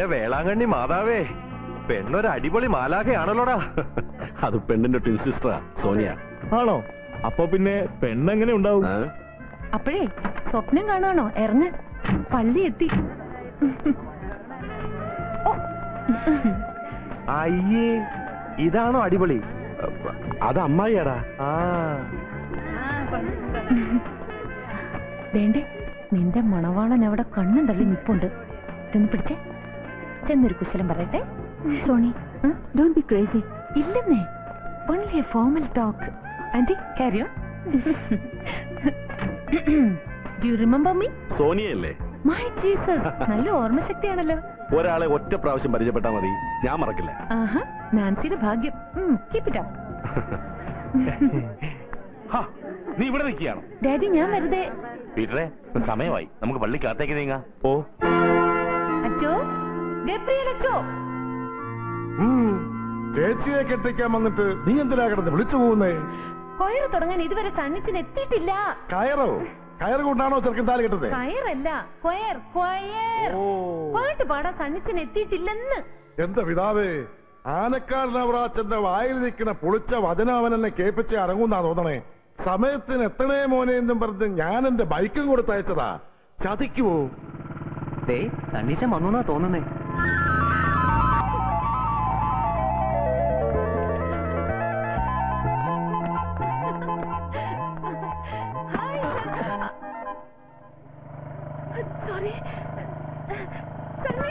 എന്റെ വേളാങ്കണ്ണി മാതാവേ പെണ്ണൊരു അടിപൊളി മാലാഖയാണല്ലോടാ അത് പെണ്ണിന്റെ ട്വിൻ സിസ്റ്ററാ സോനിയ ആണോ അപ്പൊ പിന്നെ പെണ്ണെങ്ങനെ ഉണ്ടാവും ആ? അപ്പോഴേ സ്വപ്നം കാണുവാണോ ഇറങ്ങ് പള്ളി എത്തി അയ്യേ ഇതാണോ അടിപൊളി അത് അമ്മായിയാടാ ആ വേണ്ടേ നിന്റെ മണവാളൻ അവിടെ കണ്ണും തള്ളി നിപ്പുണ്ട് ഇതൊന്ന് പിടിച്ചേ ചെന്നൊരു കുശലം പറയട്ടെ സോണി ഡോണ്ട് ബി ക്രേസി ഇല്ലെന്നേ only a formal talk aunty കാരിയോ ഡു യു റിമെമ്പർ മീ സോനിയല്ലേ മൈ ജീസസ് നല്ല ഓർമ്മശക്തിയാണല്ലോ ഒരാളെ ഒറ്റ പ്രാവശ്യം പരിചയപ്പെട്ടാ മതി ഞാൻ മറക്കില്ല ആഹാ നാൻസിയുടെ ഭാഗ്യം കീപ് ഇറ്റ് അപ്പ് ഹാ, നീ ഇവിടെ നിൽക്കുകയാണോ ഡാഡി ഞാൻ വെറുതെ പീറ്ററെ സമയമായി നമുക്ക് പള്ളിക്കകത്തേക്ക് നീങ്ങാം ഓ അച്ചോ ഗബ്രിയൽ അച്ചോ ചേച്ചിയെ കെട്ടിക്കാൻ വന്നിട്ട് നീ എന്തിനാ കിടന്ന് വിളിച്ചു പോകുന്നേ കൊയറ് തുടങ്ങാൻ ഇതുവരെ സണ്ണിച്ചിന് എത്തിയിട്ടില്ല കയറോ കയറ് കൊണ്ടാണോ ചെറുക്കൻ താല് കെട്ടത് കയറല്ല കൊയർ കൊയർ ഓ പാട്ട് പാടാൻ സണ്ണിച്ചിന് എത്തിയിട്ടില്ലെന്ന് എന്റെ പിതാവേ ആനക്കാട് നവറാച്ചന്റെ വായിൽ നിൽക്കുന്ന പൊളിച്ച വചനം അവൻ എന്നെ കേൾപ്പിച്ച് അടങ്ങുന്നാ തോന്നണേ സമയത്തിന് എത്തണേ മോനെ എന്നും പറഞ്ഞ് ഞാൻ എന്റെ ബൈക്കും കൊടുത്തയച്ചതാ ചതിക്കുവോ ദേ സണ്ണീച്ചൻ വന്നു തോന്നുന്നേ സോറി സണ്ണി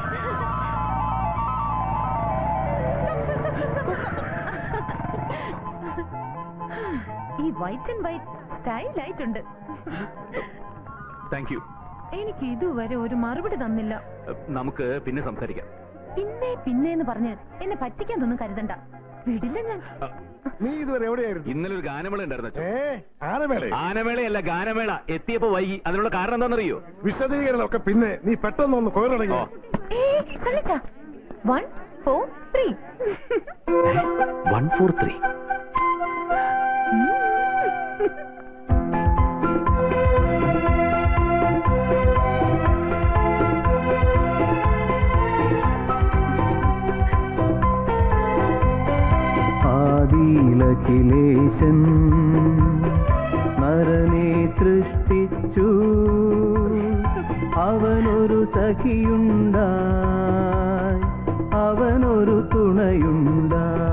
ഈ വൈറ്റ് ആൻഡ് വൈറ്റ് സ്റ്റൈൽ ആയിട്ടുണ്ട് താങ്ക് യു എനിക്ക് ഇതുവരെ ഒരു മറുപടി തന്നില്ല നമുക്ക് പിന്നെ സംസാരിക്കാം പിന്നെ പിന്നെ എന്ന് പറഞ്ഞ് എന്നെ പറ്റിക്കാന്നൊന്നും കരുതണ്ട വിടില്ല ഞാൻ നീ ഇതുവരെ എവിടെയായിരുന്നു ഇന്നലെ ഒരു ഗാനമേള ഉണ്ടായിരുന്നു അച്ഛൻ. ഏ ആനമേളെ ആനമേളയല്ല ഗാനമേള എത്തിയപ്പോ വൈകി അതിനുള്ള കാരണം എന്താണെന്നറിയോ വിശദീകരണമൊക്കെ പിന്നെ നീ പെട്ടെന്ന് ഒന്ന് കോരടങ്ങി ഓ. ഏയ് സണ്ണിച്ച one four three one four three ആദിയിലഖിലേശൻ നരനെ സൃഷ്ടിച്ചു അവനൊരു സഖിയുണ്ടായി അവനൊരു തുണയുണ്ടായി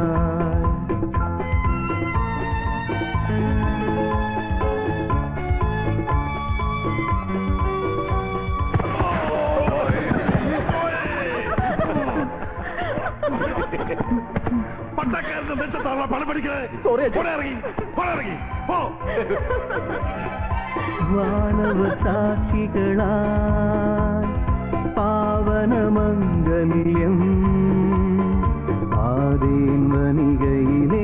പട്ടക്കാരന്റെ നെഞ്ചത്താണോ പണം പഠിക്കണേ ഇറങ്ങി ഇറങ്ങി പോ വാനവ സാക്ഷികളായി പാവനമംഗല്യം ആദിമനികയിലെ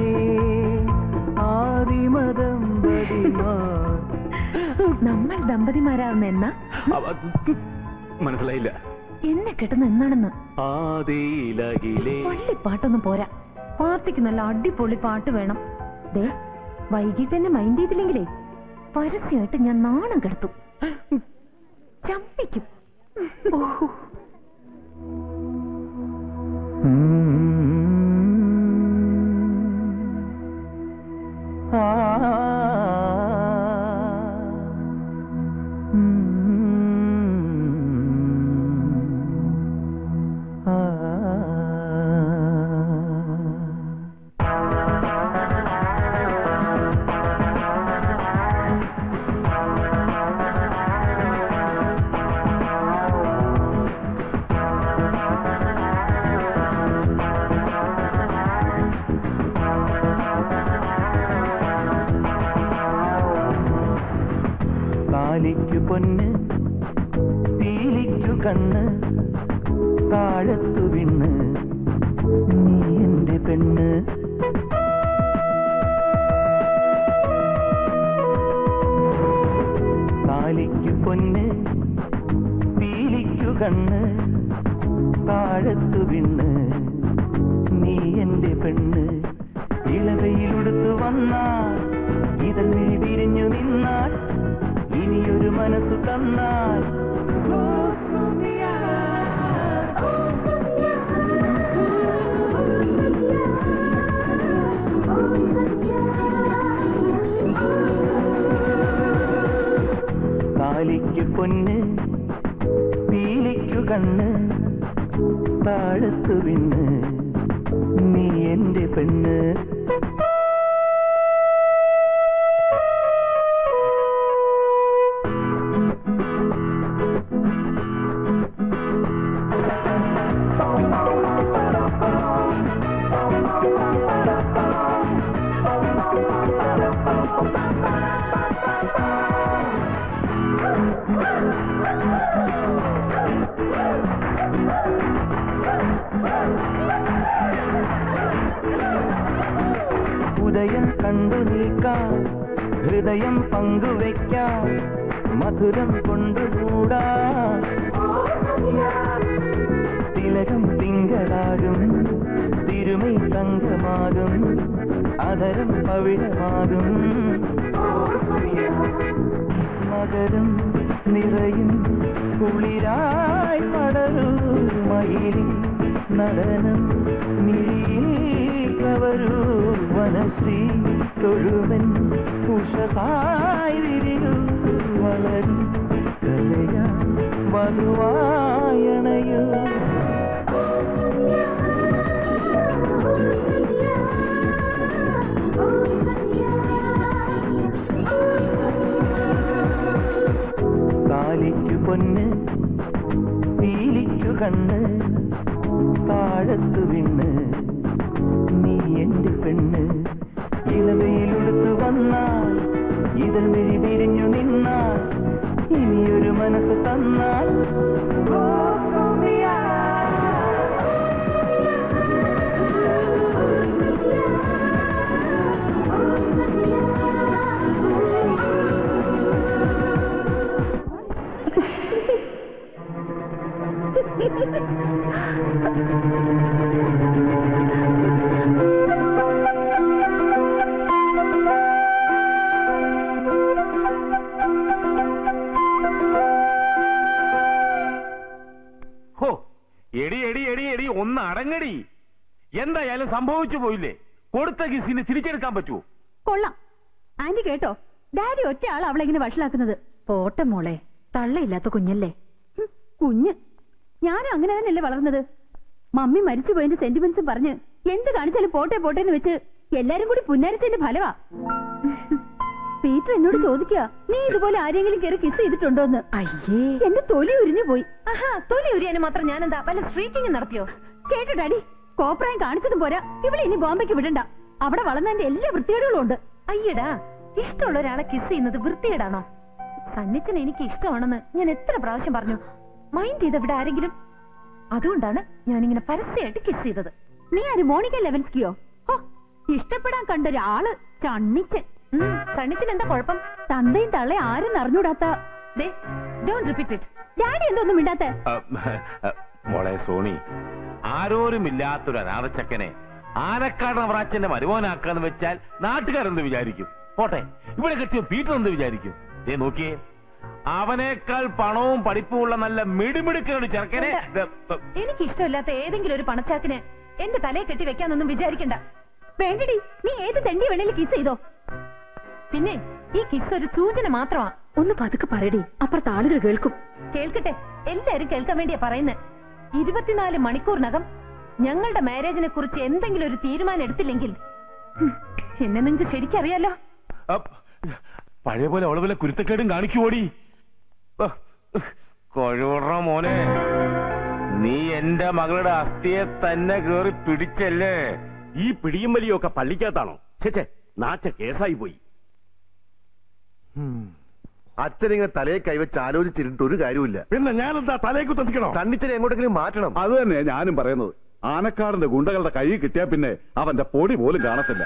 ആദിമദമ്പതിമാർ നമ്മൾ ദമ്പതിമാരാവുന്ന എന്നാ മനസ്സിലായില്ല എന്നെ കെട്ടുന്ന എന്നാണെന്ന് ആദിയിലകിലേ പള്ളിപ്പാട്ടൊന്നും പോരാ പാർട്ടിക്ക് നല്ല അടിപൊളി പാട്ട് വേണം ദേ വൈകിട്ട് എന്നെ മൈൻഡ് ചെയ്തില്ലെങ്കിലേ പരസ്യമായിട്ട് ഞാൻ നാണം കെടുത്തു ചമ്പിക്കും ഓ താലിക്കു പൊന്ന് പീലിക്കു കണ്ണ് താഴത്തു വിണ്ണ് നീ എന്റെ പെണ്ണ് താലിക്കു പൊന്ന് പീലിക്കു കണ്ണ് താഴത്തു വിണ്ണ് നീ എന്റെ പെണ്ണ് ഇളവയിലുടുത്തു വന്നാൽ ഇതൾ വിഴി വിരിഞ്ഞു നിന്നാൽ ഇനിയൊരു മനസ്സു തന്നാൽ താലിക്കു പൊന്ന് പീലിക്കു കണ്ണ് താഴത്തു വിണ്ണ് നീ എന്റെ പെണ്ണ് ഉദയം കണ്ടു നിൽക്കാം ഹൃദയം പങ്കുവെക്കാം മധുരം കൊണ്ടുകൂടാ തിലകം തിങ്കളാകും തിരുമൈ തങ്കമാകും അതരം പവിഴമാകും മകരം നിറയും കുളിരായി പടരൂ മയിലി നടനം മിഴിയിൽ കവരൂ വനശ്രീ തൊഴുവൻ ഉഷസായി വിരിയൂ വളരും കലയാ വധുവായണയോ താലിക്കു പൊന്ന് പീലിക്കു കണ്ണ് താഴത്തു വിണ്ണ് നീ എന്റെ പെണ്ണ് ഇളവയിലുടുത്തു വന്നാൽ ഇതൾ വിഴി പിരിഞ്ഞു നിന്നാൽ ഇനിയൊരു മനസ്സ് തന്നാൽ ഓ, സൗമ്യ. ഹോ എടി എടി എടി എടി ഒന്ന് അടങ്ങടി എന്തായാലും സംഭവിച്ചു പോയില്ലേ കൊടുത്ത കിസിന് തിരിച്ചെടുക്കാൻ പറ്റുമോ കൊള്ളാം ആന്റി കേട്ടോ ഡാഡി ഒറ്റ ആൾ അവളെ ഇങ്ങനെ വഷളാക്കുന്നത് പോട്ടെ മോളെ തള്ളയില്ലാത്ത കുഞ്ഞല്ലേ ഹും, കുഞ്ഞ് ഞാനും അങ്ങനെ തന്നെയല്ലേ വളർന്നത് മമ്മി മരിച്ചു പോയതിന്റെ സെന്റിമെന്റ്സും പറഞ്ഞ് എന്ത് കാണിച്ചാലും പോട്ടെ പോട്ടെ എന്ന് വെച്ച് എല്ലാരും കൂടി പുന്നാരിച്ചതിന്റെ ഫലവാ പീറ്റർ എന്നോട് ചോദിക്കുക നീ ഇതുപോലെ ആരെങ്കിലും കയറി കിസ് ചെയ്തിട്ടുണ്ടോ എന്ന് അയ്യേ എന്റെ തൊലി ഉരിഞ്ഞു പോയി ആഹാ തൊലി ഉരിയാനും മാത്രം ഞാനെന്താ വല്ല സ്ട്രീക്കിങ് നടത്തിയോ കേട്ടോ ഡാഡി കോപ്രായം കാണിച്ചതും പോരാ ഇവിടെ ഇനി ബോംബെക്ക് വിടണ്ട അവിടെ വളർന്നതിന്റെ എല്ലാ വൃത്തികേടുകളും ഉണ്ട് അയ്യടാ ഇഷ്ടമുള്ള ഒരാളെ കിസ് ചെയ്യുന്നത് വൃത്തികേടാണോ സന്നിച്ചന് എനിക്ക് ഇഷ്ടമാണെന്ന് ഞാൻ എത്ര പ്രാവശ്യം പറഞ്ഞു മൈൻഡ് ചെയ്ത ഇവിടെ ആരെങ്കിലും അതുകൊണ്ടാണ് ഞാനിങ്ങനെ പരസ്യമായിട്ട് കിസ് ചെയ്തത് നീ ആര് മോണിക്ക ലെവൻസ്കിയോ ഹോ ഇഷ്ടപ്പെടാൻ കണ്ട ഒരാള് ചണ്ണിച്ച് ഉം, സണ്ണിച്ചന് എന്താ കുഴപ്പം തന്തയും തള്ളെ ആരും അറിഞ്ഞൂടാത്ത ദേ ഡോണ്ട് റിപ്പീറ്റ് ഇറ്റ് ഡാഡി എന്തൊന്നും മിണ്ടാത്ത മോളെ സോണി ആരോരുമില്ലാത്തൊരു അനാഥച്ചക്കനെ ആനക്കാട് നവറാച്ചന്റെ മരുമോനാക്കാന്ന് വെച്ചാൽ നാട്ടുകാരെന്ത് വിചാരിക്കും പോട്ടെ ഇവിടെ കെട്ടിയ പീറ്റർ എന്ത് വിചാരിക്കും ദേ നോക്കിയേ അവനേക്കാൾ പണവും പഠിപ്പും ഉള്ള നല്ല മിടിമിടുക്കൊരു ചെറുക്കനെ ദേ, ദേ, എനിക്ക് ഇഷ്ടമില്ലാത്ത ഏതെങ്കിലും ഒരു പണച്ചാക്കിന് എന്റെ തലയെ കെട്ടി വെക്കാനൊന്നും വിചാരിക്കണ്ട വേണ്ടടി നീ ഏത് തെണ്ടി വേണേലും കിസ് ചെയ്തോ പിന്നെ ഈ കിസ് ഒരു സൂചന മാത്രമാ ഒന്ന് പതുക്കെ പറയടി അപ്പുറത്ത് ആളുകൾ കേൾക്കും കേൾക്കട്ടെ എല്ലാരും കേൾക്കാൻ വേണ്ടിയാ പറയുന്നത് ഇരുപത്തിനാല് മണിക്കൂറിനകം ഞങ്ങളുടെ മാരേജിനെ കുറിച്ച് എന്തെങ്കിലും ഒരു തീരുമാനം എടുത്തില്ലെങ്കിൽ ഹും, എന്നെ നിങ്ങൾക്ക് ശരിക്കറിയാലോ അപ്പ്, പഴയ പോലെ അവളെ വല്ല കുരുത്തക്കേടും കാണിക്കുവോടി കൊഴുറ മോനെ നീ എന്റെ മകളുടെ അസ്ഥിയെ തന്നെ കേറി പിടിച്ചല്ലേ ഈ പിടിയും വലിയും ഒക്കെ പള്ളിക്കകത്താണോ ചേച്ചേ നാച്ച കേസായി പോയി അച്ഛനിങ്ങനെ തലയെ കൈവച്ച് ആലോചിച്ചിരുന്നിട്ട് ഒരു കാര്യമില്ല പിന്നെ ഞാനെന്താ തലേക്ക് തത്തിക്കണോ സണ്ണിച്ചനെ എങ്ങോട്ടെങ്കിലും മാറ്റണം അത് തന്നെ ഞാനും പറയുന്നത് ആനക്കാടിന്റെ ഗുണ്ടകളുടെ കൈ കിട്ടിയാ പിന്നെ അവന്റെ പൊടി പോലും കാണത്തില്ല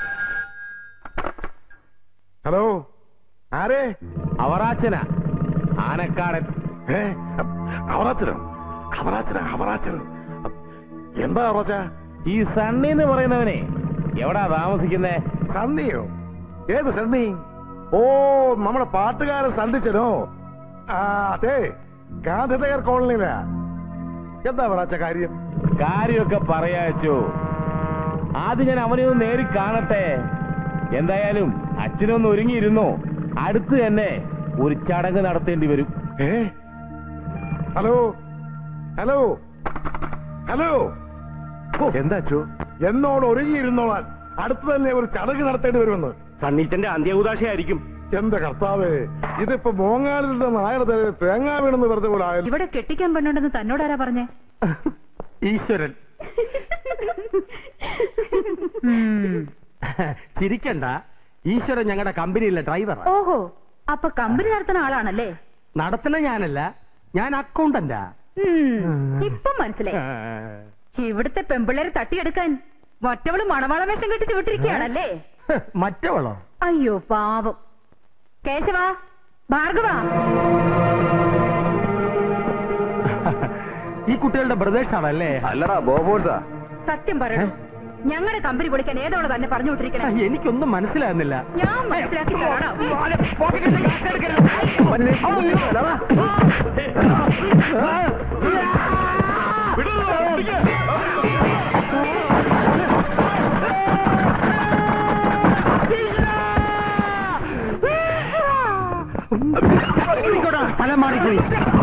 ഹലോ ആരേ അവറാച്ചന ആനക്കാടൻ ഏ അവറാച്ചനോ അവറാച്ചന അവറാച്ചൻ എന്താ അവറാച്ച ഈ സണ്ണി എന്ന് പറയുന്നവനെ എവിടാ താമസിക്കുന്നേ സണ്ണിയോ ഏത് സണ്ണി ഓ നമ്മുടെ പാട്ടുകാരൻ സണ്ണിച്ചനോ ആ അതെ ഗാന്ധിനഗർ കോളനിയിലാ എന്താ അവറാച്ച കാര്യം കാര്യമൊക്കെ പറയാച്ചോ ആദ്യം ഞാൻ അവനെ ഒന്ന് നേരി കാണട്ടെ എന്തായാലും അച്ഛനൊന്ന് ഒരുങ്ങിയിരുന്നോ അടുത്ത് തന്നെ ഒരു ചടങ്ങ് നടത്തേണ്ടി വരും ഏ ഹലോ ഹലോ ഹലോ എന്താ അച്ചു എന്നോട് ഒരുങ്ങിയിരുന്നോളാൻ അടുത്ത് തന്നെ ഒരു ചടങ്ങ് നടത്തേണ്ടി വരുമെന്ന് സണ്ണീച്ചന്റെ അന്ത്യകുദാശയായിരിക്കും എന്റെ കർത്താവേ ഇതിപ്പോ മോങ്ങാലിൽ നിന്ന് നായർ തലയിൽ തേങ്ങ വീണെന്ന് വെറുതെ പോലെ ആയാലും ഇവിടെ കെട്ടിക്കാൻ പെണ്ണുണ്ടെന്ന് തന്നോടാരാ പറഞ്ഞേ ഈശ്വരൻ ചിരിക്കണ്ട ഈശ്വരൻ ഞങ്ങളുടെ കമ്പനിയിലെ ഡ്രൈവറാ ഓഹോ അപ്പൊ കമ്പനി നടത്തുന്ന ആളാണല്ലേ നടത്തുന്ന ഞാനല്ല ഞാൻ അക്കൗണ്ടന്റാ ഉം, ഇപ്പം മനസ്സിലായി ഇവിടുത്തെ പെമ്പിള്ളേരെ തട്ടിയെടുക്കാൻ മറ്റവള് മണവാള വേഷം കെട്ടിച്ച് വിട്ടിരിക്കുകയാണല്ലേ മറ്റവളോ അയ്യോ പാവം കേശവ ഭാർഗവ ഈ കുട്ടികളുടെ ബ്രദേഴ്സ് ആണല്ലേ അല്ലടാ ബോബോഴ്സാ സത്യം പറയണു ഞങ്ങളുടെ കമ്പനി പൊളിക്കാൻ ഏതോള് തന്നെ പറഞ്ഞു വിട്ടിരിക്കണേ എനിക്കൊന്നും മനസ്സിലാകുന്നില്ല ഞാൻ മനസ്സിലാക്കി തരാടാ. സ്ഥലം മാറിപ്പോയി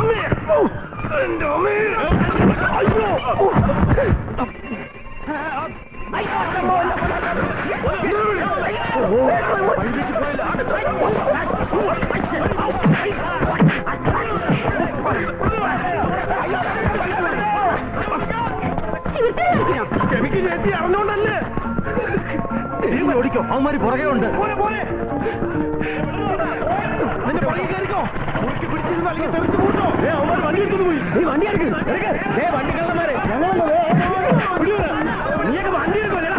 ക്ഷമിക്ക് ചേച്ചി അറിഞ്ഞോണ്ടല്ലേ ഓടിക്കോ അവന്മാര് പുറകെ ഉണ്ട് പോലെ പോലെ നിന്റെ പുറകെ കയറിക്കോ മുറുക്കി പിടിച്ചിരുന്ന് അല്ലെങ്കിൽ തെറിച്ചു പോട്ടോ ഏ അവന്മാർ വണ്ടി എടുത്തു പോയി നീ വണ്ടി എടുക്ക് എടുക്ക്. ദേ വണ്ടി കള്ളന്മാരെ ഞങ്ങളൊന്ന് വിടൂല നീയൊക്കെ വണ്ടി എടുക്കുമല്ലേടാ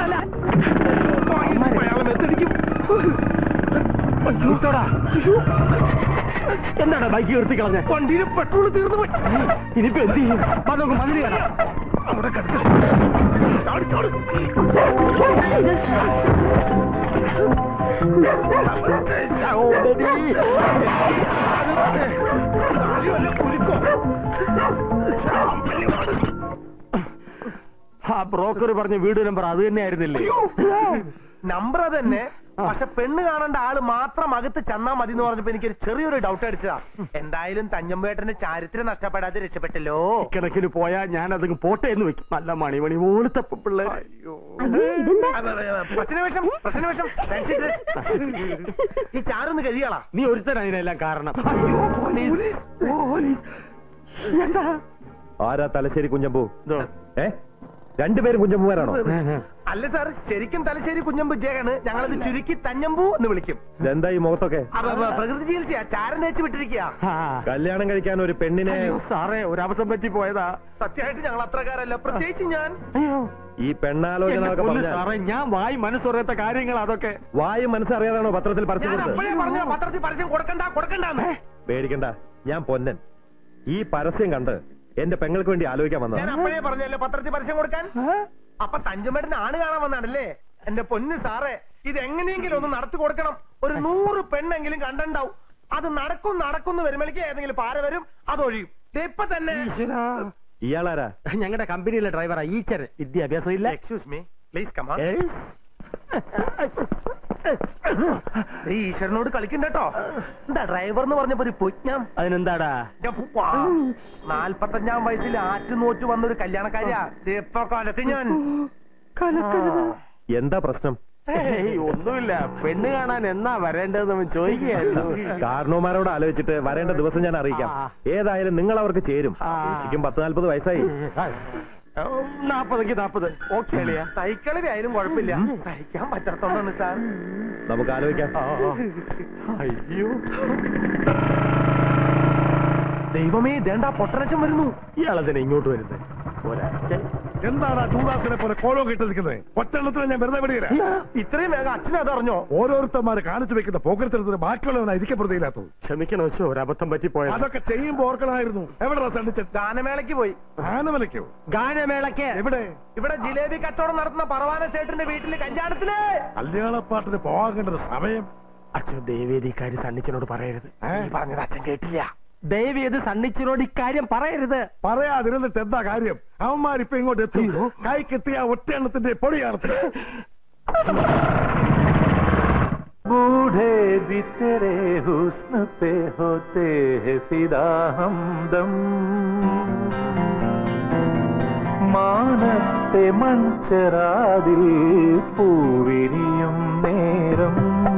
അയാളെ മെത്തടിക്കും ചൂട്ടോടാ എന്താണ് ബൈക്ക് നിർത്തി കളഞ്ഞ വണ്ടിയിൽ പെട്രോൾ തീർന്നു പോയി ഇനിയിപ്പോ എന്ത് ചെയ്യും വാ നമുക്ക് മതിൽ കാണാം അവിടെ കിടക്ക് ചാടി ചാടി ആ ബ്രോക്കർ പറഞ്ഞ വീട് നമ്പർ അത് തന്നെ ആയിരുന്നില്ലേ നമ്പർ തന്നെ പക്ഷെ പെണ്ണ് കാണേണ്ട ആള് മാത്രം അകത്ത് ചെന്നാ മതി എന്ന് പറഞ്ഞപ്പോ എനിക്കൊരു ചെറിയൊരു ഡൗട്ട് അടിച്ചതാ എന്തായാലും തഞ്ഞമ്പേട്ടന്റെ ചാരിത്രം നഷ്ടപ്പെടാതെ രക്ഷപ്പെട്ടല്ലോ കണക്കിന് പോയാ ഞാൻ അതങ്ങ് പോട്ടെ എന്ന് വെക്കും നല്ല മണിമണി പോലത്തെ പിള്ളേർ അയ്യോ ഇതെന്താ പ്രശ്നവേഷം പ്രശ്നവേഷം ഫാൻസി ഡ്രസ്. ഈ ചാറൊന്ന് കഴിയാളാ നീ ഒരുത്തൻ അതിനെല്ലാം കാരണം ആരാ തലശ്ശേരി കുഞ്ഞമ്പു ഇതോ. ഏ രണ്ടുപേരും കുഞ്ഞമ്പുമാരാണോ അല്ല സാർ ശരിക്കും തലശ്ശേരി കുഞ്ഞമ്പു ജയാണ് ഞങ്ങളത് ചുരുക്കി തഞ്ഞമ്പു എന്ന് വിളിക്കും എന്താ ഈ മുഖത്തൊക്കെ പ്രകൃതി ചികിത്സയാ ചാരം തേച്ച് വിട്ടിരിക്കുക ആ. കല്യാണം കഴിക്കാൻ ഒരു പെണ്ണിനെ അയ്യോ, സാറേ ഒരബദ്ധം പറ്റി പോയതാ സത്യമായിട്ട് ഞങ്ങൾ അത്രക്കാരല്ല പ്രത്യേകിച്ച് ഞാൻ അയ്യോ ഈ പെണ്ണാലോചന എന്നെ എന്നൊക്കെ കൊല്ല് പറഞ്ഞാൽ സാറേ ഞാൻ വായി മനസ്സറിയാത്ത കാര്യങ്ങൾ അതൊക്കെ വായും മനസ്സറിയാതാണോ പത്രത്തിൽ പരസ്യം കൊടുത്തത് പറഞ്ഞ പത്രത്തിൽ പരസ്യം കൊടുക്കണ്ട കൊടുക്കണ്ടെന്ന് പേടിക്കണ്ട ഞാൻ പൊന്നൻ ഈ പരസ്യം കണ്ട് എന്റെ പെങ്ങൾക്ക് വേണ്ടി ആലോചിക്കാൻ ഞാൻ വന്നതാ അപ്പോഴേ പറഞ്ഞല്ലോ പത്രത്തിൽ പരസ്യം കൊടുക്കാൻ അപ്പൊ തഞ്ചുമേട്ടന് ആണ് കാണാൻ വന്നാണല്ലേ എന്റെ പൊന്ന് സാറേ ഇത് എങ്ങനെയെങ്കിലും ഒന്ന് നടത്തി കൊടുക്കണം ഒരു നൂറ് പെണ്ണെങ്കിലും കണ്ടുണ്ടാവും അത് നടക്കും നടക്കും വരുമ്പോഴേക്ക് ഏതെങ്കിലും പാര വരും അതൊഴിയും ദേ ഇപ്പൊ തന്നെ ഇയാളാരാ ഞങ്ങളുടെ കമ്പനിയിലെ ഡ്രൈവറാ ഈച്ചര് വിദ്യാഭ്യാസം ഇല്ല എക്സ്ക്യൂസ് മീ പ്ലീസ് കമാ ഈശ്വരനോട് കളിക്കണ്ടോ എന്താ ഡ്രൈവർ എന്ന് പറഞ്ഞപ്പോ ഒരു പൊജ്ഞം അതിനെന്താടാ നാൽപ്പത്തഞ്ചാം വയസ്സിൽ ആറ്റുനോറ്റ് വന്ന ഒരു കല്യാണക്കാരിയാ ദേ ഇപ്പൊ കൊലക്ക് ഞാൻ എന്താ പ്രശ്നം ഏയ്, ഒന്നുമില്ല പെണ്ണ് കാണാൻ എന്നാ വരേണ്ടതെന്ന് ചോദിക്കുകയായിരുന്നു കാരണവന്മാരോട് ആലോചിച്ചിട്ട് വരേണ്ട ദിവസം ഞാൻ അറിയിക്കാം ആ. ഏതായാലും നിങ്ങൾ അവർക്ക് ചേരും ആ. ചേച്ചിക്കും പത്ത് നാല്പത് വയസ്സായി നാപ്പതെങ്കിൽ നാപ്പത് ഓക്കെ അളിയാ സൈക്കിളിലായാലും കുഴപ്പമില്ല സഹിക്കാൻ പറ്റാത്തോണ്ടാണ് സാർ നമുക്ക് ആലോചിക്കാം അയ്യോ ദൈവമേ ദേണ്ട പൊട്ടനച്ചൻ വരുന്നു ഇയാളെന്തിനാ ഇങ്ങോട്ട് വരുന്നത് ഒരച്ഛൻ എന്താണ് ആ ജൂദാസിനെ പോലെ കോലോ കിട്ടി നിൽക്കുന്നത് ഒറ്റെണ്ണത്തിന് ഞാൻ വെറുതെ വിടുകയില്ല ഇത്രയും വേഗം അച്ഛനെ അതറിഞ്ഞോ ഓരോരുത്തന്മാര് കാണിച്ചു വെക്കുന്ന പോക്കരത്തരത്തിന് ബാക്കിയുള്ളവനാ ഇരിക്കപ്പെടുകയില്ലാത്തത് ക്ഷമിക്കണം വെച്ചോ ഒരബദ്ധം പറ്റി പോയത് അതൊക്കെ ചെയ്യുമ്പോ ഓർക്കണമായിരുന്നു എവിടെ സണ്ടിച്ചത് ഗാനമേളയ്ക്ക് പോയി ആനമലയ്ക്കോ ഗാനമേളയ്ക്ക് എവിടെ ഇവിടെ ജിലേബി കച്ചവടം നടത്തുന്ന പറവാന ചേട്ടന്റെ വീട്ടില് കല്യാണത്തില് കല്യാണപ്പാട്ടിന് പോകാൻ കണ്ടത് സമയം അച്ഛൻ ദേവേദി ഇക്കാര്യം സണ്ണിച്ചനോട് പറയരുത് ഏ? പറഞ്ഞത് അച്ഛൻ കേട്ടില്ല ദേവേത് സണ്ണിച്ചനോട് ഇക്കാര്യം പറയരുത് പറയാതിരുന്നിട്ട് എന്താ കാര്യം അവന്മാരിപ്പൊ ഇങ്ങോട്ട് എത്തി കൈ കിട്ടിയ ഒറ്റ എണ്ണത്തിന്റെ പൊടി കാണത്തില്ല बूढ़े भी तेरे हुस्न पे होते हैं फिदा हमदम മാനത്തെ മൺചെറാതിൽ പൂവിരിയും നേരം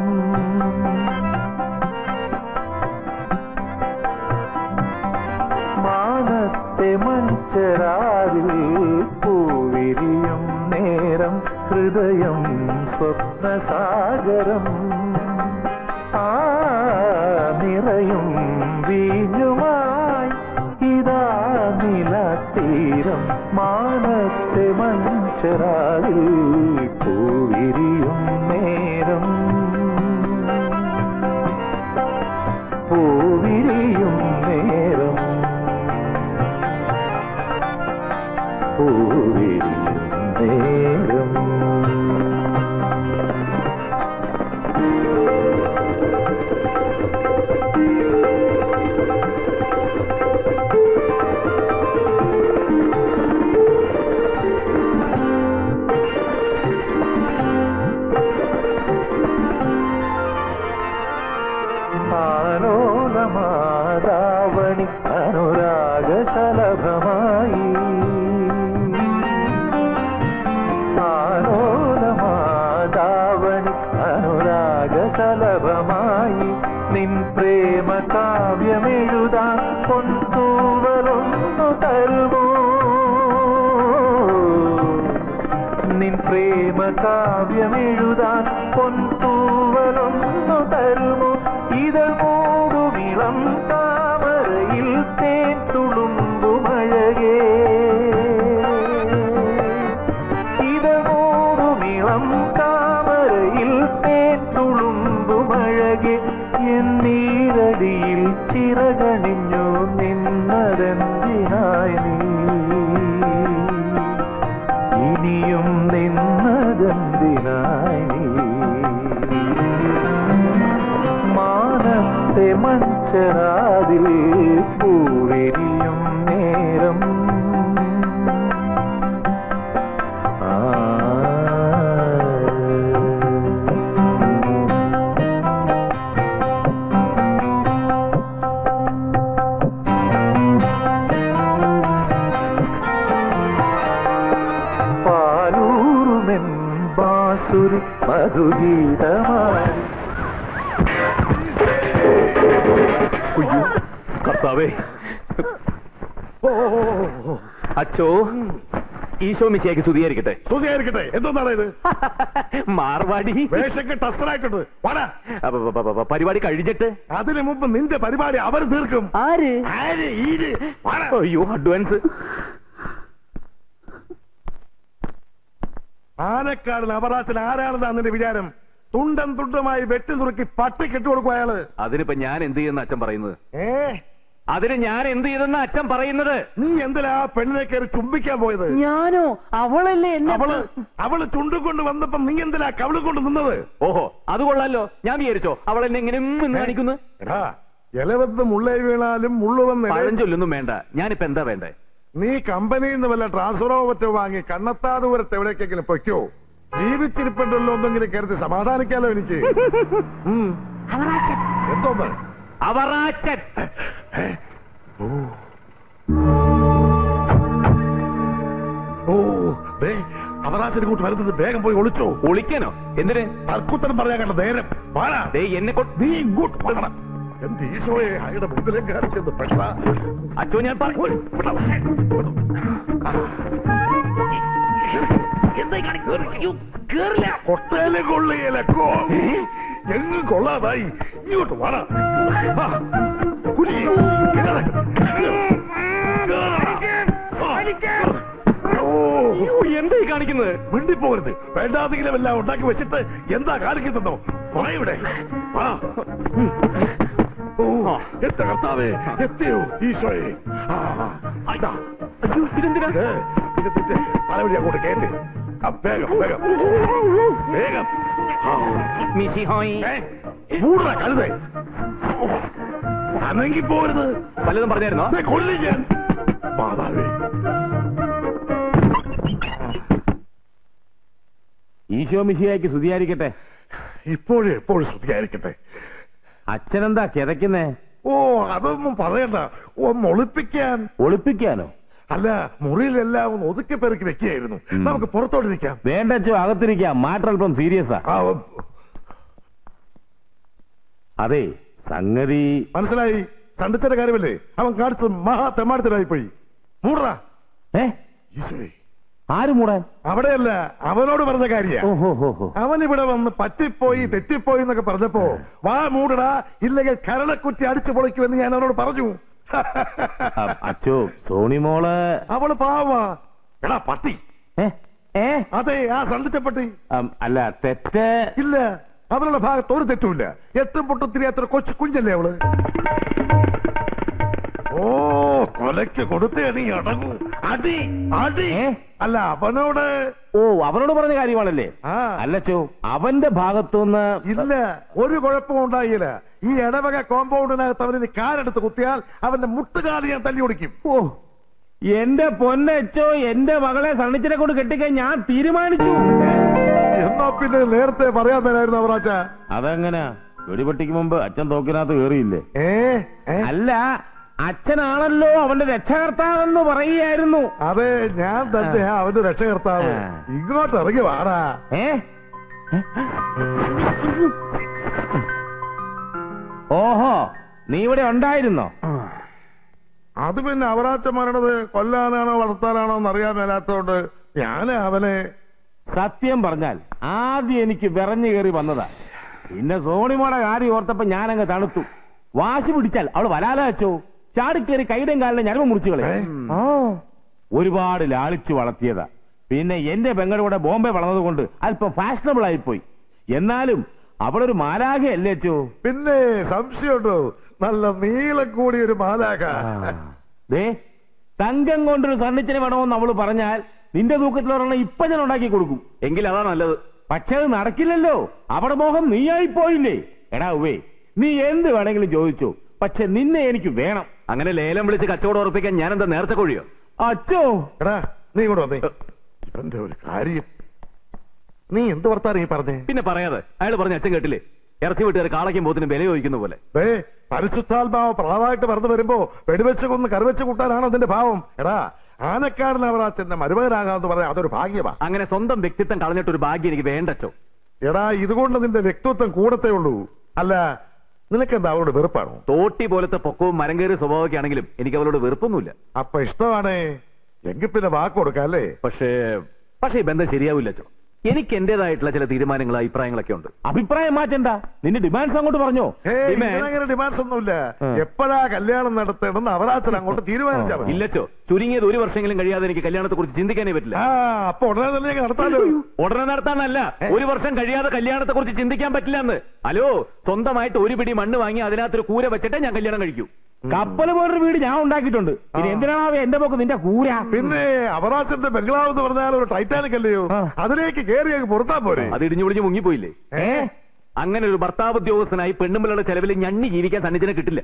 മാനത്തെ മൺചെറാതിൽ പൂവിരിയും നേരം ഹൃദയം സ്വപ്നസാഗരം ആ നിറയും വീഞ്ഞുമായി ഇതാ നിലത്തീരം മാനത്തെ മൺചെറാതിൽ പൂവിരിയും നേരം പൂവിരിയും നേരം പൂവിരിയും നേരം ആലോലമാതാവണി അനുരാഗശലഭമായി ആലോലമാതാവണി അനുരാഗശലഭമായി നിൻ പ്രേമ കാവ്യമെഴുതാൻ പൊന്തൂവലൊന്നു തരുമോ നിൻ പ്രേമ കാവ്യമെഴുതാൻ പൊന്തൂവലൊന്നു തരുമോ ഇതൾ മൂടുമിളം താമരയിൽ തേൻ തുളുമ്പുമഴകേ ഇതൾ മൂടുമിളം താമരയിൽ തേൻ തുളുമ്പുമഴകെ എന്നീരടിയിൽ ചിറകണിഞ്ഞു നിന്നതെന്തിനായി നീ ഇനിയും നിന്നതെന്തിനായി നീ മാനത്തെ മൺചെറാതിൽ പൂവിരിയും നേരം പാലൂറുമെൻ ബാസുരി മധുഗീതമായി കർത്താവേ അച്ചോ ഈശോ മിശിയാക്കി സ്തുതിയായിരിക്കട്ടെ സ്തുതിയായിരിക്കട്ടെ എന്താണ് ഇത് മാർവാടി വേഷക്ക് ടസ്റ്ററായിട്ടുണ്ട് വാടാ അപ്പ, പ, പ, പ, പരിപാടി കഴിഞ്ഞിട്ട് അതിനു മുമ്പ് നിന്റെ പരിപാടി അവർ തീർക്കും ആര് ആര് ഈര് വാടാ അയ്യോ അഡ്വാൻസ് ആനക്കാരൻ അപരാശൻ ആരാണെന്നാ നിന്റെ വിചാരം തുണ്ടൻ തുണ്ടമായി വെട്ടി നുറുക്കി പട്ടി കെട്ടുകൊടുക്കും അയാള് അതിനിപ്പോ ഞാൻ എന്ത് ചെയ്യുന്ന അച്ഛൻ പറയുന്നത് ഏ അതിന് ഞാൻ എന്ത് ചെയ്തെന്ന അച്ഛൻ പറയുന്നത് നീ എന്തിനാ ആ പെണ്ണിനെ കയറി ചുംബിക്കാൻ പോയത് ഞാനോ അവളല്ലേ അവള് അവള് ചുണ്ടുകൊണ്ട് വന്നപ്പോ നീ എന്തിനാ കവിള് കൊണ്ട് നിന്നത് ഓഹോ അത് കൊള്ളാലോ ഞാൻ വിചാരിച്ചോ അവൾ എന്നെ എങ്ങനെ ഉം എന്ന് കാണിക്കുന്നു എടാ ഇലവത്ത് മുള്ളേ വീണാലും മുള്ളു വന്ന് പഴം ചൊല്ലൊന്നും വേണ്ട ഞാനിപ്പോ എന്താ വേണ്ടേ നീ കമ്പനിയിൽ നിന്ന് വല്ല ട്രാൻസ്ഫറോ മറ്റോ വാങ്ങി കണ്ണത്താ ദൂരത്ത് എവിടേക്കെങ്കിലും പൊയ്ക്കോ ജീവിച്ചിരിപ്പുണ്ടല്ലോ എന്തെങ്കിലും കരുതി സമാധാനിക്കാലോ എനിക്ക് ഉം. എന്തോന്ന് അവറാച്ചൻ ഓ ദേ അവരാശൻ ഇങ്ങോട്ട് വരുന്നത് വേഗം പോയി ഒളിച്ചോ ഒളിക്കാനോ എന്തിന് തർക്കുത്തരം പറയാൻ കണ്ട നേരം വാടാ ദേ എന്നെ കൊണ്ട് നീ ഇങ്ങോട്ട് വാടാ എന്റെ ഈശോയെ അയാളുടെ മുമ്പിലേക്ക് കാണിച്ചത് പെട്ട അച്ഛോ ഞാൻ പറ- കൊട്ടയിലെ കൊള്ളിയലെ എങ്ങും കൊള്ളാതായി ഇങ്ങോട്ട് വാടാ വാ. കുനി. കേറ്. കേറ്. ഓ അയ്യോ, എന്താ ഈ കാണിക്കുന്നത് മിണ്ടിപ്പോകരുത് വേണ്ടാതെങ്കിലും എല്ലാം ഉണ്ടാക്കി വെച്ചിട്ട് എന്താ കാണിക്കുന്നോ ഇവിടെ വാ ഓ എന്റെ കർത്താവേ എത്തിയോ ഈശോയെ ആ, ഇതാ. അയ്യോ ഇതെന്തിനാ ഇത് ഇതിന്റെ തലവഴി അങ്ങോട്ട് കയറ്റി ആ, വേഗം വേഗം വേഗം ആ, മിശിഹോയി ഏ, മൂടറ കഴുതേ അനങ്ങി പോരുത് വല്ലതും പറഞ്ഞായിരുന്നോ ദേ, കൊല്ലി ഞാൻ മാതാവേ ഈശോ മിശിയാക്കി സ്തുതിയായിരിക്കട്ടെ ഇപ്പോഴും എപ്പോഴും ശ്രുതിയായിരിക്കട്ടെ അച്ഛനെന്താ കിതയ്ക്കുന്നേ ഓ അതൊന്നും പറയണ്ട ഒന്ന് ഒളിപ്പിക്കാൻ ഒളിപ്പിക്കാനോ അല്ല മുറിയിലെല്ലാം ഒന്ന് ഒതുക്കി പെറുക്കി വെക്കുകയായിരുന്നു നമുക്ക് പുറത്തോട്ട് നിൽക്കാം വേണ്ട അച്ഛോ അകത്തിരിക്കാം മാറ്റർ അല്പം സീരിയസാ ആ, അതെ സംഗതി മനസ്സിലായി സണ്ടിച്ചന്റെ കാര്യമല്ലേ അവൻ കാണിച്ചത് മഹാ തെമ്മാടത്തിലായി പോയി മൂടറാ ഏ ഈശ്വരേ ആര് മൂടാൻ അവിടെയല്ല അവനോട് പറഞ്ഞ കാര്യ ഓഹോ ഹോ ഹോ അവൻ ഇവിടെ വന്ന് പറ്റിപ്പോയി തെറ്റിപ്പോയി എന്നൊക്കെ പറഞ്ഞപ്പോ വാ മൂടടാ ഇല്ലെങ്കിൽ കരളക്കുറ്റി അടിച്ചു പൊളിക്കുമെന്ന് ഞാൻ അവനോട് പറഞ്ഞു അ- അച്ഛോ സോണി മോള് അവള് പാവാ എടാ പട്ടി ഏ ഏ അതെ ആ സണ്ടിച്ചപ്പട്ടി അം, അല്ല തെറ്റ് ഇല്ല അവളുടെ ഭാഗത്ത് ഒരു തെറ്റുമില്ല എട്ടും പൊട്ടും തിരിയാത്തൊരു കൊച്ചു കുഞ്ഞല്ലേ അവള് ഓ കൊലയ്ക്ക് കൊടുത്തേ നീ അടങ്ങൂ അടി അടി ഏ? അല്ല അവനോട് ഓ അവനോട് പറഞ്ഞ കാര്യമാണല്ലേ ആ. അല്ലച്ചോ അവന്റെ ഭാഗത്തുനിന്ന് ഇല്ല ഒരു കുഴപ്പവും ഉണ്ടായില്ല ഈ ഇടവക കോമ്പൗണ്ടിനകത്ത് അവന് കാലെടുത്ത് കുത്തിയാൽ അവന്റെ മുട്ടുകാലി ഞാൻ തല്ലി ഓടിക്കും ഓ എന്റെ പൊന്നച്ചോ എന്റെ മകളെ സണ്ണിച്ചിനെ കൊണ്ട് കെട്ടിക്കാൻ ഞാൻ തീരുമാനിച്ചു എന്നാ പിന്നെ നേരത്തെ പറയാൻ തരായിരുന്നു അവറാച്ച അതെങ്ങനാ വെടിപൊട്ടിക്ക് മുമ്പ് അച്ഛൻ തോക്കിനകത്ത് കേറിയില്ലേ ഏ ഏ? അല്ല അച്ഛനാണല്ലോ അവന്റെ രക്ഷകർത്താവെന്ന് പറയുകയായിരുന്നു അതെ ഞാൻ തന്നെ അവന്റെ രക്ഷകർത്താവ് ആ. ഇങ്ങോട്ട് ഇറങ്ങി വാടാ ഏ ഓഹോ നീ ഇവിടെ ഉണ്ടായിരുന്നോ അത് പിന്നെ അവറാച്ചന്മാരുടേത് കൊല്ലാനാണോ വളർത്താനാണോ എന്ന് അറിയാൻ മേലാത്തതുകൊണ്ട് ഞാൻ അവനെ സത്യം പറഞ്ഞാൽ ആദ്യം എനിക്ക് വിറഞ്ഞു കയറി വന്നതാ പിന്നെ സോണിമോടെ കാര്യം ഓർത്തപ്പോ ഞാനങ്ങ് തണുത്തു വാശി പിടിച്ചാൽ അവള് വരാല വെച്ചോ ചാടിക്കേറി കൈയും കാലിനെ ഞരമ്പ് മുറിച്ചു കളയും ഏ? ആ ഒരുപാട് ലാളിച്ചു വളർത്തിയതാ പിന്നെ എന്റെ പെങ്ങളുടെ കൂടെ ബോംബെ വളർന്നതുകൊണ്ട് അല്പം ഫാഷനബിൾ ആയിപ്പോയി എന്നാലും അവളൊരു മാലാഖയല്ലേ അച്ചോ പിന്നെ സംശയമുണ്ടോ നല്ല നീളം കൂടിയ ഒരു മാലാക ദേ തങ്കം കൊണ്ടൊരു സണ്ണിച്ചിന് വേണമെന്ന് അവള് പറഞ്ഞാൽ നിന്റെ തൂക്കത്തിൽ ഒരെണ്ണം ഇപ്പൊ ഞാൻ ഉണ്ടാക്കി കൊടുക്കും എങ്കിൽ അതാ നല്ലത് പക്ഷെ അത് നടക്കില്ലല്ലോ അവിടെ മോഹം നീയായി പോയില്ലേ എടാ ഉവേ നീ എന്ത് വേണമെങ്കിലും ചോദിച്ചോ പക്ഷെ നിന്നെ എനിക്ക് വേണം അങ്ങനെ ലേലം വിളിച്ച് കച്ചവടം ഉറപ്പിക്കാൻ ഞാൻ എന്താ നേരത്തെ കൊഴിയോ അച്ചോ എടാ നീ ഇങ്ങോട്ട് വന്നേ ഇവന്റെ ഒരു കാര്യം നീ എന്ത് വർത്താനം ഈ പറഞ്ഞേ പിന്നെ പറയാതെ അയാൾ പറഞ്ഞ അച്ഛൻ കേട്ടില്ലേ ഇറച്ചി വിട്ടുകാർ കാളയ്ക്കും പോത്തിനും വില ചോദിക്കുന്ന പോലെ ദേ പരിശുദ്ധാത്മാവ് പ്രാവായിട്ട് പറന്നു വരുമ്പോ വെടിവെച്ച് കൊന്ന് കറിവെച്ച് കൂട്ടാനാണ് അതിന്റെ ഭാവം എടാ ആനക്കാരൻ അവറാച്ചന്റെ മരുമകനാകാന്ന് പറയാൻ അതൊരു ഭാഗ്യമാ അങ്ങനെ സ്വന്തം വ്യക്തിത്വം കളഞ്ഞിട്ട് ഒരു ഭാഗ്യം എനിക്ക് വേണ്ടച്ചോ എടാ ഇതുകൊണ്ട് നിന്റെ വ്യക്തിത്വം കൂടത്തേ ഉള്ളൂ അല്ല നിനക്കെന്താ അവളോട് വെറുപ്പാണോ തോട്ടി പോലത്തെ പൊക്കവും മരം കയറിയ സ്വഭാവമൊക്കെ ആണെങ്കിലും എനിക്ക് അവളോട് വെറുപ്പൊന്നുമില്ല അപ്പൊ ഇഷ്ടമാണേ എങ്കിൽ പിന്നെ വാക്ക് കൊടുക്കാം അല്ലേ പക്ഷേ പക്ഷേ ഈ ബന്ധം ശരിയാവില്ല അച്ചോ എനിക്ക് എന്റേതായിട്ടുള്ള ചില തീരുമാനങ്ങൾ അഭിപ്രായങ്ങളൊക്കെ ഉണ്ട് അഭിപ്രായം മാറ്റണ്ട നിന്റെ ഡിമാൻഡ്സ് അങ്ങോട്ട് പറഞ്ഞോ Demand- അങ്ങനെ ഡിമാൻഡ്സ് ഒന്നുമില്ല എപ്പോഴാ കല്യാണം നടത്തണമെന്ന് അവറാച്ചൻ അങ്ങോട്ട് തീരുമാനിച്ചാ മതി ഇല്ലച്ചോ ചുരുങ്ങിയത് ഒരു വർഷമെങ്കിലും കഴിയാതെ എനിക്ക് കല്യാണത്തെ കുറിച്ച് ചിന്തിക്കാനേ പറ്റില്ല ആ അപ്പൊ ഉടനെ തന്നെ അങ്ങ് നടത്താലോ ഉടനെ നടത്താനല്ല ഒരു വർഷം കഴിയാതെ കല്യാണത്തെ കുറിച്ച് ചിന്തിക്കാൻ പറ്റില്ല എന്ന് ഹലോ സ്വന്തമായിട്ട് ഒരു പിടി മണ്ണ് വാങ്ങി അതിനകത്തൊരു കൂര വെച്ചിട്ടേ ഞാൻ കല്യാണം കഴിക്കൂ കപ്പൽ പോലൊരു വീട് ഞാൻ ഉണ്ടാക്കിയിട്ടുണ്ട് ഇനി എന്തിനാണ് എന്റെ പോക്ക് നിന്റെ കൂര പിന്നെ അവറാച്ചന്റെ ബംഗ്ലാവ് എന്ന് പറഞ്ഞാൽ ഒരു ടൈറ്റാനിക് അല്ലയോ ആ. അതിലേക്ക് കയറി അങ്ങ് പുറത്താ പോരെ അത് ഇടിഞ്ഞു പൊളിഞ്ഞു മുങ്ങിപ്പോയില്ലേ ഏ? അങ്ങനെ ഒരു ഭർത്താവ് ഉദ്യോഗസ്ഥനായി പെണ്ണുമ്പിളുടെ ചെലവിൽ ഞണ്ണി ജീവിക്കാൻ സന്നിധിനെ കിട്ടില്ല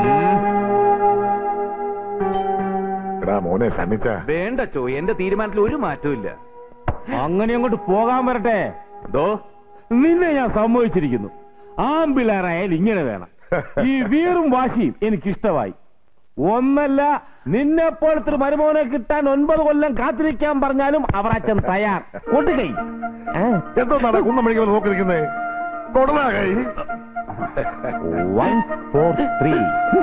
എടാ മോനെ സണ്ണിച്ച വേണ്ടച്ചോ എന്റെ തീരുമാനത്തിൽ ഒരു മാറ്റവും ഇല്ല അങ്ങനെ അങ്ങോട്ട് പോകാൻ വരട്ടെ ദോ നിന്നെ ഞാൻ സമ്മതിച്ചിരിക്കുന്നു ആമ്പിളാറായാൽ ഇങ്ങനെ വേണം ഈ വീറും വാശിയും എനിക്ക് ഇഷ്ടമായി ഒന്നല്ല നിന്നെ പോലത്തെ ഒരു മരുമോനെ കിട്ടാൻ ഒൻപത് കൊല്ലം കാത്തിരിക്കാൻ പറഞ്ഞാലും അവർ അച്ഛൻ തയ്യാർ കൊട്ടുകൈ എന്തോ നട കുന്നമണിക്ക് നോക്കി നിൽക്കുന്നേ കൊടലാ കൈ one four three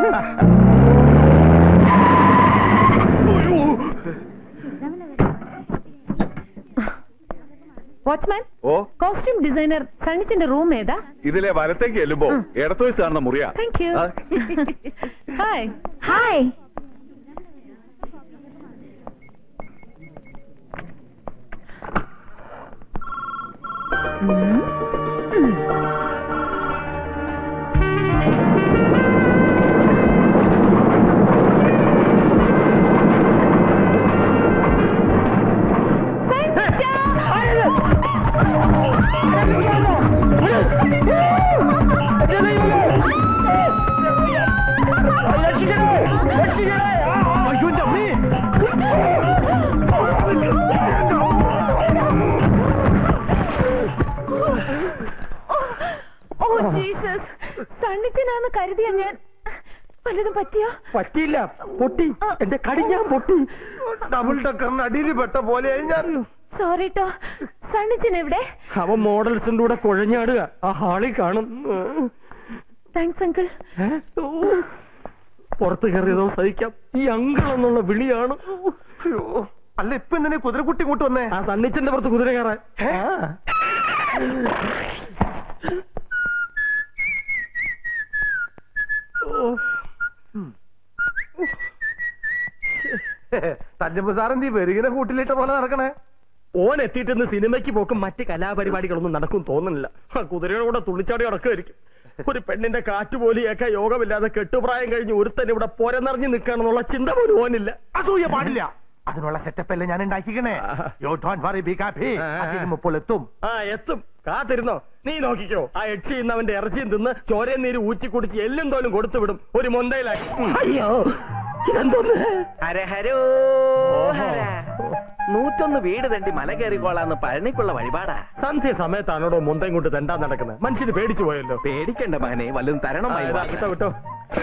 watchman oh costume designer സണ്ണിച്ചിന്റെ റൂം ഏതാ ഇതിലെ വലത്തേക്ക് ചെല്ലുമ്പോ ഇടത്തുവശത്ത് കാണുന്ന മുറിയാ താങ്ക് യു ആ. ഹായ് ഹായ് വീണാന്ന് കരുതിയ ഞാൻ വല്ലതും പറ്റിയോ പറ്റിയില്ല പൊട്ടി എന്റെ കടിഞ്ഞാൻ പൊട്ടി ഡബിൾ ഡക്കറിന് അടിയിൽ പെട്ട പോലെയായി ഞാൻ സോറി ട്ടോ സണ്ണിച്ചൻ എവിടെ അവൻ മോഡൽസിന്റെ കൂടെ കുഴഞ്ഞാടുക ആ ഹാളിൽ കാണും താങ്ക്സ് അങ്കിൾ ഏ? ഓ, പുറത്ത് കയറിയതോ സഹിക്കാം ഈ അങ്കിൾ എന്നുള്ള വിളിയാണ് അയ്യോ അല്ല ഇപ്പൊ എന്തിനാ കുതിരക്കുട്ടി ഇങ്ങോട്ട് വന്നേ ആ സണ്ണിച്ചന്റെ പുറത്ത് കുതിര കയറാൻ തഞ്ചമ്പ് സാറെന്തീ വെറുകിനെ കൂട്ടിലിട്ട പോലെ നടക്കണേ ഓൻ എത്തിയിട്ടെന്ന് സിനിമയ്ക്ക് പോക്കും മറ്റ് കലാപരിപാടികളൊന്നും നടക്കും തോന്നുന്നില്ല ആ കുതിരയുടെ കൂടെ തുള്ളിച്ചാടി നടക്കുമായിരിക്കും ഒരു പെണ്ണിന്റെ കാറ്റ് പോലെയൊക്കെ യോഗമില്ലാതെ കെട്ടുപ്രായം കഴിഞ്ഞ് ഒരുത്തൻ ഇവിടെ പോരെന്നറിഞ്ഞ് നിൽക്കണമെന്നുള്ള ചിന്ത പോലും ഓനില്ല അസൂയ പാടില്ല അതിനുള്ള സെറ്റപ്പ് അല്ലേ ഞാൻ ഉണ്ടാക്കിക്കണേ യോ ഡോണ്ട് വറി ബി കാപ്പി ഇപ്പോൾ എത്തും ആ എത്തും കാത്തിരുന്നോ നീ നോക്കിക്കോ ആ യക്ഷി ഇന്ന് അവന്റെ ഇറച്ചിയും തിന്ന് ചോരയും നീര് ഊറ്റി കുടിച്ച് എല്ലും തോലും കൊടുത്തു വിടും ഒരു മൊന്തയിലായി അയ്യോ ഇതെന്തോന്ന് ഹരഹരോ ഹര. നൂറ്റൊന്ന് വീട് തണ്ടി മല കയറിക്കോളാന്ന് പഴനിക്കുള്ള വഴിപാടാ സന്ധ്യ സമയത്താണോടോ മുന്തയും കൊണ്ട് തെണ്ടാൻ നടക്കുന്നത് മനുഷ്യന് പേടിച്ചു പോയല്ലോ പേടിക്കണ്ട മകനെ വല്ലതും തരണം ആ, ഇതാ, മയിൽവാ. വിട്ടോ വിട്ടോ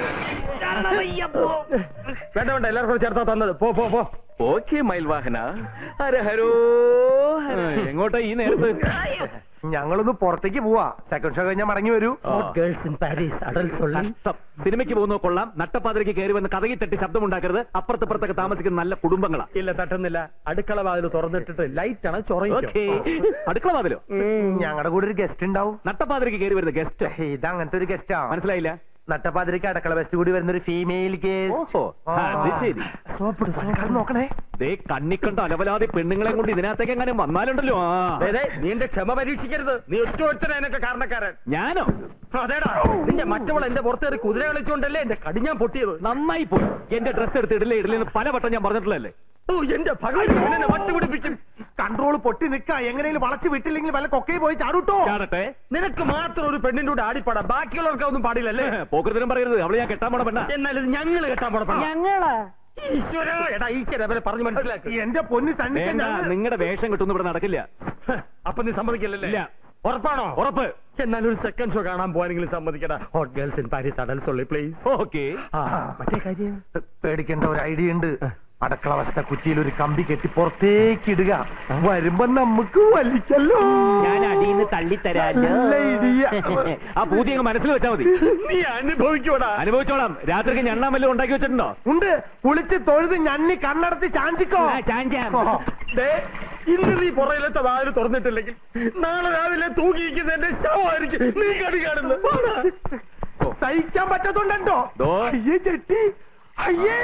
വേണ്ട വേണ്ട എല്ലാവർക്കും കൂടെ ചേർത്താ തന്നത് പോ പോ പോ ഓക്കെ മയിൽവാഹന ഹരഹരോ ഹര. എങ്ങോട്ടാ ഈ നേരത്ത് ഞങ്ങളൊന്ന് പുറത്തേക്ക് പോവാ സെക്കൻഡ് ഷോ കഴിഞ്ഞാൽ മടങ്ങി വരൂ ഗേൾസ് ഇൻ പാരീസ് അഡൽസ് കഷ്ടം. സിനിമയ്ക്ക് പോകുന്നത് കൊള്ളാം നട്ടപ്പാതിരയ്ക്ക് കയറി വന്ന് കഥകി തട്ടി ശബ്ദമുണ്ടാക്കരുത് അപ്പുറത്തപ്പുറത്തൊക്കെ താമസിക്കുന്ന നല്ല കുടുംബങ്ങളാ ഇല്ല തട്ടുന്നില്ല അടുക്കള വാതിൽ തുറന്നിട്ടിട്ട് ലൈറ്റ് ആണ് ഓക്കേ. അടുക്കള വാതിലോ ഞങ്ങളുടെ കൂടെ ഒരു ഗസ്റ്റ് ഉണ്ടാവും നട്ടപ്പാതിരയ്ക്ക് കയറി വരുന്ന ഗസ്റ്റ് ഇത് അങ്ങനത്തെ ഒരു ഗസ്റ്റാ മനസ്സിലായില്ല നട്ടപ്പാതിരിക്ക് അടക്കള വെസ്റ്റ് കൂടി വരുന്ന ഒരു ഫീമെയിൽ ഓഹോ അത് ശരി നോക്കണേ ദേ കണ്ണിക്കണ്ട അലവലാതെ പെണ്ണുങ്ങളെ കൊണ്ട് ഇതിനകത്തേക്ക് എങ്ങനെ വന്നാലുണ്ടല്ലോ ആ നീ എന്റെ ക്ഷമ പരീക്ഷിക്കരുത് നീ ഒറ്റ ഒരുത്തനെ എന്നൊക്കെ കാരണക്കാരൻ ഞാനോ അതേടാ നിന്റെ മറ്റവൾ എന്റെ പുറത്തേറി കുതിര കളിച്ചോണ്ടല്ലേ എന്റെ കടിഞ്ഞാൻ പൊട്ടിയത് നന്നായി പോയി എന്റെ ഡ്രസ് എടുത്ത് ഇടില്ല ഇടില്ലെന്ന് പലവട്ടം ഞാൻ പറഞ്ഞിട്ടുള്ളല്ലേ ഓ എന്റെ ഭഗവതി എന്നെ വട്ടുപിടിപ്പിക്കും കൺട്രോൾ പൊട്ടി നിക്ക എങ്ങനെയും വളച്ച് വിട്ടില്ലെങ്കിൽ വല്ല കൊക്കയിൽ പോയി ചാടൂട്ടോ ചാടട്ടെ നിനക്ക് മാത്രം ഒരു പെണ്ണിന്റെ കൂടെ ആടിപ്പാടാ ബാക്കിയുള്ളവർക്ക് ഒന്നും പാടില്ലല്ലേ പോക്കൃതരം പറയരുത് അവളെ ഞാൻ കെട്ടാൻ പോണ പെണ്ണ എന്നാൽ ഇത് ഞങ്ങള് കെട്ടാൻ പോണ ഞങ്ങളാ ഈശ്വര എടാ ഈശ്വര അവരെ പറഞ്ഞു മനസ്സിലാക്കി എന്റെ പൊന്നി സണ്ണി വേണ്ട നിങ്ങളുടെ വേഷം കിട്ടുന്ന ഇവിടെ നടക്കില്ല അപ്പൊ നീ സമ്മതിക്കില്ലല്ലേ ഇല്ല. ഉറപ്പാണോ ഉറപ്പ് എന്നാൽ ഒരു സെക്കൻഡ് ഷോ കാണാൻ പോവാനെങ്കിലും സമ്മതിക്കടാ hot girls in Paris adults ഉള്ളി പ്ലീസ് ഓക്കെ മറ്റേ കാര്യം പേടിക്കേണ്ട ഒരു ഐഡിയ ഉണ്ട് അടക്കള വശത്തെ കുറ്റിയിൽ ഒരു കമ്പി കെട്ടി പുറത്തേക്ക് ഇടുക വരുമ്പോ നമുക്ക് വലിക്കല്ലോ ഞാൻ അടിയിന്ന് തള്ളിത്തരാലോ നല്ല idea. ആ പൂതി അങ്ങ് മനസ്സിൽ വെച്ചാ മതി നീ അനുഭവിക്കൂടാ അനുഭവിച്ചോളാം രാത്രിക്ക് ഞണ്ണാൻ വല്ലതും ഉണ്ടാക്കി വെച്ചിട്ടുണ്ടോ ഉണ്ട് കുളിച്ച് തൊഴുത് ഞണ്ണി കണ്ണടച്ച് ചാഞ്ചിക്കോ ആ, ചാഞ്ചാം. ഓ. ദേ, ഇന്ന് നീ പുറയിലത്തെ വാതിൽ തുറന്നിട്ടില്ലെങ്കിൽ നാളെ രാവിലെ തൂങ്ങിയിരിക്കുന്ന എന്റെ ശവമായിരിക്കും നീ കടി കാണുന്നു സഹിക്കാൻ പറ്റത്തുണ്ടോ ദോ. അയ്യേ ചെട്ടി അയ്യേ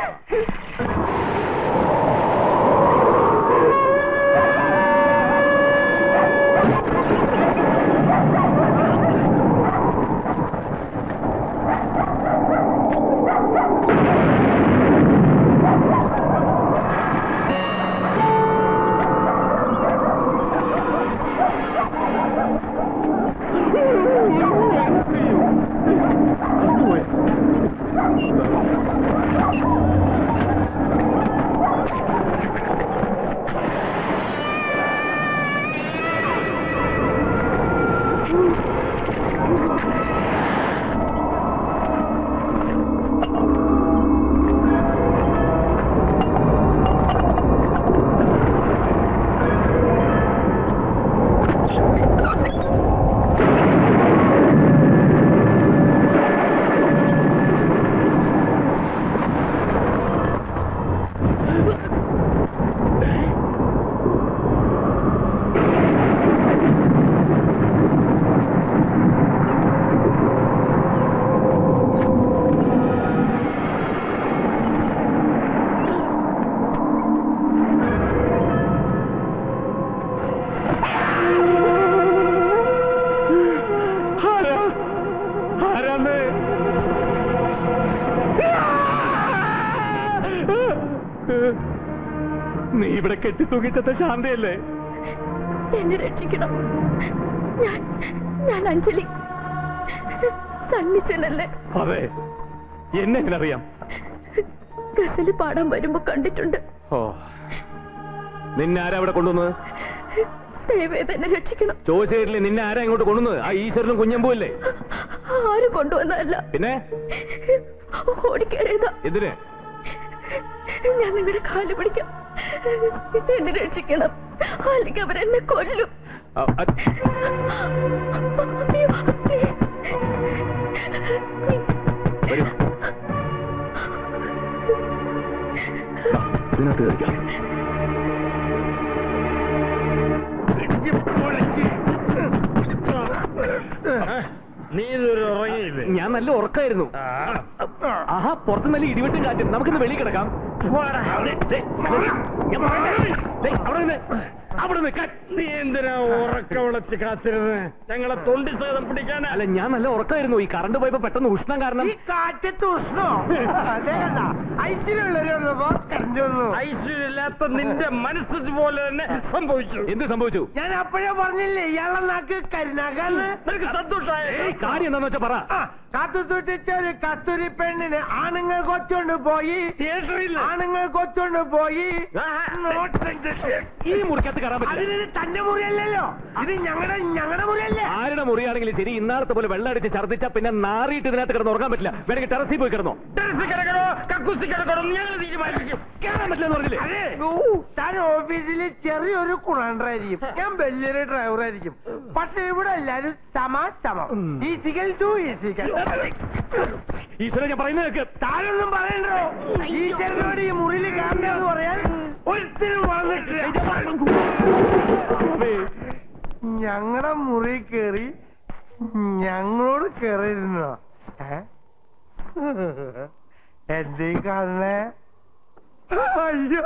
ആരാന്ന് നീ ഇവിടെ കെട്ടി തൂങ്ങിച്ചത്ത ശാന്തയല്ലേ എന്നെ രക്ഷിക്കണം ഞാൻ ഞാൻ അഞ്ജലി സണ്ണിച്ചനല്ലേ അതെ എന്നെ എങ്ങനെ അറിയാം ഗസല് പാടാൻ വരുമ്പോ കണ്ടിട്ടുണ്ട് ഓ നിന്നെ ആരാ ഇവിടെ കൊണ്ടുവന്നത് ദയവേ തന്നെ രക്ഷിക്കണം ചോദിച്ചില്ലേ നിന്നെ ആരാ ഇങ്ങോട്ട് കൊണ്ടുവന്നത് ആ ഈശ്വരനും കുഞ്ഞമ്പൂ അല്ലേ ആരും കൊണ്ടുവന്നതല്ല പിന്നെ ഓടിക്കയറിയതാ എന്തിന് ഞാൻ നിങ്ങളുടെ കാല് പിടിക്കാം എന്നെ രക്ഷിക്കണം അല്ലെങ്കിൽ അവരെന്നെ കൊല്ലും ആ, ആ, അയ്യോ, please. വരൂ. ദാ, ഇതിനകത്ത് കയറിക്കാം നീ ഇതൊരു ഉറങ്ങിയില്ലേ ഞാൻ നല്ല ഉറക്കായിരുന്നു ആഹാ പുറത്ത് നല്ല ഇടിവെട്ടും കാറ്റും നമുക്കിന്ന് വെളിയിൽ കിടക്കാം അവിടെ നിൽക്കാൻ നീ എന്തിനാ ഉറക്ക വിളച്ച് കാത്തിരുന്ന് ഞങ്ങളെ തൊണ്ടി സഹിതം പിടിക്കാനാ അല്ല ഞാൻ നല്ല ഉറക്കായിരുന്നു ഈ കറണ്ട് പോയപ്പോ പെട്ടെന്ന് ഉഷ്ണം കാരണം ഈ കാറ്റത്ത് ഉഷ്ണോ ഐശ്വര്യമുള്ളവരോ കറണ്ട് വന്നു ഐശ്വര്യമില്ലാത്ത നിന്റെ മനസ്സ് പോലെ തന്നെ സംഭവിച്ചു എന്ത് സംഭവിച്ചു ഞാൻ അപ്പോഴേ പറഞ്ഞില്ലേ ഇയാളെ നാക്ക് കരിനാക്കാന്ന് നിനക്ക് സന്തോഷമായ ഏയ്, കാര്യം എന്താന്ന് വെച്ചാ പറ ആ, കാത്തു സൂക്ഷിച്ച ഒരു കസ്തൂരി പെണ്ണിന് ആണുങ്ങൾ കൊച്ചുകൊണ്ട് പോയി തിയേറ്ററിൽ ആണുങ്ങൾ കൊച്ചുകൊണ്ട് പോയി ഈ മുറിക്കകത്ത് കയറാൻ പറ്റില്ല അതിന് തന്റെ മുറിയല്ലല്ലോ ഇത് ഞങ്ങളുടെ ഞങ്ങളുടെ മുറിയല്ലേ ആരുടെ മുറിയാണെങ്കിലും ശരി ഇന്നാളത്തെ പോലെ വെള്ളം അടിച്ച് ഛർദ്ദിച്ചാ പിന്നെ നാറിയിട്ട് ഇതിനകത്ത് കിടന്ന് ഉറങ്ങാൻ പറ്റില്ല വേണമെങ്കിൽ ടെറസിൽ പോയി കിടന്നോ ടെറസിൽ കിടക്കണോ കക്കൂസി കിടക്കണോ എന്ന് ഞങ്ങൾ തീരുമാനിക്കും കയറാൻ പറ്റില്ല എന്ന് പറഞ്ഞില്ലേ അതെ താൻ ഓഫീസിൽ ചെറിയൊരു കുണാണ്ടറായിരിക്കും ഞാൻ വലിയൊരു ഡ്രൈവറായിരിക്കും പക്ഷെ ഇവിടെ എല്ലാരും സമ സമം ഈസിക്കൽ ടു ഈസിക്കൽ ഈശ്വരൻ ഞാൻ പറയുന്നത് കേൾക്ക് താനൊന്നും പറയണ്ടോ ഈശ്വരനോട് ഈ മുറിയിൽ കാണണമെന്ന് പറയാൻ ഒരിക്കലും വന്നിട്ടില്ല ഞങ്ങളുടെ മുറി കയറി ഞങ്ങളോട് കയറിയിരുന്നോ ഏ എന്തേ കാണണേ അയ്യോ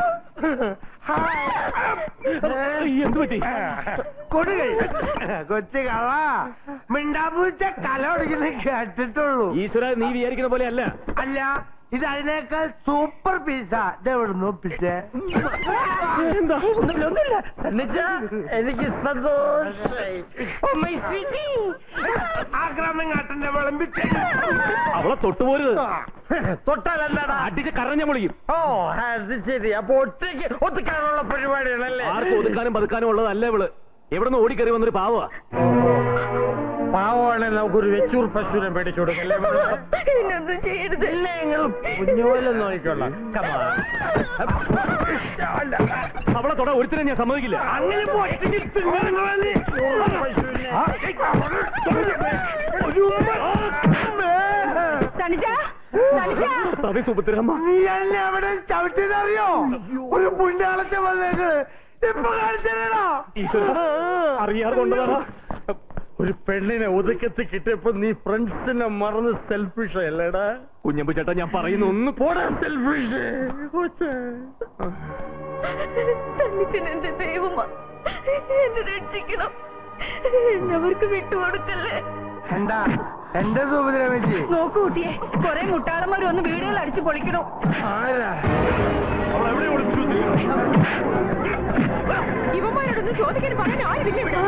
എന്ത് പറ്റി കൊടുകൈ കൊച്ചു കള മിണ്ടാപൂച്ച കല ഒടിക്കുന്ന കേട്ടിട്ടുള്ളൂ ഈശ്വര നീ വിചാരിക്കുന്ന പോലെ അല്ല അല്ല ഇത് അതിനേക്കാൾ സൂപ്പർ പീസാ ഇതെവിടുന്ന് ഒപ്പിച്ചേ എന്താ ഒന്നുമില്ല സന്നിച്ച എനിക്ക് സന്തോഷായി ഓ മൈ സ്വീറ്റി ആക്രമണം കാട്ടന്റെ വിളമ്പിച്ച് അവളെ തൊട്ടുപോരുത് തൊട്ടാൽ എന്താടാ അടിച്ച് കറഞ്ഞ മുളിയും ഓ അത് ശരി അപ്പൊ ഒറ്റയ്ക്ക് ഒത്തുക്കാനുള്ള പരിപാടികളല്ലേ ആർക്കും ഒതുക്കാനും പതുക്കാനും ഉള്ളതല്ല ഇവള് എവിടെ നിന്ന് ഓടിക്കറി വന്നൊരു പാവ പാവമാണെങ്കിൽ നമുക്കൊരു വെച്ചൂർ പശുവിനെ മേടിച്ചു കൊടുക്കല്ലേ എന്നൊന്നും ചെയ്യരുത് ഞങ്ങൾ കുഞ്ഞുപോലെ നോക്കിക്കൊള്ളാം Come on. അവളെ തൊട ഒരുത്തരെ ഞാൻ സമ്മതിക്കില്ല അങ്ങനെ ഇപ്പൊ ഒറ്റയ്ക്ക് തിന്നണോ നീ? പശുവിനെ. ഒരു ഉമ്മ. സനിജ സനിജ തവി സുഭദ്രമ്മ നീ എന്നെ അവിടെ ചവിട്ടിയതറിയോ ഒരു പുണ്യാളത്തെ വന്നേക്ക് ഇപ്പൊ കാണിച്ചോ ഈശ്വര അറിയാതെ കൊണ്ടതാ ഒരു പെണ്ണിനെ ഒതുക്കത്തി കിട്ടിയപ്പോ നീ ഫ്രണ്ട്സിനെ മറന്ന് സെൽഫിഷ് അല്ലേടാ കുഞ്ഞമ്പു ചേട്ടാ ഞാൻ പറയുന്നു ഒന്ന് പോടാ സെൽഫിഷ് സന്നിച്ചൻ എന്റെ ദൈവമാ എന്നെ രക്ഷിക്കണം എന്നെ അവർക്ക് വിട്ടുകൊടുക്കല്ലേ എന്താ എന്റെ സുഭദ്രമേച്ചി നോക്കൂ കുട്ടിയെ കൊറേ മുട്ടാളന്മാർ ഒന്ന് വീടുകൾ അടിച്ചു പൊളിക്കണു ആരാ ഇവന്മാരോടൊന്നും ചോദിക്കാൻ പറയാൻ ആരുമില്ല ഇവിടെ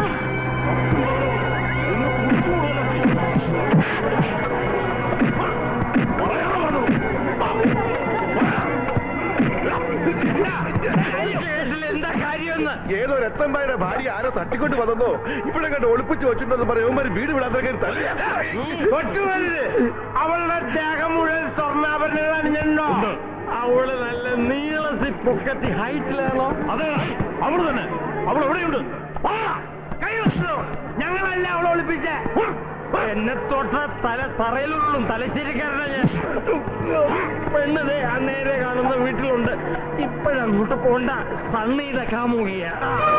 എന്താ കാര്യമെന്ന് ഏതോ രത്തമ്പായുടെ ഭാര്യ ആരോ തട്ടിക്കൊണ്ട് വന്നോ ഇവിടെ കണ്ട് ഒളിപ്പിച്ച് വെച്ചിട്ടുണ്ടെന്ന് പറയുമ്പോൾ വീട് വിടാത്ത തള്ളിയ ഒറ്റുവരുത് അവളുടെ ദേഹം മുഴുവൻ സ്വർണ്ണാഭരണങ്ങൾ അണിഞ്ഞോ അവള് നല്ല നീളത്തിൽ പൊക്കത്തി ഹൈറ്റിലാണോ അതെ അവള് തന്നെ അവൾ എവിടെയുണ്ട് കൈവശോ ഞങ്ങളല്ല അവളെ ഒളിപ്പിച്ചേ എന്നെ തൊട്ട തല തറയിലുള്ളും തലശ്ശേരിക്കാരനാ ഞാൻ പെണ്ണതേ ആ നേരെ കാണുന്ന വീട്ടിലുണ്ട് ഇപ്പോഴങ്ങോട്ട് പോണ്ട സണ്ണിയുടെ കാമുകിയ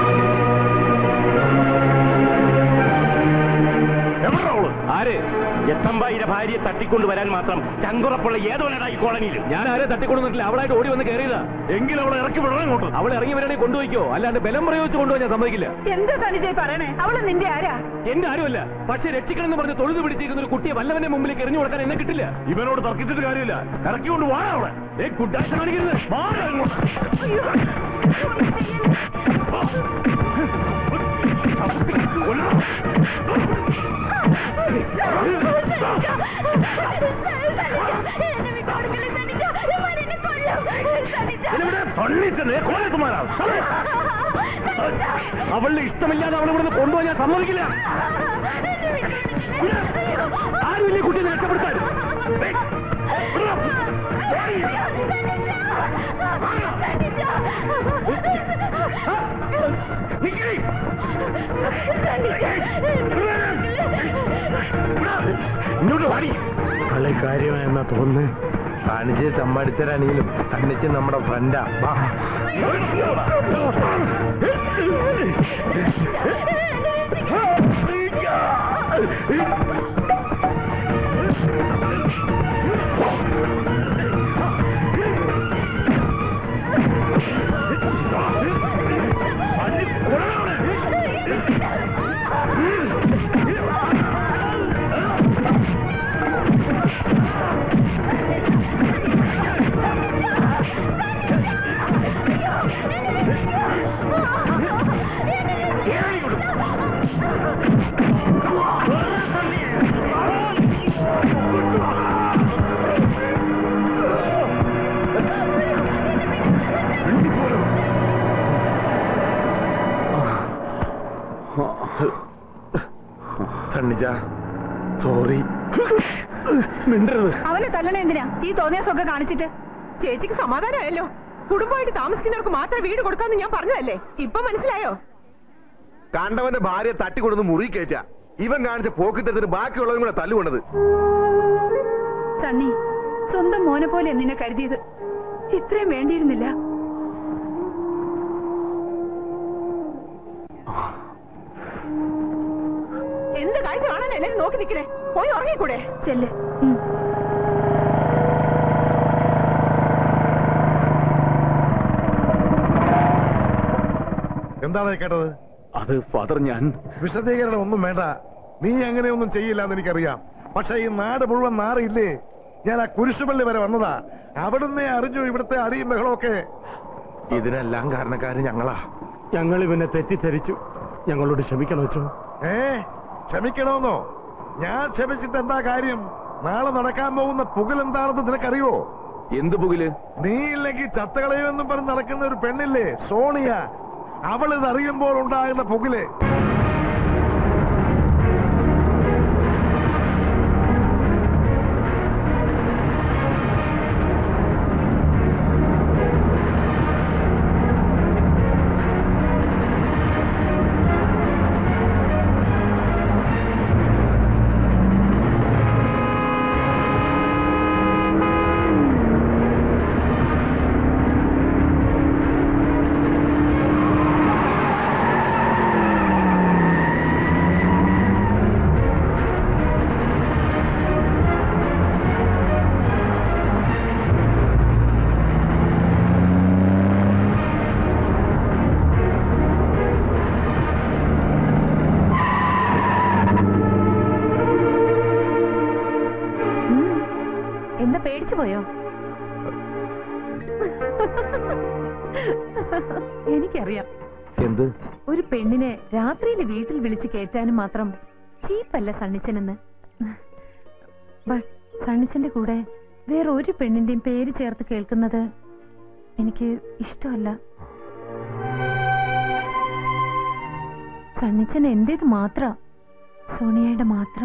എവിടെ അവള് ആര് എത്തമ്പായിരെ ഭാര്യയെ തട്ടിക്കൊണ്ട് വരാൻ മാത്രം ചങ്കുറപ്പുള്ള ഏതോലടാ ഈ കോളനിയിൽ ഞാൻ ആരെ തട്ടിക്കൊടുന്നിട്ടില്ല അവളായിട്ട് ഓടി വന്ന് കയറിയതാ എങ്കിലും അവളെ ഇറക്കി വിടണം ഇങ്ങോട്ട് അവൾ ഇറങ്ങി വരാണെങ്കിൽ കൊണ്ടുപോയിക്കോ അല്ലാണ്ട് ബലം പ്രയോഗിച്ച് കൊണ്ടുപോയി ഞാൻ സമ്മതിക്കില്ല എന്താ സനിജയ് പറയണേ അവള് നിന്റെ ആരാ എന്റെ ആരുമല്ല പക്ഷെ രക്ഷിക്കണം എന്ന് പറഞ്ഞ് തൊഴുതു പിടിച്ചിരിക്കുന്ന ഒരു കുട്ടിയെ വല്ലവന്റെ മുമ്പിലേക്ക് എറിഞ്ഞു കൊടുക്കാൻ എന്നെ കിട്ടില്ല ഇവനോട് തർക്കിച്ചിട്ട് കാര്യമില്ല ഇറക്കിക്കൊണ്ട് വാ അവളെ ഏ ഗുഡായിട്ട് കാണിക്കരുത് മാറ് അങ്ങോട്ട്. സണ്ണിച്ചനെ കോലത്തുമാരാ അവളുടെ ഇഷ്ടമില്ലാതെ അവൾ ഇവിടുന്ന് കൊണ്ടുപോയി ഞാൻ സമ്മതിക്കില്ല ആരുമില്ലേ കുട്ടീനെ രക്ഷപ്പെടുത്താൻ ഇങ്ങോട്ട് വാടി കളി കാര്യമായെന്നാ തോന്നുന്നേ കാണിച്ച് ചമ്മടിത്തരാണെങ്കിലും തന്നിച്ച് നമ്മുടെ ഫ്രണ്ടാ വാ തണ്ണിച്ച സോറി മിണ്ടരുത് അവനെ തല്ലണ എന്തിനാ ഈ തോന്നിയാസൊക്കെ കാണിച്ചിട്ട് ചേച്ചിക്ക് സമാധാനമായല്ലോ കുടുംബമായിട്ട് താമസിക്കുന്നവർക്ക് മാത്രം വീട് കൊടുക്കാന്ന് ഞാൻ പറഞ്ഞതല്ലേ ഇപ്പൊ മനസ്സിലായോ കണ്ടവന്റെ ഭാര്യ തട്ടിക്കൊടുന്ന് മുറി കയറ്റ ഇവൻ കാണിച്ച പോക്കിത്തരത്തിന് ബാക്കിയുള്ളവരും കൂടെ തല്ലുകൊണ്ടത് സണ്ണി സ്വന്തം മോനെ പോലെ നിന്നെ കരുതിയത് ഇത്രയും വേണ്ടിയിരുന്നില്ല എന്ത് കാഴ്ച കാണാൻ എല്ലാരും നോക്കി നിൽക്കണേ പോയി ഉറങ്ങിക്കൂടെ ചെല്ല് എന്താണ് കേട്ടത് അത് ഫാദർ ഞാൻ വിശദീകരണം ഒന്നും വേണ്ട നീ അങ്ങനെയൊന്നും ചെയ്യില്ല എന്ന് എനിക്കറിയാം പക്ഷെ ഈ നാട് മുഴുവൻ നാറിയില്ലേ ഞാൻ ആ കുരിശുപള്ളി വരെ വന്നതാ അവിടുന്ന് അറിഞ്ഞു ഇവിടുത്തെ അടിയും ബഹളമൊക്കെ ഇതിനെല്ലാം കാരണക്കാര് ഞങ്ങളാ ഞങ്ങൾ ഇവനെ തെറ്റിദ്ധരിച്ചു ഞങ്ങളോട് ക്ഷമിക്കണം വെച്ചോ ഏ ക്ഷമിക്കണമെന്നോ ഞാൻ ക്ഷമിച്ചിട്ട് എന്താ കാര്യം നാളെ നടക്കാൻ പോകുന്ന പുകൽ എന്താണെന്ന് നിനക്കറിയോ എന്ത് പുകില് നീ ഇല്ലെങ്കിൽ ചത്തകളയുമെന്നും പറഞ്ഞ് നടക്കുന്ന ഒരു പെണ്ണില്ലേ സോണിയ അവൾ ഇത് അറിയുമ്പോൾ ഉണ്ടാകുന്ന പുകില് എന്താ പേടിച്ചു പോയോ എനിക്കറിയാം എന്ത് ഒരു പെണ്ണിനെ രാത്രിയിൽ വീട്ടിൽ വിളിച്ച് കയറ്റാനും മാത്രം ചീപ്പല്ല സണ്ണിച്ചനെന്ന് ബട്ട് സണ്ണിച്ചന്റെ കൂടെ വേറെ ഒരു പെണ്ണിന്റെയും പേര് ചേർത്ത് കേൾക്കുന്നത് എനിക്ക് ഇഷ്ടമല്ല സണ്ണിച്ചൻ എന്റേത് മാത്ര സോണിയയുടെ മാത്രം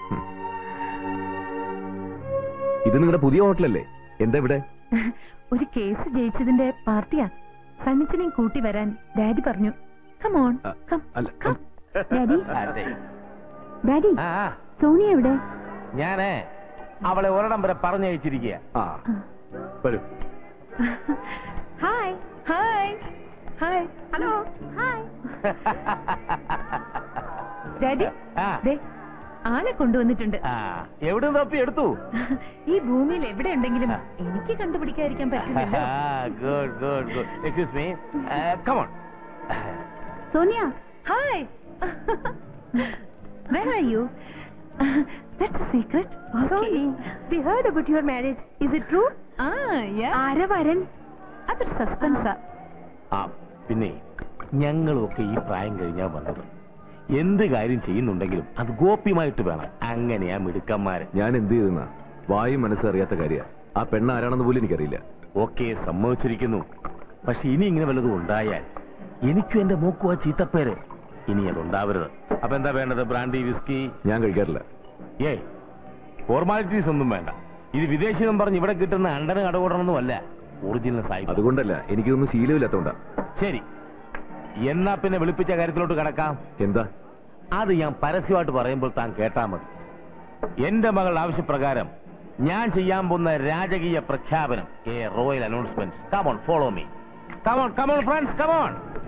ഇത് നിങ്ങളുടെ പുതിയ ഹോട്ടലല്ലേ എന്താ ഇവിടെ ഒരു കേസ് ജയിച്ചതിന്റെ പാർട്ടിയാ സണ്ണിച്ചനെയും കൂട്ടി വരാൻ ഡാഡി പറഞ്ഞു കമോൺ കം അല്ല കം ഡാഡി അതെ ഡാഡി ആ സോണിയ എവിടെ ഞാനേ അവളെ ഒരിടം വരെ പറഞ്ഞയച്ചിരിക്കുക ആ വരൂ hi hi hi hello hi daddy ആ. ദേ ആനെ കൊണ്ടുവന്നിട്ടുണ്ട് ആ എവിടെ തപ്പി എടുത്തു ഈ ഭൂമിയിൽ എവിടെ ഉണ്ടെങ്കിലും എനിക്ക് കണ്ടുപിടിക്കാതിരിക്കാൻ പറ്റില്ലല്ലോ good good good excuse me come on Sonia hi Where are you? That's a secret. Sony, we heard about your marriage. Is it true? Ah, yeah. ആരാ വരൻ അതൊരു സസ്പെൻസാ ആ പിന്നെ ഞങ്ങളൊക്കെ ഈ പ്രായം കഴിഞ്ഞാ വന്നത് എന്ത് കാര്യം ചെയ്യുന്നുണ്ടെങ്കിലും അത് ഗോപ്യമായിട്ട് വേണം അങ്ങനെയാ മിടുക്കന്മാര് ഞാൻ എന്ത് ചെയ്തെന്നാ വായും മനസ്സറിയാത്ത കാര്യ ആ പെണ്ണ് ആരാണെന്ന് പോലും എനിക്കറിയില്ല ഓക്കെ സമ്മതിച്ചിരിക്കുന്നു പക്ഷെ ഇനി ഇങ്ങനെ വല്ലതും ഉണ്ടായാൽ എനിക്കും എന്റെ മോക്കും ആ ചീത്തപ്പേര് ഇനി അതുണ്ടാവരുത് അപ്പൊ എന്താ വേണ്ടത് ബ്രാൻഡി വിസ്കി ഞാൻ കഴിക്കാറില്ല ഏയ് ഫോർമാലിറ്റീസ് ഒന്നും വേണ്ട ഇത് വിദേശി എന്നും പറഞ്ഞ് ഇവിടെ കിട്ടുന്ന അണ്ടന് കടകൂടണമെന്നുമല്ല ഒറിജിനൽ സായി അതുകൊണ്ടല്ല എനിക്കൊന്നും ശീലമില്ലാത്തോണ്ടാ ശരി എന്നാ പിന്നെ വിളിപ്പിച്ച കാര്യത്തിലോട്ട് കിടക്കാം എന്താ അത് ഞാൻ പരസ്യമായിട്ട് പറയുമ്പോൾ താൻ കേട്ടാ മതി എന്റെ മകൾ ആവശ്യപ്രകാരം ഞാൻ ചെയ്യാൻ പോകുന്ന രാജകീയ പ്രഖ്യാപനം a royal announcement come on follow me come on come on friends come on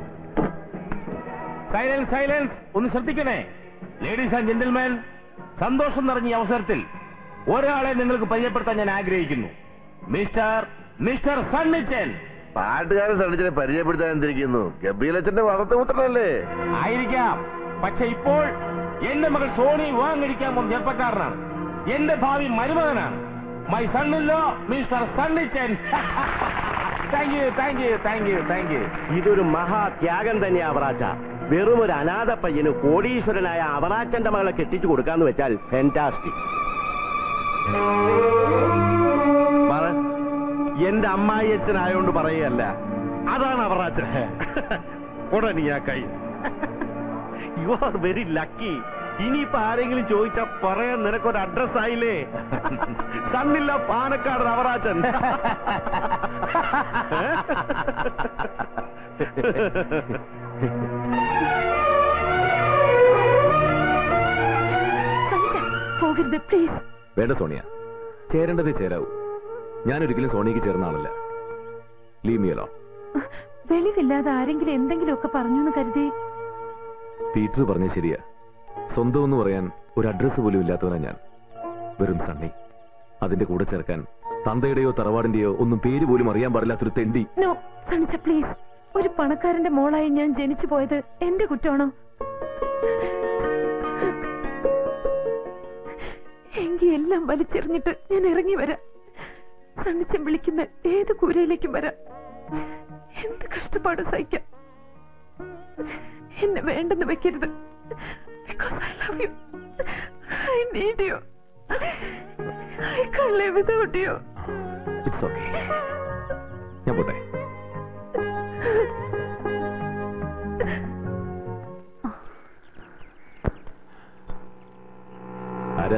silence silence ഒന്ന് ശ്രദ്ധിക്കണേ ലേഡീസ് ആൻഡ് ജെന്റിൽമാൻ സന്തോഷം നിറഞ്ഞ ഈ അവസരത്തിൽ ഒരാളെ നിങ്ങൾക്ക് പരിചയപ്പെടുത്താൻ ഞാൻ ആഗ്രഹിക്കുന്നു മിസ്റ്റർ മിസ്റ്റർ സണ്ണിച്ചൻ പാട്ടുകാരൻ സണ്ണിച്ചനെ പരിചയപ്പെടുത്താൻ എന്തിരിക്കുന്നു ഗംഭീരച്ചന്റെ വളർത്തുപുത്രനല്ലേ ആയിരിക്കാം പക്ഷെ ഇപ്പോൾ എന്റെ മകൾ സോണി വിവാഹം കഴിക്കാൻ പോകുന്ന ചെറുപ്പക്കാരനാണ് എന്റെ ഭാവി മരുമകനാണ് മൈ സണ്ണില്ലോ mister Sunnichan thank you thank you thank you thank you ഇതൊരു മഹാത്യാഗം തന്നെയാ അവറാച്ച വെറും ഒരു അനാഥ പയ്യന് കോടീശ്വരനായ അവറാച്ചന്റെ മകളെ കെട്ടിച്ചു കൊടുക്കാന്ന് വെച്ചാൽ ഫെന്റാസ്റ്റിക് എന്റെ അമ്മായി അച്ഛനായോണ്ട് പറയുകയല്ല അതാണ് അവറാച്ചൻ ഉടനെ ആ കൈ യു ആർ വെരി ലക്കി ഇനിയിപ്പോ ആരെങ്കിലും ചോദിച്ചാ പറയാൻ നിനക്കൊരു അഡ്രസ് ആയില്ലേ സണ്ണില്ല പാലക്കാട് അവറാച്ചൻ സഞ്ജ പോകരുത് പ്ലീസ് വേണ്ട സോണിയ ചേരേണ്ടതേ ചേരാവൂ ഞാൻ ഒരിക്കലും സോണിയക്ക് ചേർന്ന ആളല്ല ലീമിയലോ വെളിവില്ലാതെ ആരെങ്കിലും എന്തെങ്കിലുമൊക്കെ പറഞ്ഞു എന്ന് കരുതി പീറ്റർ പറഞ്ഞ ശരിയാ സ്വന്തം എന്ന് പറയാൻ ഒരു അഡ്രസ്സ് പോലും ഇല്ലാത്തവനാ ഞാൻ വെറും സണ്ണി അതിന്റെ കൂടെ ചേർക്കാൻ തന്തയുടെയോ തറവാടിന്റെയോ ഒന്നും പേര് പോലും അറിയാൻ പാടില്ലാത്തൊരു തെണ്ടി നോ സണിച്ച പ്ലീസ് ഒരു പണക്കാരന്റെ മോളായി ഞാൻ ജനിച്ചു പോയത് എന്റെ കുറ്റമാണോ എങ്കിൽ എല്ലാം വലിച്ചെറിഞ്ഞിട്ട് ഞാൻ ഇറങ്ങി വരാം സണ്ണിച്ചൻ വിളിക്കുന്ന ഏത് കൂരയിലേക്കും വരാം എന്ത് കഷ്ടപ്പാട് സഹിക്കാം എന്നെ വേണ്ടെന്ന് വെക്കരുത് because I love you I need you I can live without you it's okay ഞാൻ പോട്ടെ ആരാ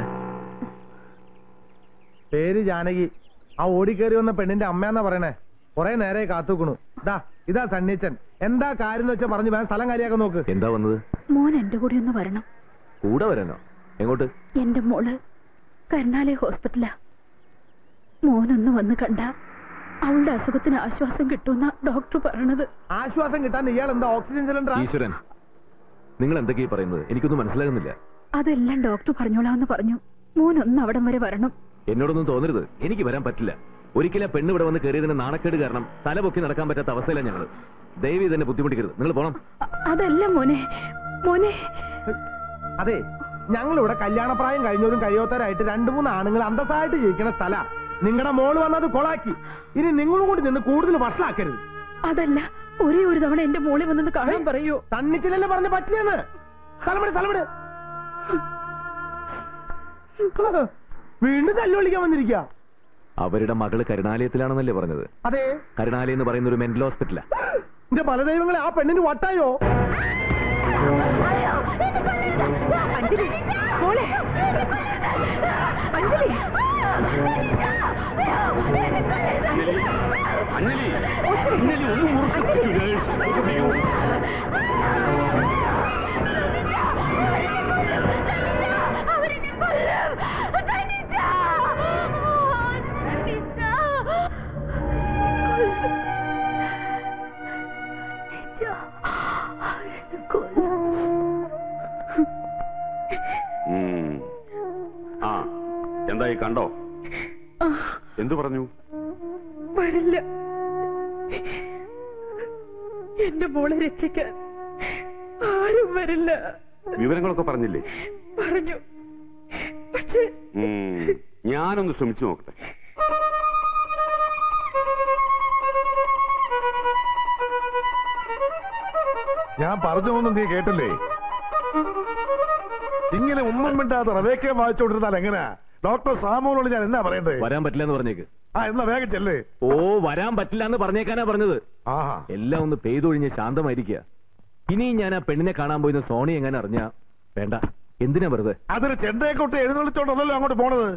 പേര് ജാനകി ആ ഓടിക്കേറി വന്ന പെണ്ണിന്റെ അമ്മയാന്നാ പറയണേ കൊറേ നേരെ കാത്തുക്കണു ഇതാ ഇതാ സണ്ണീച്ചൻ എന്താ കാര്യം എന്ന് വെച്ചാ പറഞ്ഞു വേണം സ്ഥലം കാര്യമാക്കാൻ നോക്ക് എന്താ വന്നത് മോൻ എന്റെ കൂടെ ഒന്ന് വരണം കൂടെ വരാനോ എങ്ങോട്ട് എന്റെ മോള് കരുണാലയ ഹോസ്പിറ്റലാ മോനൊന്ന് വന്ന് കണ്ട അവളുടെ അസുഖത്തിന് ആശ്വാസം കിട്ടുമെന്ന ഡോക്ടർ പറയണത് ആശ്വാസം കിട്ടാൻ ഇയാൾ എന്താ ഓക്സിജൻ സിലിണ്ടർ ഈശ്വരൻ നിങ്ങൾ എന്തൊക്കെയാ പറയുന്നത് എനിക്കൊന്നും മനസ്സിലാകുന്നില്ല അതെല്ലാം ഡോക്ടർ പറഞ്ഞോളാന്ന് പറഞ്ഞു മോനൊന്ന് അവിടം വരെ വരണം എന്നോടൊന്നും തോന്നരുത് എനിക്ക് വരാൻ പറ്റില്ല ഒരിക്കലും ആ പെണ്ണ് ഇവിടെ വന്ന് കയറിയതിന്റെ നാണക്കേട് കാരണം തല പൊക്കി നടക്കാൻ പറ്റാത്ത അവസ്ഥയിലാണ് ഞങ്ങൾ ദയവ് ഇതെന്നെ ബുദ്ധിമുട്ടിക്കരുത് നിങ്ങൾ പോണം അ- അതല്ല മോനെ മോനെ അതെ ഞങ്ങൾ ഇവിടെ കല്യാണപ്രായം കഴിഞ്ഞവരും കഴിയാത്തവരായിട്ട് രണ്ടു മൂന്ന് ആണുങ്ങൾ അന്തസ്സായിട്ട് ജീവിക്കുന്ന സ്ഥല നിങ്ങളുടെ മോള് വന്നത് കൊളാക്കി ഇനി നിങ്ങളും കൂടി നിന്ന് കൂടുതൽ വഷളാക്കരുത് അതല്ല ഒരേ ഒരു തവണ എന്റെ മോളെ വന്നത് കാണാൻ പറയൂ തണ്ണിച്ചില്ലല്ലേ പറഞ്ഞ പറ്റില്ലെന്ന് സ്ഥലമിട് സ്ഥലമിട് വീണ്ടും തല്ലു വിളിക്കാൻ വന്നിരിക്കുക അവരുടെ മകള് കരുണാലയത്തിലാണെന്നല്ലേ പറഞ്ഞത് അതെ കരുണാലയം എന്ന് പറയുന്ന ഒരു മെന്റൽ ഹോസ്പിറ്റലാ എന്റെ ബലദൈവങ്ങളെ ആ പെണ്ണിന് വട്ടായോ അഞ്ജലി മോളെ അഞ്ജലി അഞ്ജലി അഞ്ജലി ഒന്ന് മുറുക്കി ആ എന്തായി കണ്ടോ എന്തു പറഞ്ഞു വരില്ല എന്റെ മോളെ രക്ഷിക്കാൻ ആരും വരില്ല വിവരങ്ങളൊക്കെ പറഞ്ഞില്ലേ പറഞ്ഞു പക്ഷേ ഉം, ഞാനൊന്ന് ശ്രമിച്ചു നോക്കട്ടെ ഞാൻ പറഞ്ഞതൊന്നും നീ കേട്ടില്ലേ ഇങ്ങനെ ഒന്നും മിണ്ടാതെ റവേക്കെ വായിച്ചോണ്ടിരുന്നാൽ എങ്ങനെയാ ഡോക്ടർ സാമോനോട് ഞാൻ എന്നാ പറയണ്ടേ വരാൻ പറ്റില്ല എന്ന് പറഞ്ഞേക്ക് ആ എന്നാ വേഗം ചെല്ലേ ഓ വരാൻ പറ്റില്ല എന്ന് പറഞ്ഞേക്കാനാ പറഞ്ഞത് ആഹാ എല്ലാം ഒന്ന് പെയ്തൊഴിഞ്ഞ് ശാന്തമായിരിക്കുക ഇനി ഞാൻ ആ പെണ്ണിനെ കാണാൻ പോയിന്ന് സോണി എങ്ങനെ അറിഞ്ഞ വേണ്ട എന്തിനാ വെറുതെ അതൊരു ചെണ്ടയെ കൊട്ട് എഴുന്നള്ളിച്ചോണ്ടല്ലോ അങ്ങോട്ട് പോണത്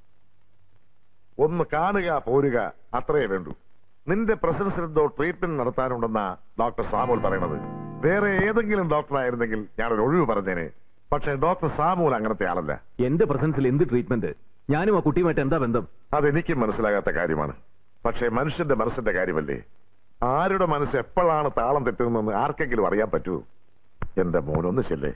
ഒന്ന് കാണുക പോരുക അത്രയേ വേണ്ടൂ നിന്റെ പ്രസൻസിൽ എന്തോ ട്രീറ്റ്മെന്റ് നടത്താനുണ്ടെന്നാ ഡോക്ടർ സാമുൽ പറയണത് വേറെ ഏതെങ്കിലും ഡോക്ടർ ആയിരുന്നെങ്കിൽ ഞാനൊരു ഒഴിവ് പറഞ്ഞേനെ പക്ഷെ ഡോക്ടർ സാമുൽ അങ്ങനത്തെ ആളല്ല എന്റെ പ്രസൻസിൽ എന്ത് ട്രീറ്റ്മെന്റ് ഞാനും ആ കുട്ടിയുമായിട്ട് എന്താ ബന്ധം അതെനിക്കും മനസ്സിലാകാത്ത കാര്യമാണ് പക്ഷേ മനുഷ്യന്റെ മനസ്സിന്റെ കാര്യമല്ലേ ആരുടെ മനസ്സ് എപ്പോഴാണ് താളം തെറ്റുന്നതെന്ന് ആർക്കെങ്കിലും അറിയാൻ പറ്റൂ എന്റെ മോനൊന്ന് ചെല്ലേ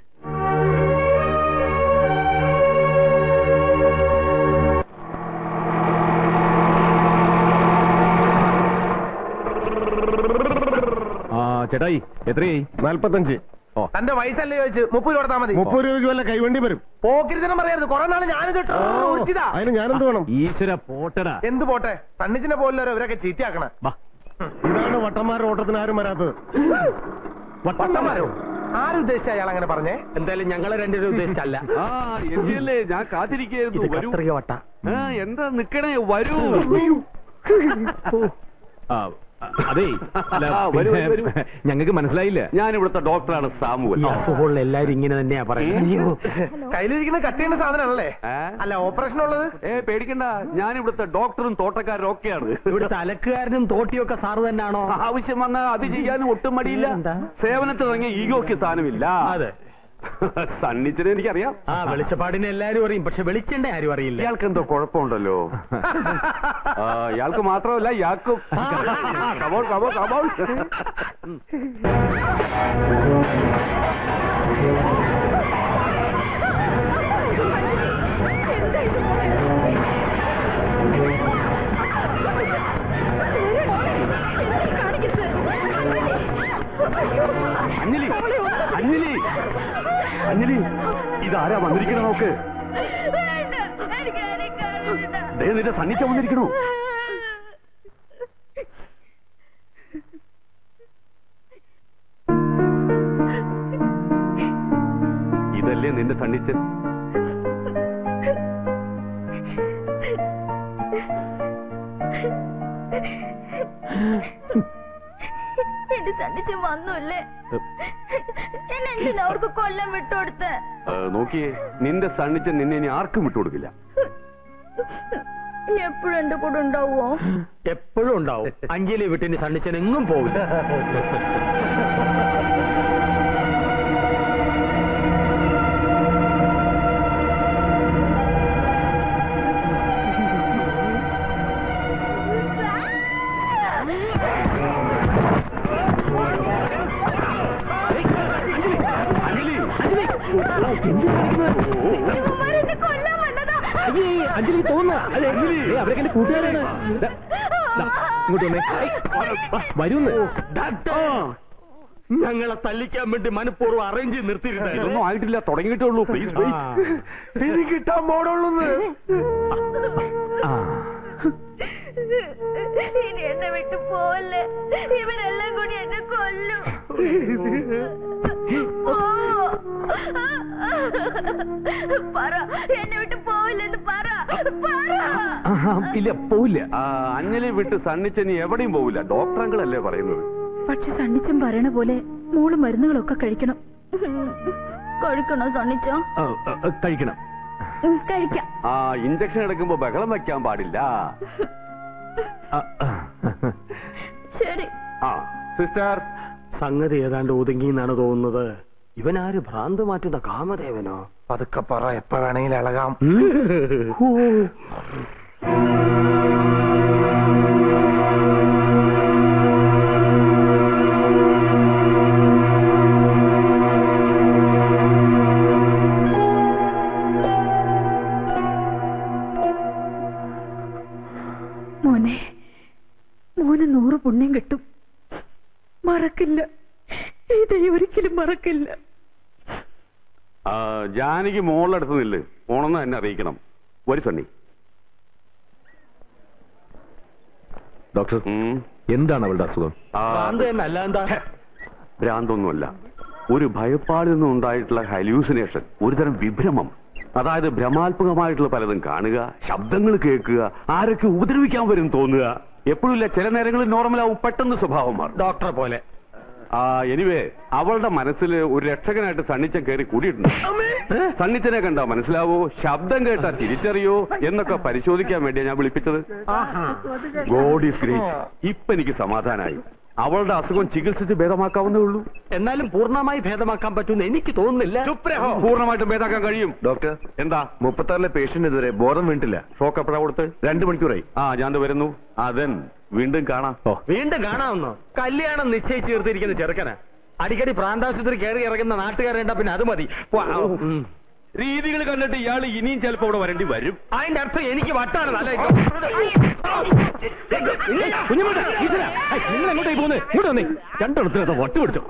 ആ ചേട്ടായി എത്രയായി നാല്പത്തഞ്ച് ഓ തന്റെ വയസ്സല്ലേ ചോദിച്ചു മുപ്പത് രൂപ കൊടുത്താൽ മതി മുപ്പത് രൂപയ്ക്ക് വല്ല കൈവണ്ടി വരും പോക്കിരിതനം പറയരുത് കുറെ നാള് ഞാനിത് ഉരുത്തിയതാ. അതിന് ഞാനെന്ത് വേണം ഈശ്വര പോട്ടടാ എന്ത് പോട്ടെ തണ്ണിച്ചിനെ പോലുള്ളവരെ ഇവരൊക്കെ ചീത്തയാക്കണ വാ ഇതാണ് വട്ടന്മാരുടെ ഓട്ടത്തിന് ആരും വരാത്തത് വട്ടന്മാരോ ആരുദ്ദേശിച്ച അയാൾ അങ്ങനെ പറഞ്ഞേ എന്തായാലും ഞങ്ങളെ രണ്ടുപേരും ഉദ്ദേശിച്ചല്ല ആ എന്തിയല്ലേ ഞാൻ കാത്തിരിക്കുകയായിരുന്നു വരൂ കത്രിക വട്ട ആ, എന്താ നിക്കണേ വരൂ ആ, അതെ അല്ല, ആ, വരൂ, പിന്നെ വരൂ. ഞങ്ങൾക്ക് മനസ്സിലായില്ല ഞാൻ ഇവിടുത്തെ ഡോക്ടറാണ് സാമുവൽ ഈ അസുഖമുള്ള എല്ലാരും ഇങ്ങനെ തന്നെയാ പറയുന്നത് കയ്യിലിരിക്കുന്ന കട്ട് ചെയ്യുന്ന സാധനമാണല്ലേ ഏ? അല്ല ഓപ്പറേഷൻ ഉള്ളത് ഏ പേടിക്കണ്ട ഞാൻ ഇവിടുത്തെ ഡോക്ടറും തോട്ടക്കാരും ഒക്കെയാണ് ഇവിടുത്തെ അലക്കുകാരനും തോട്ടിയൊക്കെ സാറ് തന്നെയാണോ ആവശ്യം വന്നാൽ അത് ചെയ്യാനും ഒട്ടും മടിയില്ല എന്താ? സേവനത്തിൽ തുടങ്ങിയ ഈഗോക്ക് സ്ഥാനമില്ല അതെ സണ്ണിച്ചിനെ എനിക്കറിയാം ആ വെളിച്ചപ്പാടിനെ എല്ലാരും അറിയും പക്ഷെ വെളിച്ചെണ്ണ ആരും അറിയില്ല ഇയാൾക്ക് എന്തോ കുഴപ്പമുണ്ടല്ലോ ആ, ഇയാൾക്ക് മാത്രമല്ല ഇയാൾക്കും come on come on come on Anjali Anjali Anjali ഇതാരാ വന്നിരിക്കണ നോക്ക് ദേ നിന്റെ സണ്ണിച്ച വന്നിരിക്കണു ഇതല്ലേ നിന്റെ സണ്ണിച്ചൻ എന്റെ സണ്ണിച്ച് വന്നൂല്ലേ എന്നെ എന്തിനാ അവർക്ക് കൊല്ലം വിട്ടുകൊടുത്ത് ആ, നോക്കിയേ നിന്റെ സണ്ണിച്ചൻ നിന്നെ ഇനി ആർക്കും വിട്ടുകൊടുക്കില്ല ഇനി എപ്പോഴും എന്റെ കൂടെ ഉണ്ടാവുമോ എപ്പോഴും ഉണ്ടാവും അഞ്ജലി വിട്ടിന് സണ്ണിച്ചൻ എങ്ങും പോവില്ല അഞ്ജലി ഇവന്മാരെന്നെ കൊല്ലാൻ വന്നതാ അഞ്ജലി തോന്നുക അതെ അവരൊക്കെ എന്റെ കൂട്ടുകാരാണ് ദാ, ദാ, ഇങ്ങോട്ട് വന്നേ വരുന്ന് ഞങ്ങളെ തല്ലിക്കാൻ വേണ്ടി മനഃപൂർവ്വം അറേഞ്ച് ചെയ്ത് നിർത്തിയിട്ടുണ്ടായിരുന്നു ഇതൊന്നും ആയിട്ടില്ല തുടങ്ങിയിട്ടേ ഉള്ളൂ പ്ലീസ് ഇനി കിട്ടാൻ പോടുള്ളൂന്ന് ആ ഇനി എന്നെ വിട്ടു പോവല്ലേ ഇവരെല്ലാം കൂടി എന്നെ കൊല്ലും ഓ. പറ എന്നെ വിട്ട് പോവില്ലെന്ന് പറ പറ ആഹാ, ഇല്ല പോവില്ല ആ, അഞ്ജലി വിട്ട് സണ്ണിച്ചനി എവിടെയും പോവില്ല ഡോക്ടർ അങ്കിളല്ലേ പറയുന്നത് പക്ഷെ സണ്ണിച്ചൻ പറയണ പോലെ മോള് മരുന്നുകളൊക്കെ കഴിക്കണം കഴിക്കണോ സണ്ണിച്ചോ ആ, ആ, ആ, കഴിക്കണം ഉം, കഴിക്കാം ആ ഇഞ്ചക്ഷൻ എടുക്കുമ്പോ ബഹളം വെക്കാൻ പാടില്ല ആ, ആ. ശരി ആ സിസ്റ്റർ സംഗതി ഏതാണ്ട് ഒതുങ്ങി എന്നാണ് തോന്നുന്നത് ഇവനാര് ഭ്രാന്ത് മാറ്റുന്ന കാമദേവനോ പതുക്കെ പറ എപ്പ വേണമെങ്കിലും ഇളകാം മോനെ മോന് നൂറ് പുണ്യം കിട്ടും മറക്കില്ല ഈ ദൈവം ഒരിക്കലും മറക്കില്ല ആ, ജാനകി മോളിലടുത്ത് നില്ല് പോണെന്ന് എന്നെ അറിയിക്കണം ഒരു സണ്ണി ഡോക്ടർ ഉം. എന്താണ് അവളുടെ അസുഖം ആ, ഭ്രാന്ത് തന്നെ അല്ല എന്താ ഭ്രാന്തൊന്നുമല്ല ഒരു ഭയപ്പാടിൽ നിന്നും ഉണ്ടായിട്ടുള്ള ഹലൂസിനേഷൻ ഒരുതരം വിഭ്രമം അതായത് ഭ്രമാത്മകമായിട്ടുള്ള പലതും കാണുക ശബ്ദങ്ങൾ കേൾക്കുക ആരൊക്കെ ഉപദ്രവിക്കാൻ വരും തോന്നുക എപ്പോഴില്ല ചില നേരങ്ങളിൽ നോർമലാവും പെട്ടെന്ന് സ്വഭാവം മാറും ഡോക്ടറെ പോലെ ആ എനിവേ അവളുടെ മനസ്സിൽ ഒരു രക്ഷകനായിട്ട് സണ്ണിച്ചൻ കയറി കൂടിയിട്ടുണ്ട് സണ്ണിച്ചനെ കണ്ടാ മനസ്സിലാവോ ശബ്ദം കേട്ടാ തിരിച്ചറിയോ എന്നൊക്കെ പരിശോധിക്കാൻ വേണ്ടിയാ ഞാൻ വിളിപ്പിച്ചത് ഗോഡ് ഈസ് ഗ്രേറ്റ് ഇപ്പൊ എനിക്ക് സമാധാനായി അവളുടെ അസുഖം ചികിത്സിച്ച് ഭേദമാക്കാവുന്നേ ഉള്ളൂ എന്നാലും പൂർണ്ണമായി ഭേദമാക്കാൻ പറ്റുമെന്ന് എനിക്ക് തോന്നുന്നില്ല പൂർണ്ണമായിട്ടും ഭേദമാക്കാൻ കഴിയും ഡോക്ടർ എന്താ മുപ്പത്താറിലെ പേഷ്യന്റ് ഇതുവരെ ബോധം വീണിട്ടില്ല ഷോക്ക് എപ്പോഴാ കൊടുത്ത് രണ്ടു മണിക്കൂറായി ആ ഞാൻ ദേ വരുന്നു അതൻ വീണ്ടും കാണാം വീണ്ടും കാണാമെന്നോ കല്യാണം നിശ്ചയിച്ച് തീർത്തിരിക്കുന്ന ചെറുക്കന് അടിക്കടി പ്രാന്താശുപത്രി കയറി ഇറങ്ങുന്ന നാട്ടുകാരുണ്ട പിന്നെ അത് മതി പോ- ആ, ഉം. രീതികൾ കണ്ടിട്ട് ഇയാൾ ഇനിയും ചിലപ്പോ ഇവിടെ വരേണ്ടി വരും അതിന്റെ അർത്ഥം എനിക്ക് വട്ടാണ് നല്ല കുഞ്ഞുമുട്ട ഈശ്വര നിങ്ങൾ എങ്ങോട്ടേ പോകുന്നത് ഇങ്ങോട്ട് വന്നേ രണ്ടിടത്ത് വട്ട് പിടിച്ചോ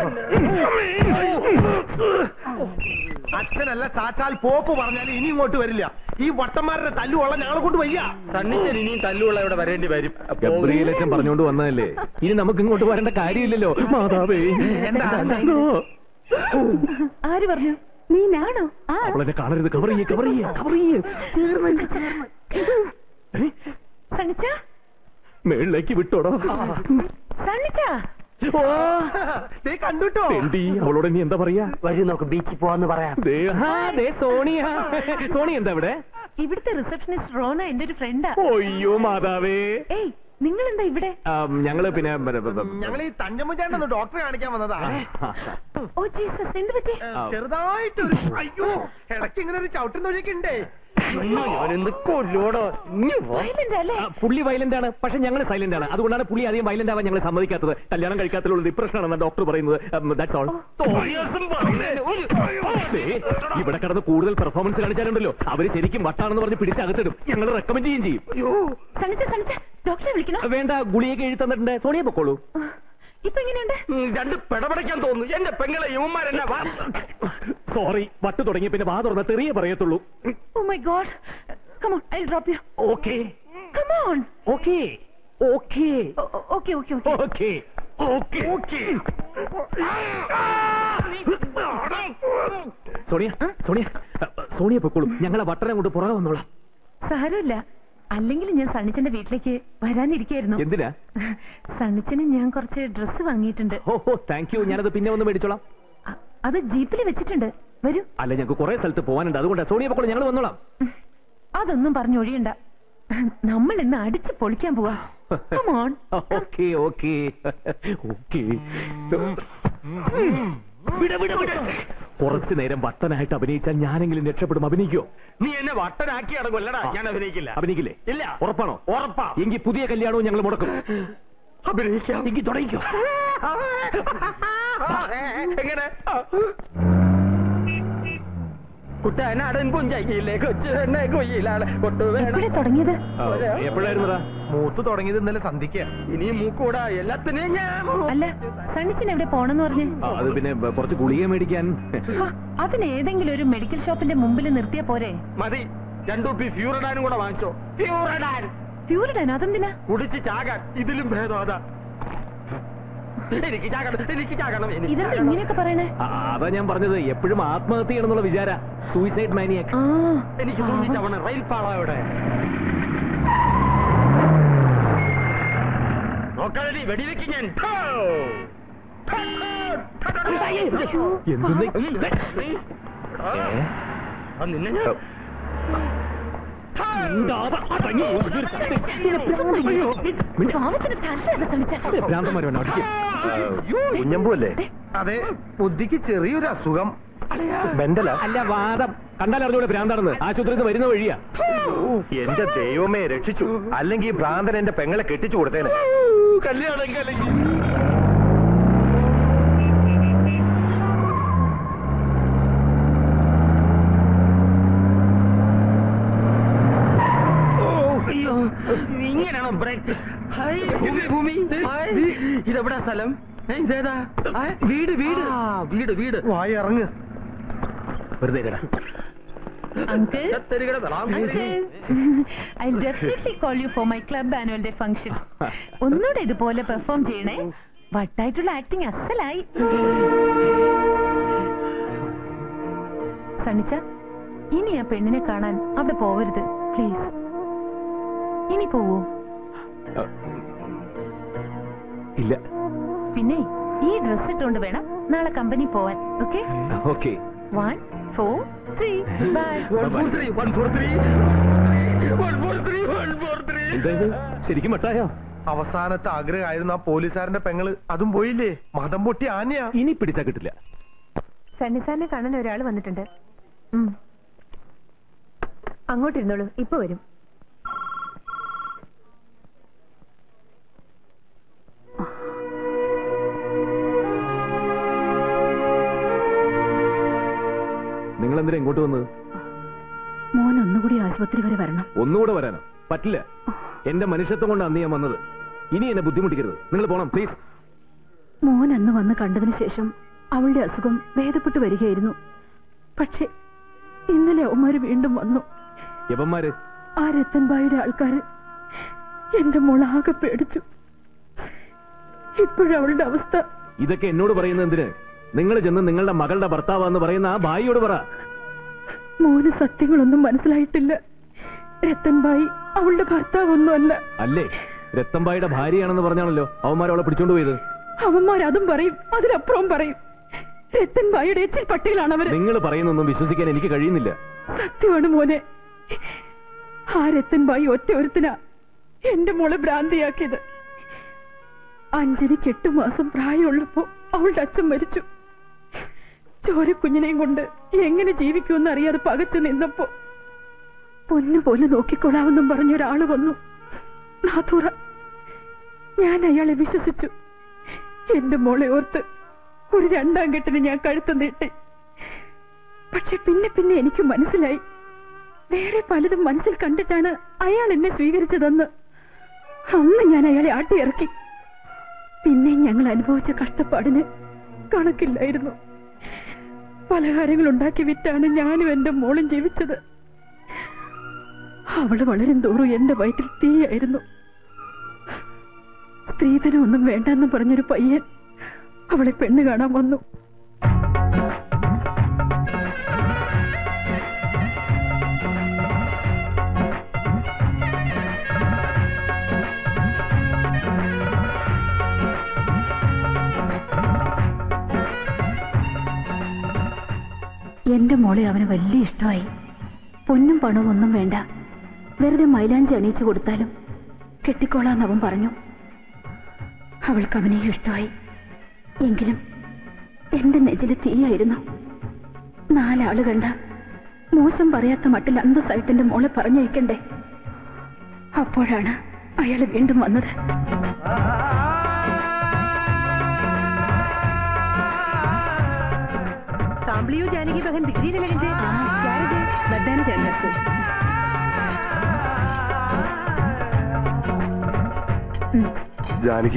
അച്ഛനല്ല സാച്ചാൽ പോപ്പ് പറഞ്ഞാൽ ഇനി ഇങ്ങോട്ട് വരില്ല ഈ വട്ടന്മാരുടെ തല്ലുകൊള്ള ഞങ്ങളെ കൊണ്ട് വയ്യ സണ്ണിച്ചൻ ഇനിയും തല്ലുള്ള ഇവിടെ വരേണ്ടി വരും ഗബ്രിയേലച്ചൻ പറഞ്ഞുകൊണ്ട് വന്നതല്ലേ ഇനി നമുക്ക് ഇങ്ങോട്ട് വരേണ്ട കാര്യമില്ലല്ലോ മാതാവേ എന്താ? നോ. ആര് പറഞ്ഞു നീ നാണോ ആ അവളെന്നെ കാണരുത് കവർ ചെയ്യേ കവർ ചെയ്യേ കവർ ചെയ്യേ ചേർന്ന് ചേർന്ന് സണ്ണിച്ച മേളിലേക്ക് വിട്ടോടോ സണ്ണിച്ച ഓ ദേ കണ്ടുട്ടോ തെണ്ടി അവളോട് നീ എന്താ പറയാ വരും നമുക്ക് ബീച്ചിൽ പോവാന്ന് പറയാം ദേ, ആ, ദേ സോണിയ സോണി എന്താ ഇവിടെ ഇവിടുത്തെ റിസപ്ഷനിസ്റ്റ് റോന എന്റെ ഒരു ഫ്രണ്ടാ ഒയ്യോ മാതാവേ ഏയ് നിങ്ങൾ എന്താ ഇവിടെ ആം, ഞങ്ങള് പിന്നെ ബ- ബ- ബ- ഞങ്ങൾ ഈ തഞ്ചമ്മചേട്ടനൊന്ന് ഡോക്ടറെ കാണിക്കാൻ വന്നതാ ഓ ജീസസ് എന്ത് പറ്റി ചെറുതായിട്ടൊരു അയ്യോ ഇടയ്ക്ക് ഇങ്ങനെ ഒരു ചവിട്ടുന്ന വഴിയൊക്കെ ഉണ്ടേ ഞാനെന്ത് കൊല്ലോടോ ഇനി വാ. വയലന്റ് അല്ലേ ആ, പുള്ളി വയലന്റ് ആണ് പക്ഷെ ഞങ്ങൾ സൈലന്റ് ആണ് അതുകൊണ്ടാണ് പുള്ളി അധികം വയലന്റ് ആവാൻ ഞങ്ങൾ സമ്മതിക്കാത്തത് കല്യാണം കഴിക്കാത്തതിലുള്ള ഡിപ്രഷൻ ആണെന്ന് ഡോക്ടർ പറയുന്നത് ദാറ്റ്സ് ഓൾ തോന്നിയാസം പറഞ്ഞേന്. ഒരു- ഇവിടെ കിടന്ന് കൂടുതൽ പെർഫോമൻസ് കാണിച്ചാലുണ്ടല്ലോ അവര് ശരിക്കും വട്ടാണെന്ന് പറഞ്ഞ് പിടിച്ചകത്തിടും ഞങ്ങൾ റെക്കമെൻഡ് ചെയ്യും ചെയ്യും സണ്ണിച്ച സണ്ണിച്ച ഡോക്ടറെ വിളിക്കണോ വേണ്ട ഗുളിയൊക്കെ എഴുതി തന്നിട്ടുണ്ട് സോണിയ പൊക്കോളൂ ഇപ്പൊ എങ്ങനെയുണ്ട് ഉം, രണ്ട് പെടപടയ്ക്കാൻ തോന്നുന്നു എന്റെ പെങ്ങളെ യുവന്മാരെന്നെ വാ സോറി വട്ട് തുടങ്ങിയ പിന്നെ വാ തുറന്ന തെറിയ പറയത്തുള്ളൂ oh my God come on I drop you okay come on okay okay okay okay okay okay okay okay Sonia Sonia Sonia പൊക്കോളൂ ഞങ്ങളെ വട്ടനെ കൊണ്ട് പുറകെ വന്നോളാം സാരമില്ല അല്ലെങ്കിൽ ഞാൻ സണ്ണിച്ചന്റെ വീട്ടിലേക്ക് വരാനിരിക്കായിരുന്നു എന്തിനാ സണ്ണിച്ചന് ഞാൻ കുറച്ച് ഡ്രസ്സ് വാങ്ങിയിട്ടുണ്ട് ഓ താങ്ക് യു ഞാനത് പിന്നെ ഒന്ന് മേടിച്ചോളാം അ- അത് ജീപ്പിൽ വെച്ചിട്ടുണ്ട് വരൂ അല്ല ഞങ്ങൾക്ക് കുറെ സ്ഥലത്ത് പോകാനുണ്ട് അതുകൊണ്ട് സോണിയ പൊക്കോളൂ ഞങ്ങൾ വന്നോളാം അതൊന്നും പറഞ്ഞു ഒഴിയണ്ട നമ്മൾ ഇന്ന് അടിച്ച് പൊളിക്കാൻ പോവാ Come on. Okay okay okay കുറച്ചു നേരം വട്ടനായിട്ട് അഭിനയിച്ചാൽ ഞാനെങ്കിലും രക്ഷപ്പെടും അഭിനയിക്കോ നീ എന്നെ വട്ടനാക്കി അടങ്ങുമല്ലടാ ഞാൻ അഭിനയിക്കില്ല അഭിനയിക്കില്ലേ ഇല്ല ഉറപ്പാണോ ഉറപ്പാ എങ്കിൽ പുതിയ കല്യാണവും ഞങ്ങൾ മുടക്കും അഭിനയിക്കാം എങ്കിൽ തുടങ്ങിക്കോ എങ്ങനെ കുട്ടനാടൻ പുഞ്ചയിലെ കൊച്ചു എന്നെ കൊയ്യിലാണ് കൊട്ടു എപ്പോഴാ വേണം തുടങ്ങിയത് എപ്പോഴായിരുന്നതാ മൂത്ത് തുടങ്ങിയത് ഇന്നലെ സന്ധിക്ക ഇനി മൂക്കൂടാ എല്ലാത്തിനെയും ഞാൻ അല്ല സണ്ണിച്ചൻ എവിടെ പോണെന്ന് പറഞ്ഞ് ആ, അത് പിന്നെ ബ- കുറച്ച് ഗുളിക മേടിക്കാൻ ഹ, അതിന് ഏതെങ്കിലും ഒരു മെഡിക്കൽ ഷോപ്പിന്റെ മുമ്പിൽ നിർത്തിയാ പോരെ മതി രണ്ടു പി ഫ്യൂറഡാനും കൂടെ വാങ്ങിച്ചോ ഫ്യൂറഡാൻ ഫ്യൂരിഡാൻ അതെന്തിനാ കുടിച്ച് ചാകാൻ ഇതിലും ഭേദം അതാ എനിക്ക് ചാകണം എനിക്ക് ചാകണം എനിക്ക് ഇതെന്താ ചാകണം. ഇങ്ങനെയൊക്കെ പറയണേ ആ, അതാ ഞാൻ പറഞ്ഞത് എപ്പോഴും ആത്മഹത്യ ചെയ്യണമെന്നുള്ള വിചാര സൂയിസൈഡ് മാനിയാക്ക് ആ എനിക്ക് തോന്നിച്ചവണ് റെയിൽ പാള ഇവിടെ നോക്കാതെ വെടിവെക്ക് ഞാൻ ഠോ! ഠോ! എന്തെന്ന് ആ, നിന്നെ ഞാൻ പാവത്തിന് തല്ലല്ല സണ്ണിച്ച ഭ്രാന്തന്മാരോ അടിക്കും കുഞ്ഞമ്പു അല്ലേ അതെ ബുദ്ധിക്ക് ചെറിയൊരു അസുഖം ബെന്റലാ അല്ല വാദം കണ്ടാൽ അറിഞ്ഞൂടെ ഭ്രാന്താണെന്ന് ആശുപത്രിയിൽ നിന്ന് വരുന്ന വഴിയാ എന്റെ ദൈവമേ രക്ഷിച്ചു അല്ലെങ്കിൽ ഈ ഭ്രാന്തൻ എന്റെ പെങ്ങളെ കെട്ടിച്ചു കൊടുത്തേനെ കല്യാണം കലങ്ങി അയ്യോ ഇങ്ങനെയാണോ ബ്രേക്ക് ഹായ് ഭൂമി ഭൂമി ഹായ് ഇതെവിടാ സ്ഥലം ഏ, ഇതേതാ ആ, വീട് വീട് ആ വീട് വീട് വായി ഇറങ്ങ് വെറുതെ ഇരിടാ. അങ്കിൾ തെരുകട വെളാം. I definitely call you for my club annual day function ഒന്നുകൂടെ ഇതുപോലെ പെർഫോം ചെയ്യണേ വട്ടായിട്ടുള്ള ആക്ടിങ് അസലായി സണ്ണിച്ച ഇനി ആ പെണ്ണിനെ കാണാൻ അവിടെ പോവരുത് പ്ലീസ് ഇനി പോവൂ ഇല്ല പിന്നെ ഈ ഡ്രസ് ഇട്ടുകൊണ്ട് വേണം നാളെ കമ്പനി പോവാൻ okay okay one four three bye ശരിക്കും മട്ടായോ അവസാനത്തെ ആഗ്രഹമായിരുന്നു ആ പോലീസുകാരന്റെ പെങ്ങള് അതും പോയില്ലേ മതം പൊട്ടി ആനയാ ഇനി പിടിച്ചാ കിട്ടില്ല സണ്ണി സാറിനെ കാണാൻ ഒരാൾ വന്നിട്ടുണ്ട് ഉം. അങ്ങോട്ടിരുന്നോളൂ ഇപ്പൊ വരും നിങ്ങൾ എന്തിനാ ഇങ്ങോട്ട് വന്നത് മോൻ ഒന്നുകൂടി ആശുപത്രി വരെ വരണം ഒന്നുകൂടെ വരാനോ പറ്റില്ല എന്റെ മനുഷ്യത്വം കൊണ്ട് അന്ന് ഞാൻ വന്നത് ഇനി എന്നെ ബുദ്ധിമുട്ടിക്കരുത് നിങ്ങൾ പോണം പ്ലീസ് മോൻ അന്ന് വന്ന് കണ്ടതിന് ശേഷം അവളുടെ അസുഖം ഭേദപ്പെട്ടു വരികയായിരുന്നു പക്ഷെ ഇന്നലെ അവന്മാര് വീണ്ടും വന്നു യവന്മാര് ആ രത്തൻബായിയുടെ ആൾക്കാര് എന്റെ മോളാകെ പേടിച്ചു ഇപ്പോഴവളുടെ അവസ്ഥ ഇതൊക്കെ എന്നോട് പറയുന്നത് എന്തിന് നിങ്ങൾ ചെന്ന് നിങ്ങളുടെ മകളുടെ ഭർത്താവാന്ന് പറയുന്ന ആ ഭായിയോട് പറ മോന് സത്യങ്ങളൊന്നും മനസ്സിലായിട്ടില്ല രത്തൻബായി അവളുടെ ഭർത്താവൊന്നുമല്ല അല്ലേ രത്തമ്പായുടെ ഭാര്യയാണെന്ന് പറഞ്ഞാണല്ലോ അവന്മാർ അവളെ പിടിച്ചോണ്ട് പോയത് അവന്മാർ അതും പറയും അതിലപ്പുറവും പറയും രത്തൻബായിയുടെ എച്ചിൽ പട്ടികളാണ് അവര് നിങ്ങൾ പറയുന്നൊന്നും വിശ്വസിക്കാൻ എനിക്ക് കഴിയുന്നില്ല സത്യമാണ് മോനെ ആ രത്തൻബായി ഒറ്റ ഒരുത്തിനാ എന്റെ മോളെ ഭ്രാന്തിയാക്കിയത് അഞ്ജലിക്ക് എട്ടു മാസം പ്രായമുള്ളപ്പോ അവളുടെ അച്ഛൻ മരിച്ചു ചോരക്കുഞ്ഞിനെയും കൊണ്ട് എങ്ങനെ ജീവിക്കുമെന്ന് അറിയാതെ പകച്ചു നിന്നപ്പോ പൊന്നു പോലെ നോക്കിക്കൊള്ളാമെന്നും പറഞ്ഞ ഒരാള് വന്നു നാഥൂറ ഞാൻ അയാളെ വിശ്വസിച്ചു എന്റെ മോളെ ഓർത്ത് ഒരു രണ്ടാം കെട്ടിന് ഞാൻ കഴുത്ത് നീട്ടി പക്ഷെ പിന്നെ പിന്നെ എനിക്ക് മനസ്സിലായി വേറെ പലതും മനസ്സിൽ കണ്ടിട്ടാണ് അയാൾ എന്നെ സ്വീകരിച്ചതെന്ന് അന്ന് ഞാൻ അയാളെ ആട്ടിയിറക്കി പിന്നെ ഞങ്ങൾ അനുഭവിച്ച കഷ്ടപ്പാടിന് കണക്കില്ലായിരുന്നു പലഹാരങ്ങൾ ഉണ്ടാക്കി വിറ്റാണ് ഞാനും എന്റെ മോളും ജീവിച്ചത് അവള് വളരും തോറും എന്റെ വയറ്റിൽ തീയായിരുന്നു സ്ത്രീധനം ഒന്നും വേണ്ടെന്ന് പറഞ്ഞൊരു പയ്യൻ അവളെ പെണ്ണ് കാണാൻ വന്നു എന്റെ മോളെ അവന് വലിയ ഇഷ്ടമായി പൊന്നും പണവും ഒന്നും വേണ്ട വെറുതെ മൈലാഞ്ചി അണിയിച്ചു കൊടുത്താലും കെട്ടിക്കോളാന്ന് അവൻ പറഞ്ഞു അവൾക്ക് അവനെയും ഇഷ്ടമായി എങ്കിലും എന്റെ നെഞ്ചില് തീയായിരുന്നു നാലാള് കണ്ട മോശം പറയാത്ത മട്ടിൽ അന്തസ്സായിട്ട് എന്റെ മോളെ പറഞ്ഞയക്കണ്ടേ അപ്പോഴാണ് അയാൾ വീണ്ടും വന്നത് सांभलियो जाने की बहन दिख रही है लगन से क्या है ये? बदाने चढ़ने से ജാനകി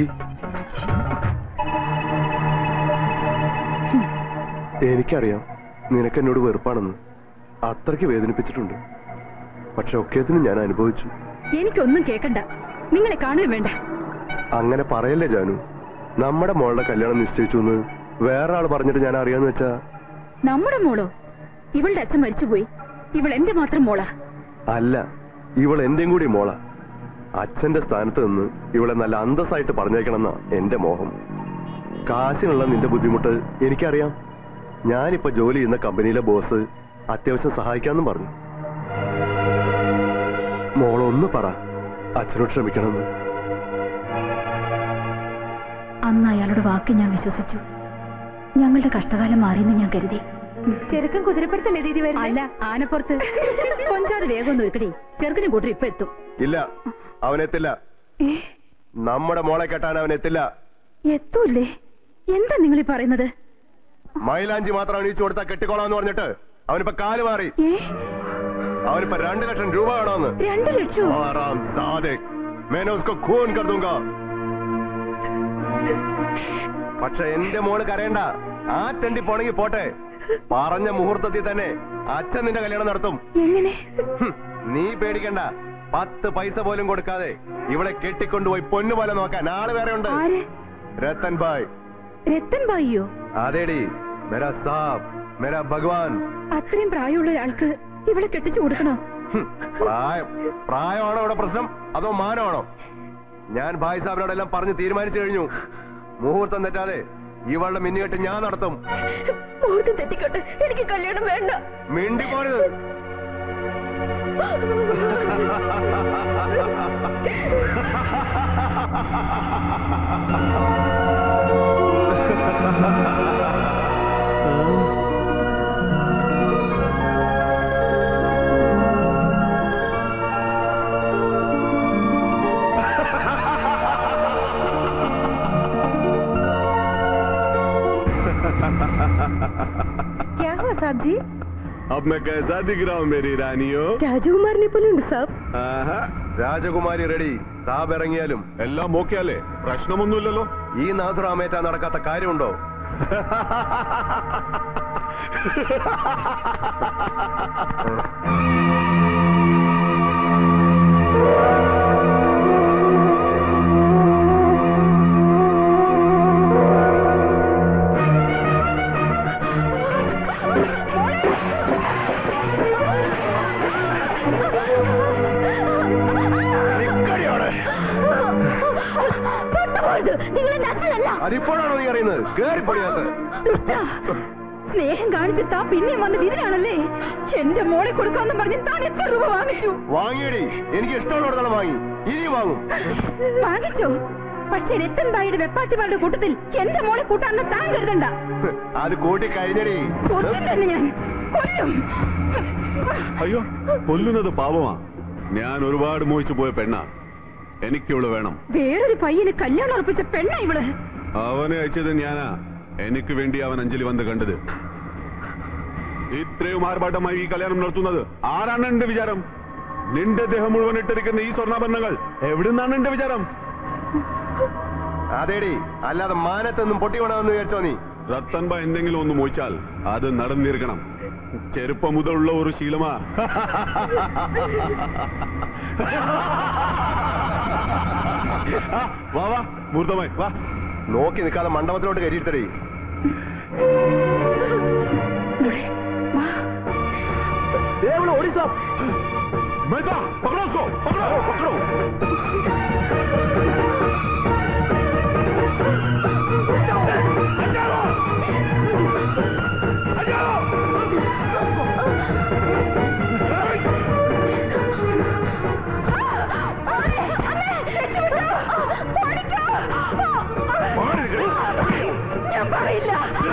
എനിക്കറിയാം നിനക്ക് എന്നോട് വെറുപ്പാണെന്ന് അത്രയ്ക്ക് വേദനിപ്പിച്ചിട്ടുണ്ട് പക്ഷെ ഒക്കേതിനും ഞാൻ അനുഭവിച്ചു എനിക്കൊന്നും കേക്കണ്ട നിങ്ങളെ കാണുകയും വേണ്ട അങ്ങനെ പറയല്ലേ ജാനു നമ്മുടെ മോളുടെ കല്യാണം നിശ്ചയിച്ചു എന്ന് വേറെ ആൾ പറഞ്ഞിട്ട് ഞാൻ അറിയാന്ന് വെച്ചാ നമ്മുടെ മോളോ ഇവളുടെ അച്ഛൻ മരിച്ചുപോയി ഇവൾ എന്റെ മാത്രം മോളാ അല്ല ഇവൾ എന്റെയും കൂടി മോള അച്ഛന്റെ സ്ഥാനത്ത് നിന്ന് ഇവളെ നല്ല അന്തസ്സായിട്ട് പറഞ്ഞേക്കണമെന്നാ എന്റെ മോഹം കാശിനുള്ള നിന്റെ ബുദ്ധിമുട്ട് എനിക്കറിയാം ഞാനിപ്പോ ജോലി ചെയ്യുന്ന കമ്പനിയിലെ ബോസ് അത്യാവശ്യം സഹായിക്കാന്നും പറഞ്ഞു മോളൊന്ന് പറ അച്ഛനോട് ക്ഷമിക്കണമെന്ന് അന്ന് അയാളുടെ വാക്ക് ഞാൻ വിശ്വസിച്ചു ഞങ്ങളുടെ കഷ്ടകാലം മാറിയെന്ന് ഞാൻ കരുതി ചെറുക്കൻ കുതിരപ്പുറത്തല്ലേ ദീദി വരുന്നത് അല്ല ആനപ്പുറത്ത് കൊഞ്ചാതെ വേഗം ഒന്ന് ഒരുക്കടി ചെറുക്കനും കൂട്ടർ ഇപ്പൊ എത്തും ഇല്ല അവനെത്തില്ല നമ്മുടെ മോളെ കെട്ടാൻ അവനെത്തില്ല എത്തൂല്ലേ എന്താ നിങ്ങൾ ഈ പറയുന്നത് മൈലാഞ്ചി മാത്രം അണിയിച്ചു കൊടുത്താൽ കെട്ടിക്കോളാന്ന് പറഞ്ഞിട്ട് അവനിപ്പോ കാല് മാറി ഏ അവനിപ്പോ രണ്ട് ലക്ഷം രൂപ വേണമെന്ന് രണ്ടു ലക്ഷോ ആറാം സാദിക് मैंने उसको खून कर दूंगा പക്ഷെ എന്റെ മോള് കരയണ്ട ആ തെണ്ടി പോണെങ്കി പോട്ടെ പറഞ്ഞ മുഹൂർത്തത്തിൽ തന്നെ അച്ഛൻ നിന്റെ കല്യാണം നടത്തും എങ്ങനെ ഹും, നീ പേടിക്കണ്ട പത്ത് പൈസ പോലും കൊടുക്കാതെ ഇവിടെ കെട്ടിക്കൊണ്ടുപോയി പൊന്നു പോലെ നോക്കാൻ ആള് വേറെ ഉണ്ട് ആര് രത്തൻ ബായ് രത്തൻ ബായിയോ അതേടി മെരാ സാബ് മെരാ ഭഗവാൻ അത്രയും പ്രായമുള്ള ഒരാൾക്ക് ഇവളെ കെട്ടിച്ചു കൊടുക്കണോ ഹും, പ്രായം പ്രായമാണോ ഇവിടെ പ്രശ്നം അതോ മാനമാണോ ഞാൻ ഭായ് സാബിനോടെല്ലാം പറഞ്ഞ് തീരുമാനിച്ചു കഴിഞ്ഞു മുഹൂർത്തം തെറ്റാതെ ഇവളുടെ മിന്നുകെട്ട് ഞാൻ നടത്തും മുഹൂർത്തം തെറ്റിക്കോട്ടെ എനിക്ക് കല്യാണം വേണ്ട മിണ്ടി പോരുത് क्या हुआ साहब जी अब मैं कैसा दिख रहा हूँ मेरी रानियो രാജകുമാരനെ പോലെ ഉണ്ട് സാബ് ആഹാ. രാജകുമാരി റെഡി സാബ് ഇറങ്ങിയാലും എല്ലാം ഓക്കെ അല്ലേ പ്രശ്നമൊന്നുമില്ലല്ലോ ഈ നാഥുറാമേറ്റ നടക്കാത്ത കാര്യമുണ്ടോ നിങ്ങൾ എന്റെ അച്ഛനല്ല അതിപ്പോഴാണോ നീ അറിയുന്നത് കേറിപ്പൊടിയാത്ത ദുഷ്ടാ. സ്നേഹം കാണിച്ചിട്ടാ പിന്നെയും വന്ന് വിതിരാണല്ലേ എന്റെ മോളെ കൊടുക്കാന്ന് പറഞ്ഞ് താൻ എത്ര രൂപ വാങ്ങിച്ചു വാങ്ങിയടി എനിക്ക് ഇഷ്ടമുള്ളിടത്തോളം വാങ്ങി ഇനി വാങ്ങും വാങ്ങിച്ചോ പക്ഷെ രത്തൻ ബായിയുടെ വെപ്പാട്ടിമാരുടെ കൂട്ടത്തിൽ എന്റെ മോളെ കൂട്ടാന്ന് താൻ കരുതണ്ട അത് കൂട്ടി കഴിഞ്ഞടി കൊല്ലും തന്നെ ഞാൻ കൊല്ലും അയ്യോ കൊല്ലുന്നത് പാവമാ ഞാൻ ഒരുപാട് മോഹിച്ചു പോയ പെണ്ണ എനിക്കിവള് വേണം വേറൊരു പയ്യന് കല്യാണം ഉറപ്പിച്ച പെണ്ണ ഇവള് അവനെ അയച്ചത് ഞാനാ എനിക്ക് വേണ്ടി അവൻ അഞ്ജലി വന്ന് കണ്ടത് ഇത്രയും ആർഭാട്ടമായി ഈ കല്യാണം നടത്തുന്നത് ആരാണ് എന്റെ വിചാരം നിന്റെ ദേഹം മുഴുവൻ ഇട്ടിരിക്കുന്ന ഈ സ്വർണ്ണാഭരണങ്ങൾ എവിടുന്നാണ് എന്റെ വിചാരം അതേടി അല്ലാതെ മാനത്തൊന്നും പൊട്ടി വേണമെന്ന് വിചാരിച്ചോ നീ റത്തൻബ എന്തെങ്കിലും ഒന്ന് മോഹിച്ചാൽ അത് നടന്നിരിക്കണം ചെറുപ്പം മുതലുള്ള ഒരു ശീലമാ ആ, വാ വാ മൂർത്തമായി വാ നോക്കി നിൽക്കാതെ മണ്ഡപത്തിലോട്ട് കയറ്റിയിരുത്തടി मेहता पकड़ो उसको पकड़ो पकड़ो ഞാൻ പറയില്ല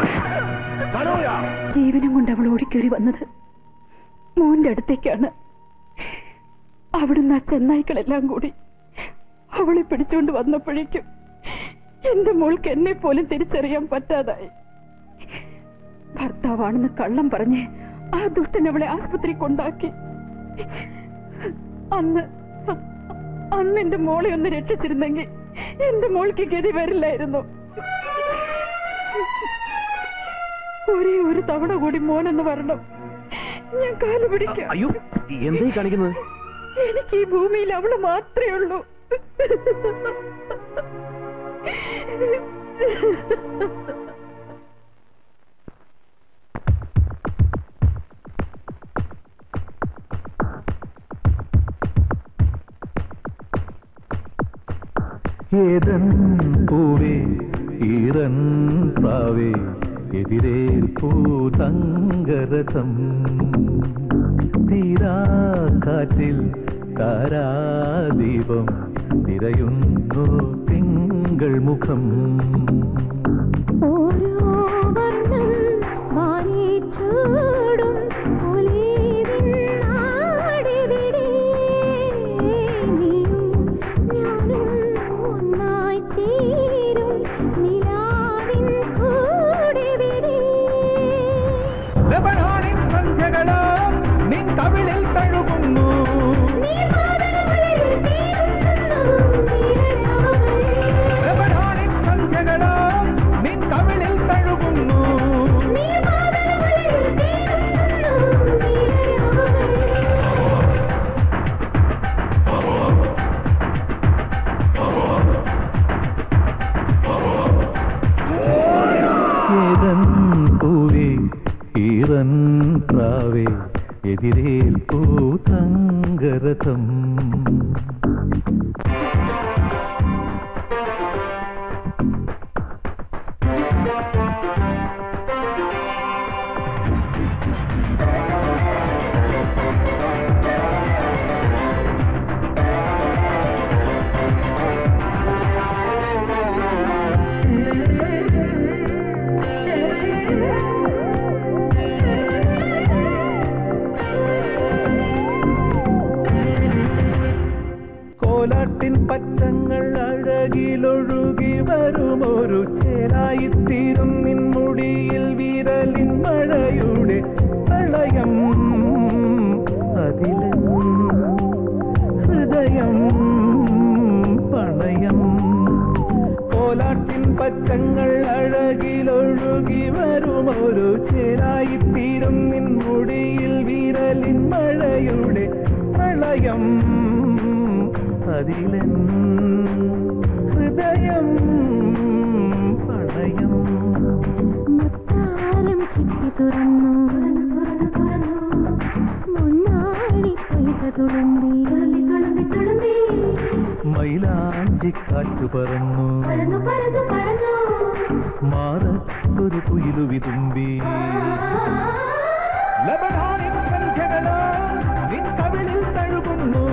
ജീവനും കൊണ്ട് അവൾ ഓടിക്കേറി വന്നത് മോന്റെ അടുത്തേക്കാണ് അവിടുന്ന് ആ ചെന്നായ്ക്കളെല്ലാം കൂടി അവളെ പിടിച്ചുകൊണ്ട് വന്നപ്പോഴേക്കും എന്റെ മോൾക്ക് എന്നെ പോലും തിരിച്ചറിയാൻ പറ്റാതായി ഭർത്താവാണെന്ന് കള്ളം പറഞ്ഞ് ആ ദുഷ്ടൻ അവളെ ആസ്പത്രി കൊണ്ടാക്കി അന്ന് അന്ന് എന്റെ മോളെ ഒന്ന് രക്ഷിച്ചിരുന്നെങ്കിൽ എന്റെ മോൾക്ക് ഗതി വരില്ലായിരുന്നു ഒരേ ഒരു തവണ കൂടി മോനെന്ന് വരണം ഞാൻ കാല് പിടിക്കാം അയ്യോ എന്തായി കാണിക്കുന്നത് എനിക്ക് ഈ ഭൂമിയിൽ അവള് മാത്രമേ ഉള്ളൂ ഏതൻ പൂവേ ഈറൻ പ്രാവേ എതിരേൽപ്പൂ തങ്കരഥം തീരാ കാറ്റിൽ താരാദീപം നിറയുന്നു തിങ്കൾ മുഖം ഓരോ വർണ്ണം വാരിച്ചൂടും ഒലിവിൻ നാടിവിടെ. നീയും ഞാനും ഒന്നായി ചേരും നിലാവിൻ കൂടിവിടെ. സന്ധ്യകളോ നിൻ കവിളിൽ തഴുകുന്നു നീർമാതളങ്ങളിൽ തീരുന്നു നീരരാഗങ്ങൾ. സന്ധ്യകളോ നിൻ കവിളിൽ തഴുകുന്നു നീർമാതളങ്ങളിൽ തീരുന്നു നീരരാഗങ്ങൾ. ഏതൻ പൂവേ ഈറൻ പ്രാവേ എതിരേൽപ്പൂ തങ്കരഥം ആ പറ്റങ്ങൾ അഴകിലൊഴുകി വരുമൊരു ചേരായിത്തീരും നിൻമുടിയിൽ വിരലിൻ മഴയുടെ പ്രളയം അതിലെ ഹൃദയം പണയം കോലാട്ടിൻ പറ്റങ്ങൾ അഴകിലൊഴുകി വരുമൊരു ചേരായിത്തീരും നിൻമുടിയിൽ വിരലിൻ മഴയുടെ പ്രളയം അതിലെ ഹൃദയം പണയം മുത്താരം ചിത്തി തുറന്നു മുന്നാടി പെയ്ത തുളുമ്പി മൈലാഞ്ചി കാറ്റു പറന്നു മാറത്തൊരു കുയിലു വിതുമ്പി ലബനാനിൻ സന്ധ്യകളോ നിൻ കവിളിൽ തഴുകുന്നു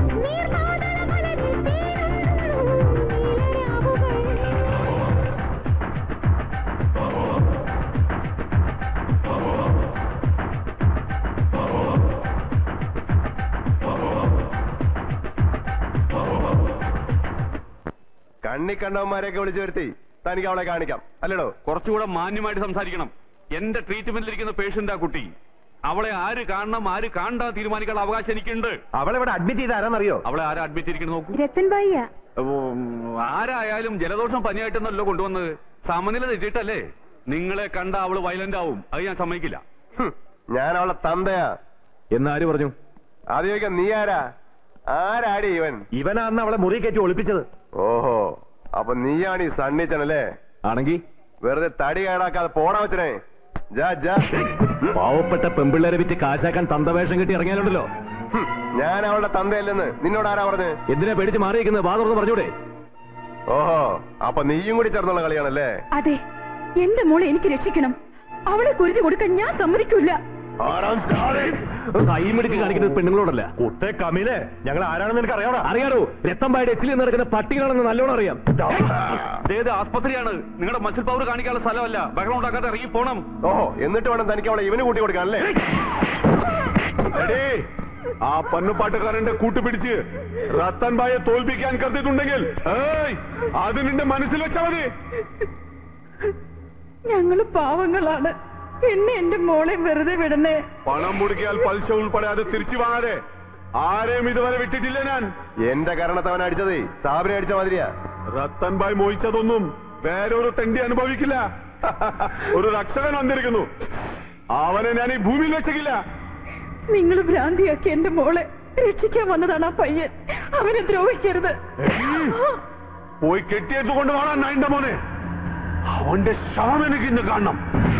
കണ്ണി കണ്ടവന്മാരെയൊക്കെ വിളിച്ചു വരുത്തി തനിക്ക് അവളെ കാണിക്കാം അല്ലടോ കുറച്ചുകൂടെ മാന്യമായിട്ട് സംസാരിക്കണം എന്റെ ട്രീറ്റ്മെന്റിൽ ഇരിക്കുന്ന പേഷ്യന്റ് ആ കുട്ടി അവളെ ആര് കാണണം ആര് കാണണ്ട തീരുമാനിക്കാനുള്ള അവകാശം എനിക്കുണ്ട് അവളെ ഇവിടെ അഡ്മിറ്റ് ചെയ്ത് ആരാന്നറിയോ അവളെ ആരാ അഡ്മിറ്റ് ചെയ്തിരിക്കുന്നത് നോക്കൂ രത്തൻ ബായിയാ ഉം, ആരായാലും ജലദോഷം പനിയായിട്ടെന്നല്ലോ കൊണ്ടുവന്നത് സമനില തെറ്റിയിട്ടല്ലേ നിങ്ങളെ കണ്ട അവള് വയലന്റ് ആവും അത് ഞാൻ സമ്മതിക്കില്ല ഹും, ഞാൻ അവളെ തന്തയാ എന്നാര് പറഞ്ഞു അത് ചോദിക്കാം നീ ആരാ ആരാടി ഇവൻ ഇവനാന്ന് അവളെ മുറി കയറ്റി ഒളിപ്പിച്ചത് ഓഹോ അപ്പൊ നീയാണ് ഈ സണ്ണിച്ചനല്ലേ ആണെങ്കി വെറുതെ തടി കേടാക്കാതെ പോടാ വെച്ചനെ ജാ ജാ പാവപ്പെട്ട പെമ്പിള്ളേരെ വിറ്റ് കാശാക്കാൻ തന്തവേഷം കെട്ടി ഇറങ്ങിയാലുണ്ടല്ലോ ഹും, ഞാൻ അവളുടെ തന്തയല്ലെന്ന് നിന്നോട് ആരാ പറഞ്ഞ് എന്തിനാ പേടിച്ച് മാറിയിരിക്കുന്നത് വാ തുറന്ന് പറഞ്ഞൂടെ ഓഹോ അപ്പൊ നീയും കൂടി ചേർന്നുള്ള കളിയാണല്ലേ അതെ എന്റെ മോളെ എനിക്ക് രക്ഷിക്കണം അവളെ കുരുതി കൊടുക്കാൻ ഞാൻ സമ്മതിക്കൂല ആറാം ചാടി. കൈമിടുക്ക് കാണിക്കുന്നത് പെണ്ണുങ്ങളോടല്ല കുത്തെ കമിലെ ഞങ്ങൾ ആരാണെന്ന് എനിക്ക് അറിയാടാ അറിയാലോ രക്തം പായുടെ എച്ചിൽ നടക്കുന്ന പട്ടികളാണെന്ന് നല്ലോണം അറിയാം ഇതേത് ആസ്പത്രിയാണ് നിങ്ങളുടെ മസിൽ പവർ കാണിക്കാനുള്ള സ്ഥലമല്ല ബഹളം ഉണ്ടാക്കാതെ ഇറങ്ങി പോണം ഓഹോ എന്നിട്ട് വേണം തനിക്ക് അവളെ ഇവന് കൂട്ടി കൊടുക്കാനല്ലേ എടീ, ആ പന്നുപാട്ടുകാരന്റെ കൂട്ടുപിടിച്ച് റത്തൻ ബായെ തോൽപ്പിക്കാൻ കരുതിയിട്ടുണ്ടെങ്കിൽ ഏയ് അത് നിന്റെ മനസ്സിൽ വെച്ചാ മതി ഞങ്ങള് പാവങ്ങളാണ് എന്നെ എന്റെ മോളെ വെറുതെ വിടണേ പണം മുടക്കിയാൽ പലിശ ഉൾപ്പെടെ അത് തിരിച്ചു വാങ്ങാതെ ആരെയും ഇതുവരെ വിട്ടിട്ടില്ല ഞാൻ എന്റെ കാരണത്തവൻ അടിച്ചതേ സാബിനെ അടിച്ച മാതിരിയാ റത്തൻ ബായ് മോഹിച്ചതൊന്നും വേറൊരു തെണ്ടി അനുഭവിക്കില്ല ഒരു രക്ഷകൻ വന്നിരിക്കുന്നു അവനെ ഞാൻ ഈ ഭൂമിയിൽ വെച്ചില്ല നിങ്ങൾ ഭ്രാന്തിയാക്കി എന്റെ മോളെ രക്ഷിക്കാൻ വന്നതാണ് ആ പയ്യൻ അവനെ ദ്രോഹിക്കരുത് പോയി കെട്ടിയെടുത്ത് കൊണ്ട് കാണാൻ നായിന്റെ മോനെ അവന്റെ ശവം എനിക്ക് ഇന്ന് കാണണം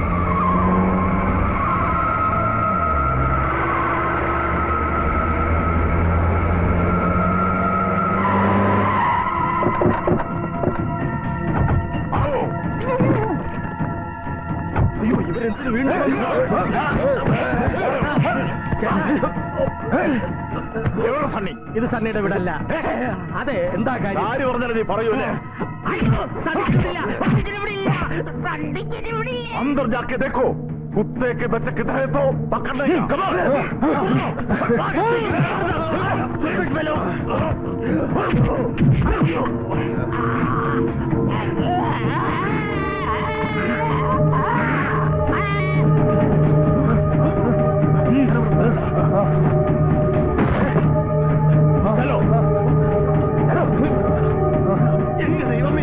എവിടെ സണ്ണി ഇത് സണ്ണിയുടെ വീടല്ല അതെ എന്താ കാര്യം ആര് പറഞ്ഞാലും നീ പറയൂലേ अंदर जाके देखो कुत्ते के बच्चे किधर है तो पकड़ लेगा चलो എന്റെ ദൈവമേ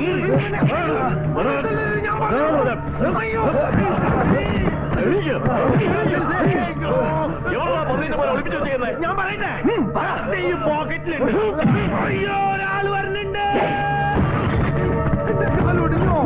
ഞാൻ പറയട്ടെ ഈ പോക്കറ്റിലുണ്ട് അയ്യോ ഒരാൾ വരുന്നുണ്ട് എന്റെ കാലൊടിഞ്ഞോ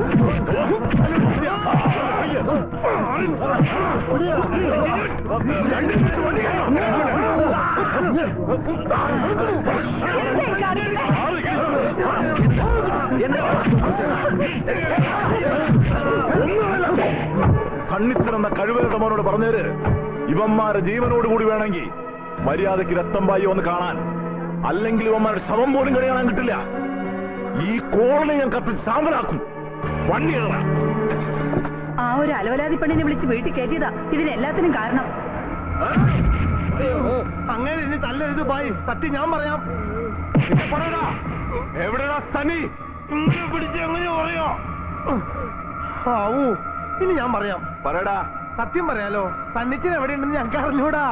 കണ്ണിച്ചനെന്ന കഴിവരുടെ മോനോട് പറഞ്ഞേര് ഇവന്മാരെ ജീവനോട് കൂടി വേണമെങ്കിൽ മര്യാദയ്ക്ക് രക്തം പായി ഒന്ന് കാണാൻ അല്ലെങ്കിൽ ഇവന്മാരുടെ ശവം പോലും കഴിയാൻ കിട്ടില്ല ഈ കോളിനെ ഞാൻ കത്ത് ശാന്തനാക്കും വണ്ടി കയറാം ആ ഒരു അലവലാതി പെണ്ണിനെ വിളിച്ച് വീട്ടിൽ കയറ്റിയതാ ഇതിനെല്ലാത്തിനും കാരണം അങ്ങനെ ഇനി തല്ലരുത് ബായി സത്യം ഞാൻ പറയാം എവിടെയാ സണ്ണി ഇങ്ങനെ പിടിച്ച് എങ്ങനെ പറയോ ആവൂ ഇനി ഞാൻ പറയാം പറയടാ സത്യം പറയാലോ സന്നിച്ചൻ എവിടെയുണ്ടെന്ന് ഞങ്ങൾക്ക് അറിഞ്ഞൂടാ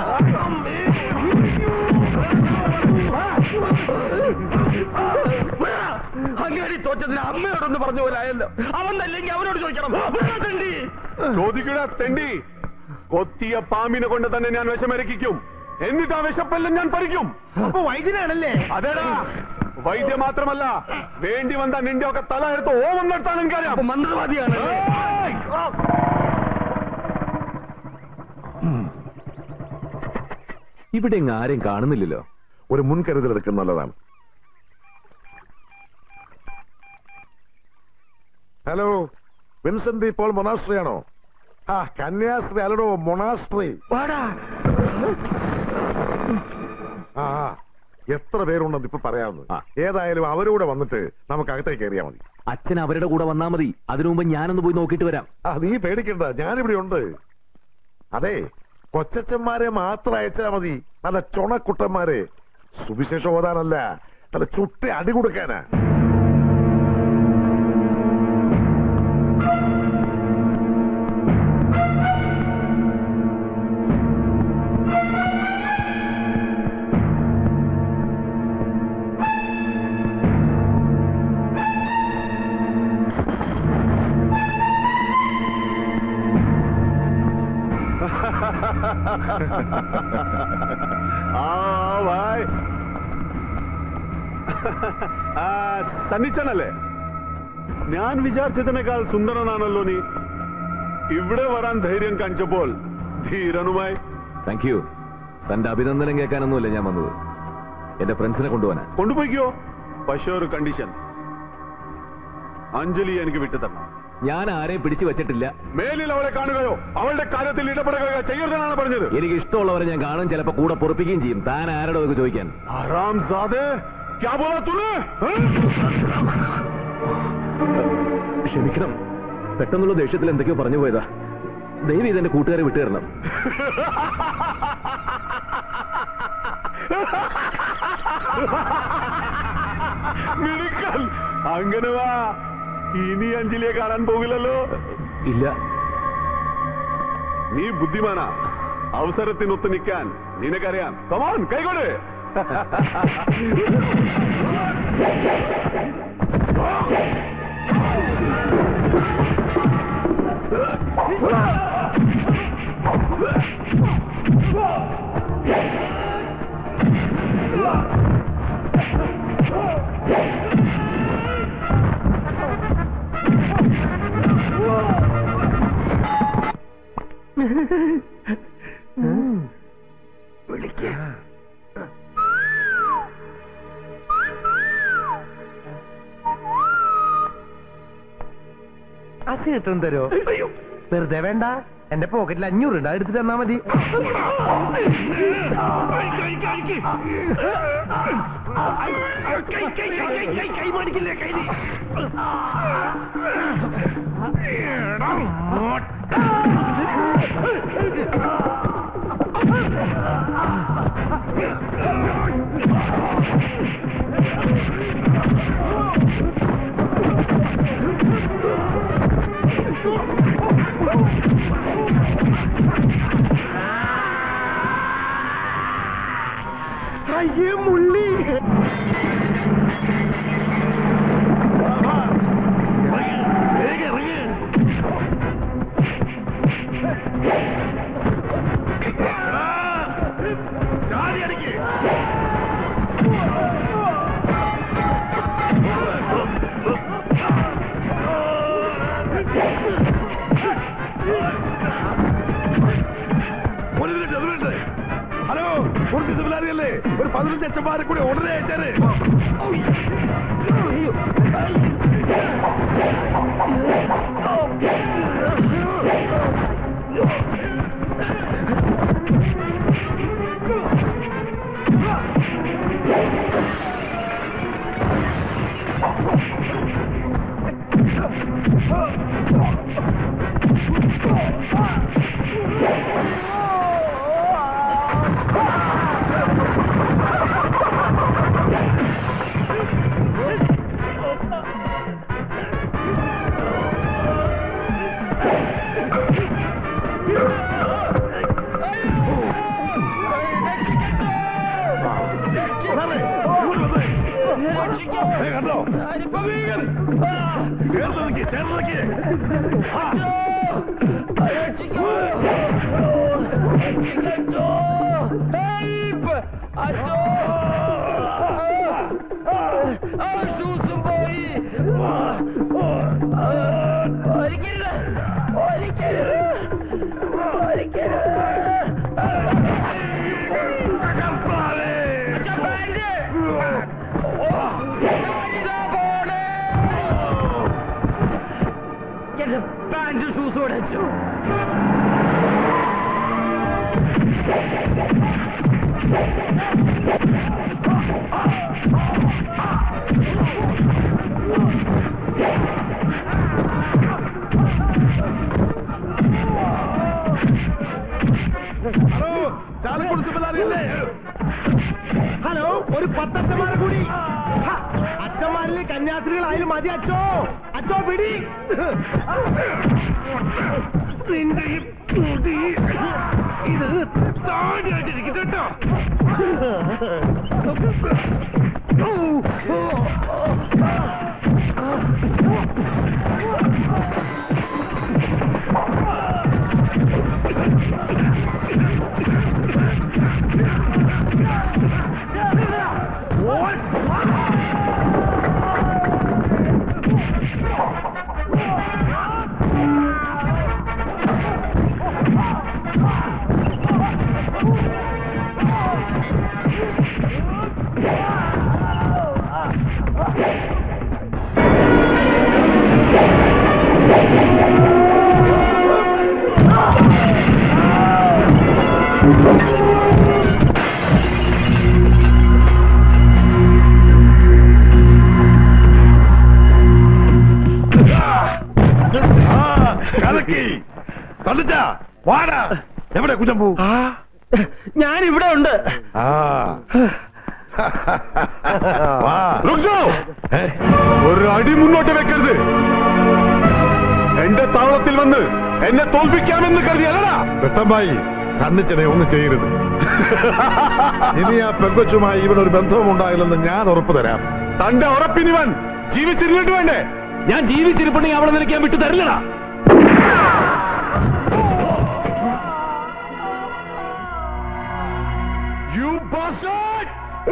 അങ്ങാടി തോറ്റതിന് അമ്മയോടൊന്ന് പറഞ്ഞു പോലായല്ലോ അവൻ അല്ലെങ്കിൽ അവനോട് ചോദിക്കണം ചോദിക്കടാ തെണ്ടി കൊത്തിയ പാമ്പിനെ കൊണ്ട് തന്നെ ഞാൻ വിഷമരക്കിക്കും എന്നിട്ട് ആ വിശപ്പെല്ലാം ഞാൻ പറിക്കും അപ്പൊ വൈദ്യനാണല്ലേ അതേടാ വൈദ്യം മാത്രമല്ല വേണ്ടി വന്ന നിന്റെ ഒക്കെ തല എടുത്ത് ഓമം നടത്താൻ എനിക്കറിയാം മന്ത്രവാദിയാണ് ഏയ്! ഇവിടെ എങ്ങ് ആരെയും കാണുന്നില്ലല്ലോ ഒരു മുൻകരുതൽ എടുക്കുന്നത് നല്ലതാണ് ഹലോ വിൻസെന്റ് ഇപ്പോൾ മൊണാസ്ട്രി ആണോ ആ കന്യാസ്ത്രീ അല്ലടോ മൊണാസ്ട്രി ആ ആ. എത്ര പേരുണ്ടെന്ന് ഇപ്പൊ പറയാമെന്ന് ആ. ഏതായാലും അവരൂടെ വന്നിട്ട് നമുക്ക് അകത്തേക്ക് കയറിയാ മതി അച്ഛൻ അവരുടെ കൂടെ വന്നാ മതി അതിനു മുമ്പ് ഞാനൊന്ന് പോയി നോക്കിയിട്ട് വരാം ആ നീ പേടിക്കണ്ട ഞാനിവിടെ ഉണ്ട് അതെ കൊച്ചച്ചന്മാരെ മാത്രം അയച്ചാ മതി നല്ല ചുണക്കുട്ടന്മാരെ സുവിശേഷം ഓതാനല്ല നല്ല ചുട്ടി അടി കൊടുക്കാനാ ആ ഭായ് ആ സന്നിച്ചനല്ലേ ഞാൻ വിചാരിച്ചതിനേക്കാൾ സുന്ദരനാണല്ലോ നീ ഇവിടെ വരാൻ ധൈര്യം കാണിച്ചപ്പോൾ ധീരനുമായി താങ്ക് യു തന്റെ അഭിനന്ദനം കേൾക്കാനൊന്നുമല്ല ഞാൻ വന്നത് എന്റെ ഫ്രണ്ട്സിനെ കൊണ്ടുപോകാനാ കൊണ്ടുപോയിക്കോ പക്ഷേ ഒരു കണ്ടീഷൻ അഞ്ജലി എനിക്ക് വിട്ടു തരണം ഞാൻ ആരെയും പിടിച്ചു വെച്ചിട്ടില്ല മേലിൽ അവളെ കാണുകയോ അവളുടെ കാര്യത്തിൽ ഇടപെടുകയോ ചെയ്യരുതെന്നാണ് പറഞ്ഞത് എനിക്ക് ഇഷ്ടമുള്ളവരെ ഞാൻ കാണും ചിലപ്പോ കൂടെ പൊറപ്പിക്കുകയും ചെയ്യും താൻ ആരോടോ ഇതൊക്കെ ചോദിക്കാൻ ആറാം സാദേ ക്യാ ബോലാ തൂനെ ക്ഷമിക്കണം പെട്ടെന്നുള്ള ദേഷ്യത്തിൽ എന്തൊക്കെയോ പറഞ്ഞു പോയതാ ദയവ് ഇത് എന്റെ കൂട്ടുകാരെ വിട്ടുതരണം മിടുക്കൻ അങ്ങനെ വാ ഇനി അഞ്ജലിയെ കാണാൻ പോകില്ലല്ലോ ഇല്ല നീ ബുദ്ധിമാനാ അവസരത്തിനൊത്ത് നിൽക്കാൻ നിനക്കറിയാം കമാൻ കൈകൊട് അസി കിട്ടും തരോ വെറുതെ വേണ്ട എന്റെ പോക്കറ്റിൽ അഞ്ഞൂറ് ഉണ്ട് അത് എടുത്തിട്ട് തന്നാ മതി അയ്യേ മുള്ളി ഹലോ കുറച്ച് സിമിലാരിയല്ലേ ഒരു പതിനഞ്ച് അച്ഛന്മാരെ കൂടി ഉടനെ അയച്ചാല് ആ കണ്ടോ ചേർത്ത് നിൽക്കി ചേർത്ത് നിൽക്കി എന്റെ പാന്റ് ഷൂസ് ഉടച്ചു ഹലോ ചാലക്കുടി സുബലാറിയല്ലേ ഹലോ ഒരു പത്തച്ഛന്മാരെ കൂടി ഹ, അച്ഛന്മാരിൽ കന്യാസ്ത്രീകളായാലും മതി അച്ചോ അച്ചോ പിടി നിന്റെ ഈ മുടി ഇത് താടിയായിട്ടിരിക്കും കേട്ടോ ആ, കലക്കി തള്ളിച്ച വാടാ എവിടെ കുഞ്ഞമ്പൂ ഞാൻ ഇവിടെ ഉണ്ട് ആ വാ. റുക്സോ, ഏ, ഒരു അടി മുന്നോട്ട് വെക്കരുത് എന്റെ താവളത്തിൽ വന്ന് എന്നെ തോൽപ്പിക്കാമെന്ന് കരുതിയല്ലടാ വെട്ടമ്പായി സണ്ണിച്ചനെ ഒന്നും ചെയ്യരുത് ഇനി ആ പെങ്കൊച്ചുമായി ഇവനൊരു ബന്ധവും ഉണ്ടാകില്ലെന്ന് ഞാൻ ഉറപ്പു തരാം തന്റെ ഉറപ്പിനിവൻ ജീവിച്ചിരുന്നിട്ട് വേണ്ടേ ഞാൻ ജീവിച്ചിരിപ്പുണ്ടെങ്കിൽ അവിടെ നിനക്ക് ഞാൻ വിട്ടു തരില്ലടാ You bastard!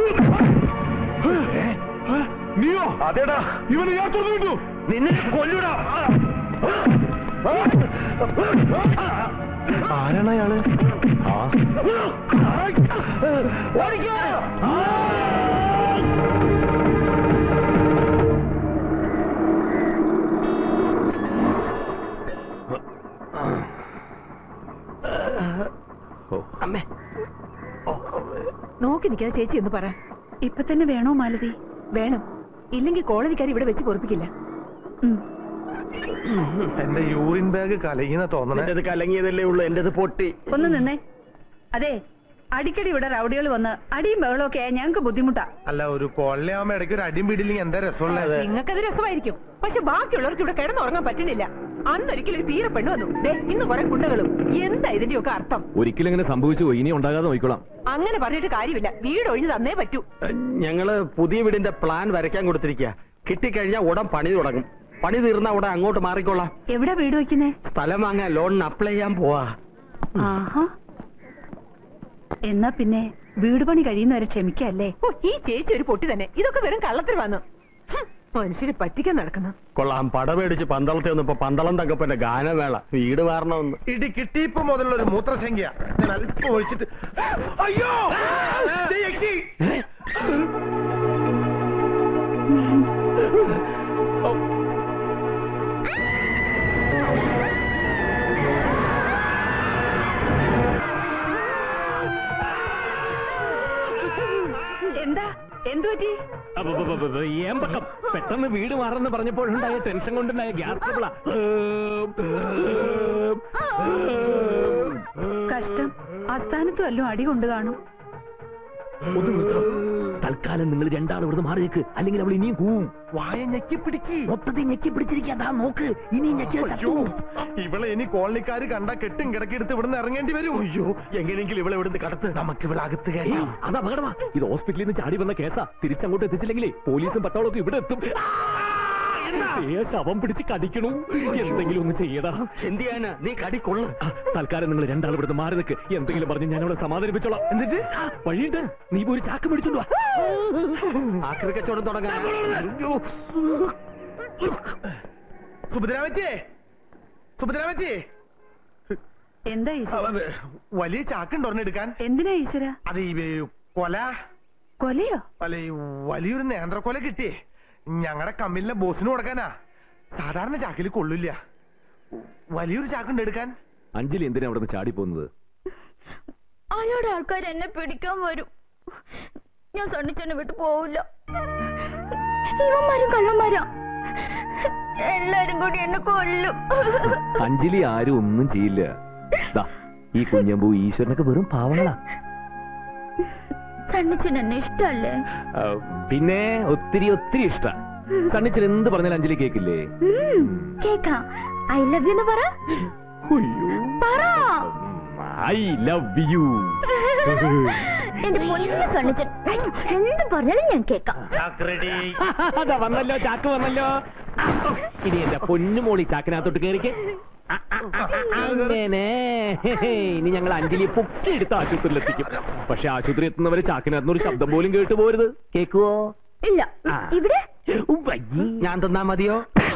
നീയോ അതേടാ ഇവനെ ഞാൻ തുറന്നു വിട്ടു നിന്നെ കൊല്ലൂടാ ആരാണ് അയാള് അമ്മേ നോക്കി നിൽക്കാതെ ചേച്ചി എന്ന് പറ ഇപ്പൊ തന്നെ വേണോ മാലതി വേണം ഇല്ലെങ്കിൽ കോളേജുകാർ ഇവിടെ വെച്ച് പൊറപ്പിക്കില്ല എന്റെ യൂറിൻ ബാഗ് കലങ്ങിന തോന്നണേ എന്റേത് കലങ്ങിയതല്ലേ ഉള്ളൂ എന്റേത് പൊട്ടി ഒന്ന് നിന്നേ അതെ അടിക്കടി ഇവിടെ റൗഡികൾ വന്ന് അടിയും ബഹളവും ഒക്കെ ആയാൽ ഞങ്ങൾക്ക് ബുദ്ധിമുട്ടാ അല്ല ഒരു കൊള്ളയാവുമ്പോ ഇടയ്ക്ക് ഒരു അടിയും പിടിയില്ലെങ്കിൽ എന്താ രസമുള്ളത് നിങ്ങൾക്കത് രസമായിരിക്കും പക്ഷെ ബാക്കിയുള്ളവർക്ക് ഇവിടെ കിടന്നുറങ്ങാൻ പറ്റണില്ല അന്നൊരിക്കലും ഒരു പീര പെണ്ണു വന്നു ദേ ഇന്ന് കുറെ കുണ്ടകളും എന്താ ഇതിന്റെയൊക്കെ അർത്ഥം ഒരിക്കലും ഇങ്ങനെ സംഭവിച്ചു പോയി ഇനി ഉണ്ടാകാതെ നോക്കിക്കോളാം അങ്ങനെ പറഞ്ഞിട്ട് കാര്യമില്ല വീട് ഒഴിഞ്ഞു തന്നേ പറ്റൂ ഞങ്ങള് പുതിയ വീടിന്റെ പ്ലാൻ വരയ്ക്കാൻ കൊടുത്തിരിക്കുക കിട്ടിക്കഴിഞ്ഞാൽ ഉടൻ പണി തുടങ്ങും പണി തീർന്ന ഉടൻ അങ്ങോട്ട് മാറിക്കോളാം എവിടെ വീട് വെക്കുന്നേ സ്ഥലം വാങ്ങാൻ ലോണിന് അപ്ലൈ ചെയ്യാൻ പോവാ ആഹാ എന്നാ പിന്നെ വീട് പണി കഴിയുന്നവരെ ക്ഷമിക്കല്ലേ ഓ ഈ ചേച്ചി ഒരു പൊട്ടി തന്നെ ഇതൊക്കെ വെറും കള്ളത്തിൽ വന്നു ഹും, മനുഷ്യരെ പറ്റിക്കാൻ നടക്കുന്നു കൊള്ളാം പട മേടിച്ച് പന്തളത്തിൽ വന്നപ്പോ പന്തളം തങ്കപ്പന്റെ ഗാനമേള വീട് മാറണമെന്ന് ഇടി കിട്ടിയപ്പോ മുതലുള്ള ഒരു മൂത്രസംഖ്യ ഞാൻ അല്പം ഒഴിച്ചിട്ട് അയ്യോ ദേ യക്ഷി. എന്താ എന്തു പറ്റി ഏമ്പക്കം പെട്ടെന്ന് വീട് മാറെന്ന് പറഞ്ഞപ്പോഴുണ്ടായ ടെൻഷൻ കൊണ്ടുണ്ടായ ഗ്യാസ് ട്രബിളാ കഷ്ടം ആ സ്ഥാനത്ത് വല്ലതും അടി കൊണ്ട് കാണും ഒന്ന് നിർത്തണം തൽക്കാലം നിങ്ങൾ രണ്ടാളും ഇവിടുന്ന് മാറി നിൽക്ക് അല്ലെങ്കിൽ അവൾ ഇനിയും കൂവും വായ ഞെക്കി പിടിക്ക് മൊത്തത്തിൽ ഞെക്കി പിടിച്ചിരിക്കാ നോക്ക് ഇനി ഞെക്കി അയ്യോ ഇവളെ ഇനി കോളനിക്കാര് കണ്ട കെട്ടും കിടക്കെടുത്ത് ഇവിടുന്ന് ഇറങ്ങേണ്ടി വരും അയ്യോ എങ്ങനെയെങ്കിലും ഇവളെ ഇവിടുന്ന് കടത്ത് നമുക്ക് ഇവിടെ അകത്ത് ഏയ്, കയറ്റാം അത് അപകടമാ ഇത് ഹോസ്പിറ്റലിൽ നിന്ന് ചാടി വന്ന കേസാ തിരിച്ചങ്ങോട്ട് എത്തിച്ചില്ലെങ്കിലേ പോലീസും പട്ടാളൊക്കെ ഇവിടെ എത്തും ഏ, ശവം പിടിച്ച് കടിക്കണു എന്തെങ്കിലും ഒന്ന് ചെയ്യടാ എന്ത് ചെയ്യാനാ നീ കടി കൊള്ളു ആ, തൽക്കാലം നിങ്ങൾ രണ്ടാൾ ഇവിടുന്ന് മാറി നിൽക്ക് എന്തെങ്കിലും പറഞ്ഞ് ഞാൻ അവളെ സമാധാനിപ്പിച്ചോളാം എന്നിട്ട് ആ, വഴിയുണ്ട് നീ പോയി ഒരു ചാക്ക് മേടിച്ചോണ്ട് വാ ആക്രി കച്ചവടം തുടങ്ങാൻ സുഭദ്രാമച്ചേ സുഭദ്രാമച്ചേ എന്താ ഈശ്വര അവ- വലിയ ചാക്കുണ്ട് ഒരെണ്ണം എടുക്കാൻ എന്തിനാ ഈശ്വര അത് ഈ കൊല കൊലയോ അല്ല ഈ വലിയൊരു നേന്ത്രക്കൊല കിട്ടിയേ ഞങ്ങളുടെ കമ്പനിയിലെ ബോസിന് കൊടുക്കാനാ സാധാരണ ചാക്കിൽ കൊള്ളില്ല വലിയൊരു ചാക്കുണ്ട് എടുക്കാൻ അഞ്ജലി എന്തിനാ അവിടെ നിന്ന് ചാടി പോകുന്നത് അയാളുടെ ആൾക്കാർ എന്നെ പിടിക്കാൻ വരും ഞാൻ സണ്ണിച്ചെന്നെ വിട്ടു പോവില്ല ഇവന്മാരും കള്ളന്മാരാ എല്ലാരും കൂടി എന്നെ കൊല്ലും അഞ്ജലി ആരും ഒന്നും ചെയ്യില്ല ദാ, ഈ കുഞ്ഞമ്പൂ ഈശ്വരനൊക്കെ വെറും പാവങ്ങളാ സണ്ണിച്ചൻ എന്നെ ഇഷ്ടല്ലേ ആ, പിന്നെ ഒത്തിരി ഒത്തിരി ഇഷ്ട സണ്ണിച്ചൻ എന്ത് പറഞ്ഞാലും അഞ്ജലി കേക്കില്ലേ കേക്കാം ഐ ലവ് യു എന്ന് പറ പറ ഐ ലവ് യു എന്റെ പൊന്നു സണ്ണിച്ചൻ എന്ത് പറഞ്ഞാലും ഞാൻ കേക്കാം അതാ വന്നല്ലോ ചാക്ക് വന്നല്ലോ ഇനി എന്റെ പൊന്നുമോളി ചാക്കിനകത്തോട്ട് കയറിക്ക് ആ, ആ, ആ, അങ്ങനെ ഇനി ഞങ്ങൾ അഞ്ജലിയെ പൊക്കിയെടുത്ത് ആശുപത്രിയിൽ എത്തിക്കും പക്ഷെ ആശുപത്രി എത്തുന്നവരെ ചാക്കിനകത്തുനിന്ന് ഒരു ശബ്ദം പോലും കേട്ടു പോരുത് കേക്കുവോ ഇല്ല ആ. ഇവിടെ വയ്യേ. ഞാൻ തന്നാ മതിയോ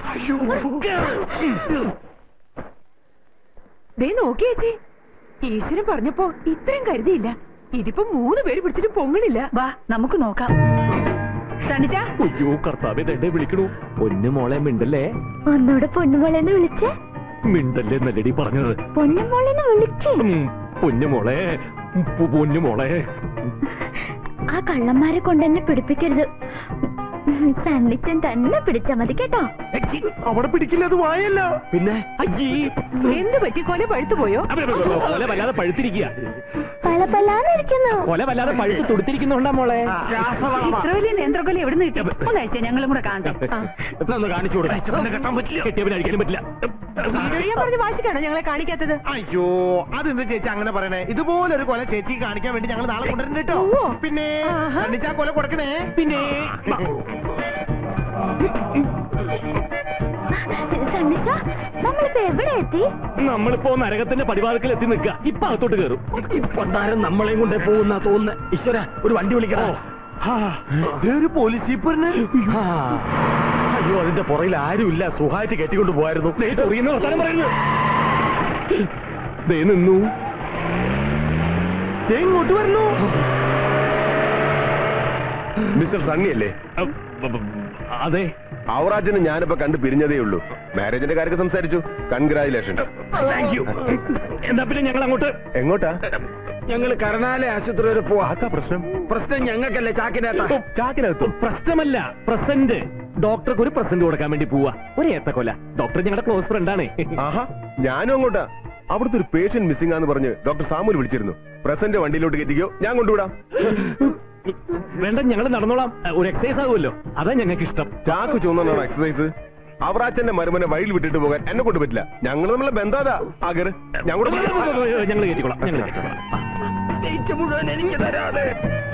ദേ നോക്കി ചേച്ചി ഈശ്വരൻ പറഞ്ഞപ്പോ ഇത്രയും കരുതിയില്ല ഇതിപ്പോ മൂന്ന് പേര് പിടിച്ചിട്ട് പൊങ്ങണില്ല വാ നമുക്ക് നോക്കാം സണ്ണിച്ച അയ്യോ കർത്താവെ തന്നെ വിളിക്കണു പൊന്നു മോളെ മിണ്ടല്ലേ ഒന്നൂടെ പൊന്നുമോളെന്ന് വിളിച്ചേ മിണ്ടല്ലേ നല്ലടി പറഞ്ഞത് പൊന്നുമോളെന്ന് വിളിക്കേ ഉം, പൊന്നു മോളെ പൊ- പൊന്നു മോളെ ആ കള്ളന്മാരെ കൊണ്ട് എന്നെ പിടിപ്പിക്കരുത് സണ്ണിച്ചൻ തന്നെ പിടിച്ചാ മതി കേട്ടോ അവിടെ പിടിക്കില്ല അത് വായല്ല പിന്നെ അയ്യേ എന്ത് പറ്റി കൊല പഴുത്തു പോയോ അതെ, അതെ, അതെ, കൊല വല്ലാതെ പഴുത്തിരിക്കുക പളപലാന്നിരിക്കുന്നു കൊല വല്ലാതെ പഴുത്ത് തുടുത്തിരിക്കുന്നുണ്ടാ മോളെ ഇത്ര വലിയ നേന്ത്രക്കൊല എവിടെ നിന്ന് കിട്ടി ഒന്നഴിച്ച ഞങ്ങളും കൂടെ കാണട്ടെ ആ. ഒന്ന് കാണിച്ചു കൊടുക്കാം കെട്ടിയവനെ അടിക്കാനും പറ്റില്ല വീഡിയോ പറഞ്ഞ് വാശിക്കാണോ ഞങ്ങളെ കാണിക്കാത്തത് അയ്യോ അതെന്താ ചേച്ചി അങ്ങനെ പറയണേ ഇതുപോലെ ഒരു കൊല ചേച്ചി കാണിക്കാൻ വേണ്ടി ഞങ്ങൾ നാളെ കൊണ്ടുവരുന്നുണ്ട് കേട്ടോ പിന്നെ കണ്ണിച്ചാ കൊല കൊടുക്കണേ പിന്നെ സണ്ണിച്ച നമ്മളിപ്പോ എവിടെ എത്തി നമ്മളിപ്പോ നരകത്തിന്റെ പടിവാതിക്കൽ എത്തി നിൽക്കുക ഇപ്പൊ അകത്തോട്ട് കയറും ഇപ്പൊണ്ടാരും നമ്മളെയും കൊണ്ടേ പോകുന്ന തോന്നുന്നു ഈശ്വര ഒരു വണ്ടി വിളിക്കണോ ഒരു പോലീസ് ജീപ്പറിന് അയ്യോ അതിന്റെ പുറകിൽ ആരുമില്ല സുഖമായിട്ട് കെട്ടിക്കൊണ്ട് പോയായിരുന്നു ചൊറിയുന്ന വർത്താനം പറയുന്നു ദേ നിന്നു ദേ ഇങ്ങോട്ട് വരണു മിസ്റ്റർ സണ്ണി അല്ലേ അതെ ഔറാജന് ഞാനിപ്പോ കണ്ട് പിരിഞ്ഞതേ ഉള്ളൂ മാരേജിന്റെ കാര്യമൊക്കെ സംസാരിച്ചു കൺഗ്രാചുലേഷൻ താങ്ക് യു എന്നാ പിന്നെ ഞങ്ങൾ അങ്ങോട്ട് എങ്ങോട്ടാ ഞങ്ങൾ കരുണാലയ ആശുപത്രി വരെ പോവാ അതാ പ്രശ്നം പ്രശ്നം ഞങ്ങൾക്കല്ലേ ചാക്കിനേട്ടാ ചാക്കിനകത്തും പ്രശ്നമല്ല പ്രസന്റ് ഡോക്ടർക്ക് ഒരു പ്രസന്റ് കൊടുക്കാൻ വേണ്ടി പോവാ ഒരു ഏത്തക്കൊല ഡോക്ടർ ഞങ്ങളുടെ ക്ലോസ് ഫ്രണ്ടാണ് ആഹാ ഞാനും അങ്ങോട്ടാ അവിടുത്തെ ഒരു പേഷ്യന്റ് മിസ്സിംഗ് ആന്ന് പറഞ്ഞ് ഡോക്ടർ സാമുൽ വിളിച്ചിരുന്നു പ്രസന്റ് വണ്ടിയിലോട്ട് കയറ്റിക്കോ ഞാൻ കൊണ്ടുവിടാം വേണ്ട ഞങ്ങൾ നടന്നോളാം ഒരു എക്സസൈസ് ആകുമല്ലോ അതാ ഞങ്ങൾക്ക് ഇഷ്ടം ചാക്ക് ചുവന്നാണോ എക്സസൈസ് അവറാച്ചന്റെ മരുമനെ വഴിയിൽ വിട്ടിട്ട് പോകാൻ എന്നെ കൊണ്ട് പറ്റില്ല ഞങ്ങൾ നമ്മളെ ബന്ധാതാ ആകര് ഞാൻ കൂടെ ഞങ്ങൾ കയറ്റിക്കോളാം ഞങ്ങൾ കയറ്റിക്കോളാം ഡേറ്റ് മുഴുവൻ എനിക്ക് തരാതെ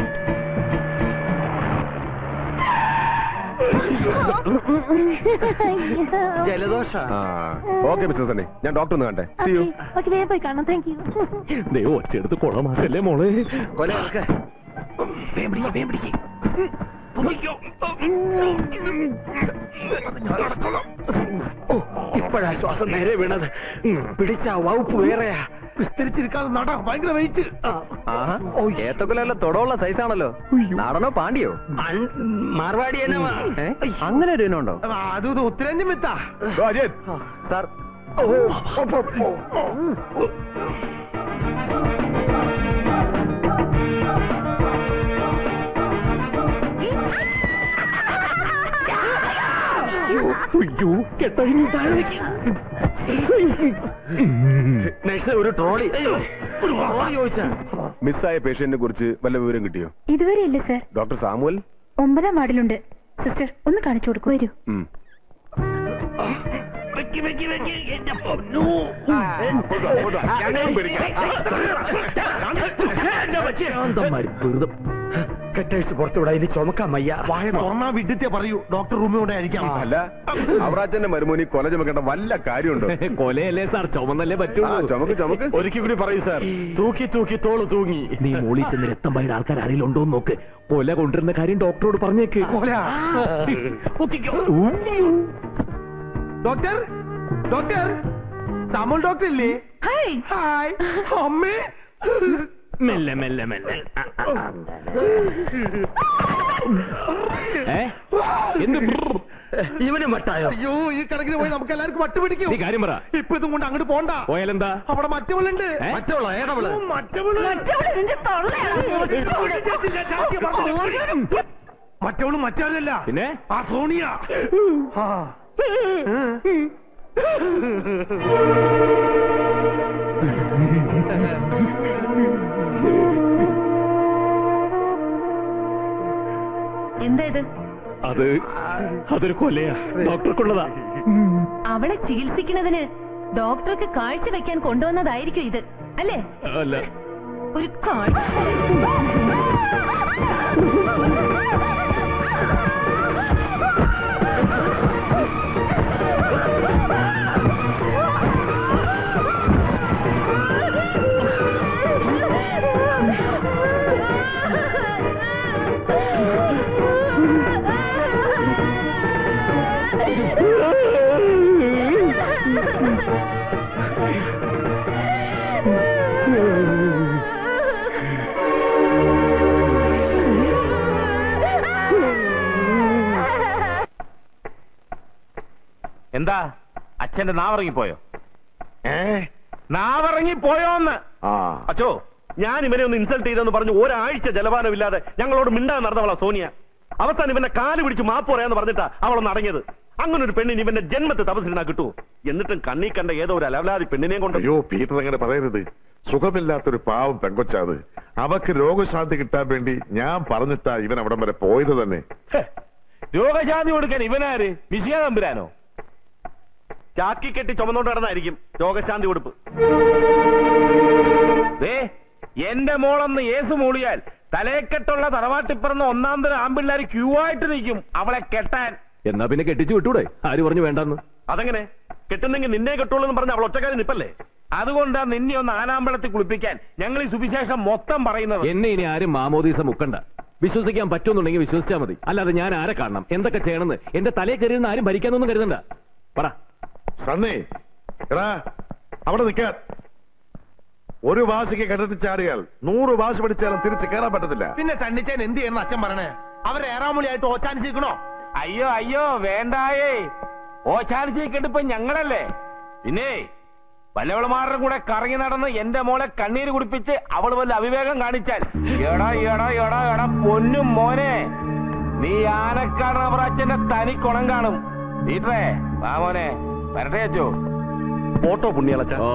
ജലദോഷ ഓക്കെ മിസ്റ്റർ സണ്ണി ഞാൻ ഡോക്ടർ ഒന്ന് കണ്ടേ See you. ഓക്കെ വേഗം പോയി കാണാം താങ്ക് യു ദേ ഒച്ചെടുത്ത് കുളമാക്കല്ലേ മോളെ കൊല ഇറക്ക്. ഓ, ഇപ്പോഴാ ശ്വാസം നേരെ വീണത് പിടിച്ച വകുപ്പ് വേറെയാ വിസ്തരിച്ചിരിക്കാതെ നട ഭയങ്കര വെയിറ്റ് ഏത്തക്കൊല്ല തൊടമുള്ള സൈസാണല്ലോ നാടനോ പാണ്ടിയോ മാർവാടി അങ്ങനെ ഒരു ഇനമുണ്ടോ അത് ഇത് ഉത്തരേന്ത്യൻ വിത്താ ഓ, അജയൻ സാർ അയ്യോ കെട്ടഴിഞ്ഞു താഴേക്ക് നഴ്സ് ഒരു ട്രോളി ഒരു ട്രോളി ചോദിച്ചാ മിസ്സായ പേഷ്യന്റിനെ കുറിച്ച് വല്ല വിവരം കിട്ടിയോ ഇതുവരെ ഇല്ല സർ ഡോക്ടർ സാമുവൽ ഒമ്പതാം വാർഡിലുണ്ട് സിസ്റ്റർ ഒന്ന് കാണിച്ചു കൊടുക്കൂ വരൂ ഉം. വെക്കി വെക്കി വെക്കി എന്റെ പൊന്നു ഞങ്ങളും പിടിക്കാം. എന്റെ പച്ചേ. ശാന്തന്മാര് വെറുതെ കെട്ടഴിച്ച് പുറത്തുവിടാ ഇനി ചുമക്കാൻ വയ്യ വായ തുറന്നാ വിഡിത്തെ പറയൂ ഡോക്ടർ റൂമിലൂടെ ആയിരിക്കാം അല്ല അവറാച്ചന്റെ മരുമോനി കൊല ചുമക്കേണ്ട വല്ല കാര്യമുണ്ടോ കൊലയല്ലേ സാർ ചുമന്നല്ലേ ആ, പറ്റുള്ളൂ ചുമക്ക് ചുമക്ക് ഒരിക്കൽ കൂടി പറയൂ സാർ തൂക്കി തൂക്കി തോള് തൂങ്ങി നീ മോളിൽ ചെന്ന് രക്തം പായുടെ ആൾക്കാർ ആരെങ്കിലും ഉണ്ടോ എന്ന് നോക്ക് കൊല കൊണ്ടുവരുന്ന കാര്യം ഡോക്ടറോട് പറഞ്ഞേക്ക് ഡോക്ടർ ഡോക്ടർ സാമുൽ ഡോക്ടർ ഇല്ലേ ഹായ് ഹായ് അമ്മേ മെല്ലെ മെല്ലെ മെല്ലെ ആ, ആ, ആ. ഏ? എന്ത് ബ്രർ? ഇവന് മട്ടായോ അയ്യോ ഈ കണക്കിന് പോയി നമുക്ക് എല്ലാവർക്കും വട്ട് പിടിക്കും നീ കാര്യം പറ ഇപ്പൊ ഇതും കൊണ്ട് അങ്ങോട്ട് പോണ്ട പോയാലെന്താ അവിടെ മറ്റവളുണ്ട് ഏ? മറ്റവളോ ഏടവള് ഓ, മറ്റവള് മറ്റവള് നിന്റെ മറ്റവള് മറ്റവളല്ല പിന്നെ ആ സോണിയ ആ. എന്താ ഇത് അത് അതൊരു കൊലയാ ഡോക്ടർക്കുള്ളതാ അവളെ ചികിത്സിക്കുന്നതിന് ഡോക്ടർക്ക് കാഴ്ച വെക്കാൻ കൊണ്ടുവന്നതായിരിക്കും ഇത് അല്ലേ അല്ല ഒരു കാഴ്ച എന്താ അച്ഛന്റെ നാവിറങ്ങിപ്പോയോ ഏ നാവിറങ്ങിപ്പോയോന്ന് ആ അച്ചോ ഞാൻ ഇവനെ ഒന്ന് ഇൻസൾട്ട് ചെയ്തെന്ന് പറഞ്ഞു ഒരാഴ്ച ജലപാനമില്ലാതെ ഞങ്ങളോട് മിണ്ടാൻ നടന്നവളാ സോനിയ അവസാനം ഇവന്റെ കാല് പിടിച്ച് മാപ്പ് പറയാന്ന് പറഞ്ഞിട്ടാ അവളൊന്ന് അടങ്ങിയത് അങ്ങനെ ഒരു പെണ്ണിന് ഇവന്റെ ജന്മത്തെ തപസ്സിനാ കിട്ടുമോ എന്നിട്ടും കണ്ണീ കണ്ട ഏതോ ഒരു അലവലാതി പെണ്ണിനെയും കൊണ്ട് അയ്യോ പീറ്റർ അങ്ങനെ പറയരുത് സുഖമില്ലാത്തൊരു പാവം പെങ്കൊച്ചാത് അവക്ക് രോഗശാന്തി കിട്ടാൻ വേണ്ടി ഞാൻ പറഞ്ഞിട്ടാ ഇവൻ അവിടം വരെ പോയത് തന്നെ ഹെ, രോഗശാന്തി കൊടുക്കാൻ ഇവനാര് വിജയ തമ്പുരാനോ ചാക്കി കെട്ടി ചുമന്നോണ്ട് നടന്നായിരിക്കും രോഗശാന്തി കൊടുപ്പ് ദേ എന്റെ മോളൊന്ന് ഏസ് മൂളിയാൽ തലയെക്കെട്ടുള്ള തറവാട്ടിപ്പറന്ന ഒന്നാം തരം ആമ്പിള്ളേർ ക്യൂ ആയിട്ട് നിൽക്കും അവളെ കെട്ടാൻ എന്നാ പിന്നെ കെട്ടിച്ചു വിട്ടൂടെ ആര് പറഞ്ഞു വേണ്ടെന്ന് അതെങ്ങനെ കെട്ടുന്നെങ്കിൽ നിന്നെ കെട്ടുള്ളൂ എന്ന് പറഞ്ഞ അവൾ ഒറ്റക്കാരി നിപ്പല്ലേ അതുകൊണ്ടാ നിന്നെ ഒന്ന് ആനാമ്പളത്തിൽ കുളിപ്പിക്കാൻ ഞങ്ങൾ ഈ സുവിശേഷം മൊത്തം പറയുന്നത് എന്നെ ഇനി ആരും മാമോദീസ മുക്കണ്ട വിശ്വസിക്കാൻ പറ്റുമെന്നുണ്ടെങ്കിൽ വിശ്വസിച്ചാൽ മതി അല്ലാതെ ഞാൻ ആരെ കാണണം എന്തൊക്കെ ചെയ്യണമെന്ന് എന്റെ തലയെ കയറിയെന്ന് ആരും ഭരിക്കാനൊന്നും കരുതണ്ട പറ സണ്ണി എടാ അവിടെ നിൽക്കാൻ ഒരു ഭാഷയ്ക്ക് കിണറ്റി ചാടിയാൽ നൂറ് ഭാഷ പഠിച്ചാലും തിരിച്ച് കയറാൻ പറ്റത്തില്ല പിന്നെ സണ്ണിച്ചൻ എന്ത് ചെയ്യുന്ന അച്ഛൻ പറയണേ അവർ ഏറാമൂലിയായിട്ട് ഓച്ചാനിച്ചിരിക്കണോ അയ്യോ അയ്യോ വേണ്ടായേ ഓച്ചാനിച്ചേക്കെടുപ്പ് ഞങ്ങളല്ലേ പിന്നെ വല്ലവളുമാരുടെ കൂടെ കറങ്ങി നടന്ന് എന്റെ മോളെ കണ്ണീര് കുടിപ്പിച്ച് അവൾ വല്ല അവിവേകം കാണിച്ചാൽ എടാ എടാ എടാ എടാ പൊന്നും മോനെ നീ ആനക്കാടനവറാച്ചന്റെ തനി കുണം കാണും വീട്ടേ വാ മോനെ വരട്ടെ അച്ചോ ഓട്ടോ പുണ്യാളച്ച ഓ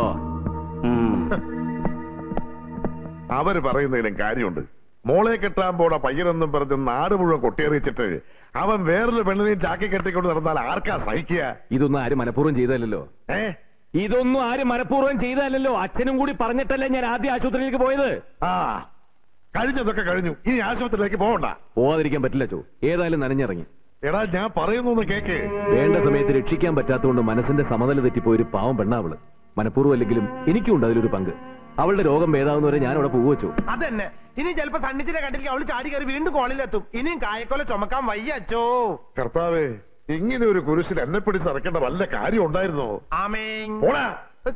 അവര് പറയുന്നതിലും കാര്യമുണ്ട് മോളെ കെട്ടാൻ പോണ പയ്യനെന്നും പറഞ്ഞ് നാട് മുഴുവൻ കൊട്ടിയറിയിച്ചിട്ട് അവൻ വേറൊരു പെണ്ണിനെയും ചാക്കി കെട്ടിക്കൊണ്ട് നടന്നാൽ ആർക്കാ സഹിക്കുക ഇതൊന്നും ആരും മനഃപൂർവ്വം ചെയ്തല്ലോ ഏ ഇതൊന്നും ആരും മനഃപൂർവ്വം ചെയ്തല്ലോ അച്ഛനും കൂടി പറഞ്ഞിട്ടല്ലേ ഞാൻ ആദ്യം ആശുപത്രിയിലേക്ക് പോയത് ആ കഴിഞ്ഞതൊക്കെ കഴിഞ്ഞു ഇനി ആശുപത്രിയിലേക്ക് പോകണ്ട പോവാതിരിക്കാൻ പറ്റില്ല ചോ ഏതായാലും നനഞ്ഞിറങ്ങി എടാ ഞാൻ പറയുന്നു കേക്ക് വേണ്ട സമയത്ത് രക്ഷിക്കാൻ പറ്റാത്തതുകൊണ്ട് മനസ്സിന്റെ സമനില തെറ്റിപ്പോയ ഒരു പാവം പെണ്ണാവള് മനഃപൂർവ്വം അല്ലെങ്കിലും എനിക്കും അതിലൊരു പങ്ക് അവളുടെ രോഗം ഭേദാവുന്നവരെ ഞാൻ അവിടെ പോവുവച്ചു അതന്നെ ഇനി ചിലപ്പോ സണ്ണിച്ചിനെ കണ്ടിരിക്കും അവള് ചാടി കയറി വീണ്ടും കോളിലെത്തും ഇനിയും കായക്കൊല ചുമക്കാൻ വയ്യ അച്ചോ കർത്താവേ ഇങ്ങനെ ഒരു കുരിശിൽ എന്നെ പിടിച്ച് ഇറക്കേണ്ട വല്ല കാര്യം ഉണ്ടായിരുന്നോ ആമേൻ പോടാ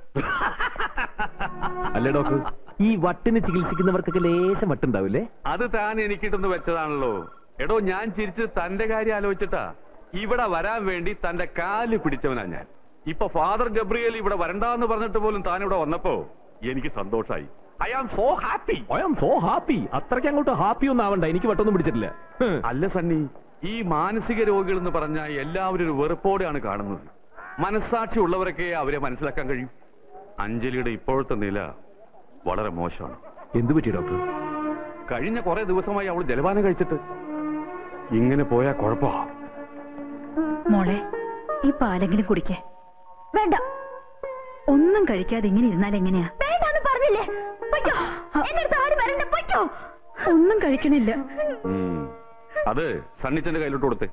അല്ലേ ഡോക്ടർ ഈ വട്ടിന് ചികിത്സിക്കുന്നവർക്കൊക്കെ ലേശം വട്ടുണ്ടാവില്ലേ അത് താൻ എനിക്കിട്ടൊന്ന് വെച്ചതാണല്ലോ എടോ ഞാൻ ചിരിച്ചത് തന്റെ കാര്യം ആലോചിച്ചിട്ടാ ഇവിടെ വരാൻ വേണ്ടി തന്റെ കാല് പിടിച്ചവനാ ഞാൻ ഇപ്പൊ ഫാദർ ഗബ്രിയേൽ ഇവിടെ വരണ്ടാന്ന് പറഞ്ഞിട്ട് പോലും താൻ ഇവിടെ വന്നപ്പോ എനിക്ക് സന്തോഷായി I am so happy I am so happy അത്രയ്ക്ക് അങ്ങോട്ട് ഹാപ്പി ഒന്നും ആവണ്ട എനിക്ക് വട്ടൊന്നും പിടിച്ചിട്ടില്ല ഹ്. അല്ല സണ്ണി ഈ മാനസിക രോഗികൾ എന്ന് പറഞ്ഞാൽ എല്ലാവരും ഒരു വെറുപ്പോടെയാണ് കാണുന്നത് മനസ്സാക്ഷി ഉള്ളവരൊക്കെ അവരെ മനസ്സിലാക്കാൻ കഴിയും അഞ്ജലിയുടെ ഇപ്പോഴത്തെ നില വളരെ മോശമാണ് എന്തു പറ്റി ഡോക്ടർ കഴിഞ്ഞ കുറെ ദിവസമായി അവൾ ജലപാനം കഴിച്ചിട്ട് ഇങ്ങനെ പോയാ കുഴപ്പമാ മോളെ ഈ പാലെങ്കിലും കുടിക്കേ വേണ്ട ഒന്നും കഴിക്കാതെ ഇങ്ങനെ ഇരുന്നാൽ എങ്ങനെയാ വേണ്ടാന്ന് പറഞ്ഞില്ലേ പൊയ്ക്കോ എന്റെ അടുത്ത് ആരും വരണ്ട പൊയ്ക്കോ ഒന്നും കഴിക്കണില്ല ഉം. അത് സണ്ണിച്ചന്റെ കയ്യിലോട്ട് കൊടുത്തേ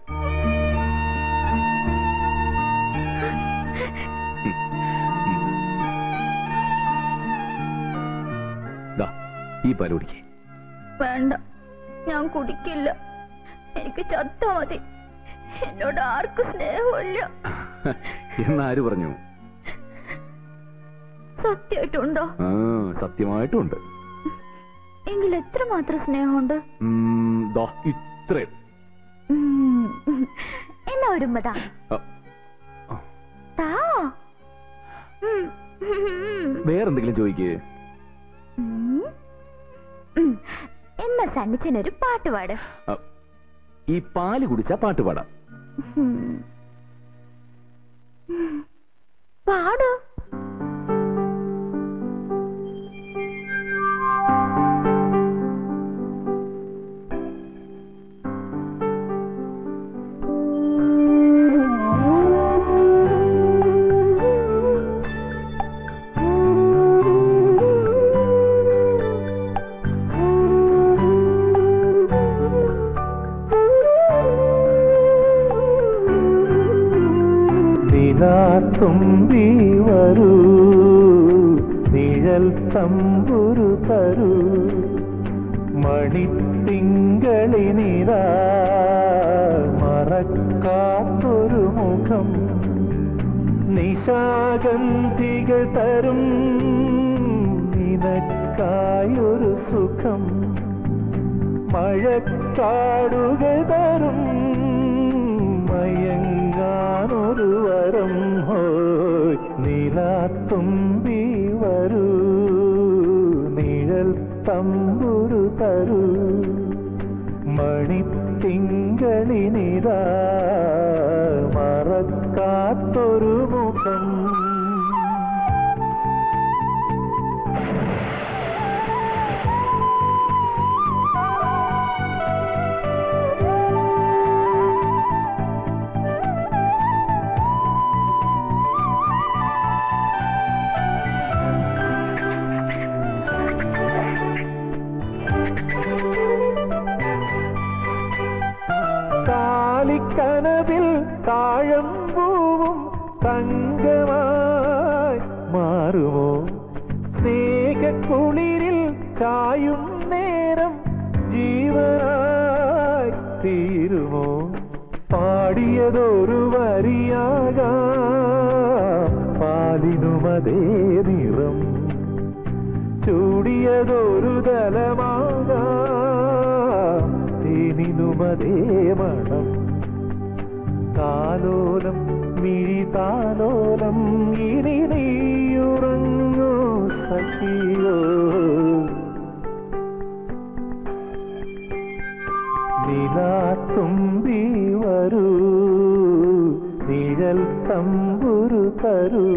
ദാ ഈ പാല് കുടിക്കേ വേണ്ട ഞാൻ കുടിക്കില്ല എനിക്ക് ചത്താ മതി എന്നോട് ആർക്കും സ്നേഹമില്ല എന്നാര് പറഞ്ഞു സത്യമായിട്ടുണ്ടോ ആ സത്യമായിട്ടും ഉണ്ട് എങ്കിൽ എത്ര മാത്രം സ്നേഹമുണ്ട് ഉം, ദാ ഇത്രയും ഉം. എന്നാ ഒരുമ്പതാ ആ, താ ഉം. വേറെന്തെങ്കിലും ചോദിക്കേ ഉം. ഉം. എന്നാ സണ്ണിച്ചനൊരു പാട്ട് പാട് ആ, ഈ പാല് കുടിച്ചാ പാട്ട് പാടാം ഉം. പാടു നിലാത്തുമ്പി വരൂ നിഴൽ തമ്പുരു തരൂ മണിത്തിങ്കളിനിതാ മറക്കാത്തൊരു മുഖം നിശാഗന്ധികൾ തരും നിനക്കായൊരു സുഖം മഴക്കാടുകൾ തരും മയങ്ങാനൊരു വരം ഹോയ് നിലാത്തുമ്പി വരൂ നിഴൽ തമ്പുരു തരൂ മണിത്തിങ്കളിനിതാ മറക്കാത്തൊരു മുഖം കാലിക്കനവിൽ താഴമ്പൂവും തങ്കമായി മാറുമോ സ്നേഹക്കുളിരിൽ ചായും നേരം ജീവനായി തീരുമോ പാടിയതൊരു വരിയാകാം പാലിനുമതേ നിറം ചൂടിയതൊരു തലമാകാം തേനിനുമതേ മണം താലോലം മിഴി താലോലം ഇനി നീയുറങ്ങൂ സഖിയോ നിലാത്തുമ്പി വരൂ നിഴൽ തമ്പുരു തരൂ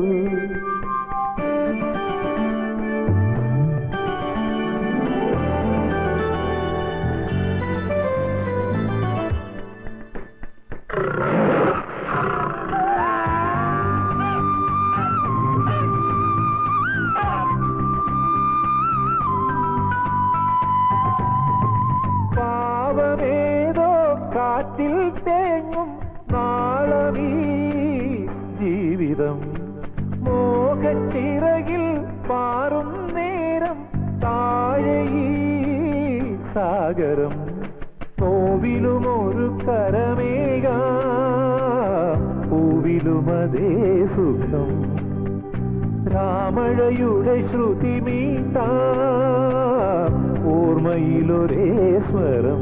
പാവമേതോ കാറ്റിൽ തേങ്ങും നാളമീ ജീവിതം മോഹച്ചിറകിൽ പാറും നേരം താഴെ ഈ സാഗരം നോവിലും ഒരു കരമേക പൂവിലുമതേ സുഖം രാമഴയുടെ ശ്രുതി മീട്ടാ ഓർമ്മയിലൊരേ സ്വരം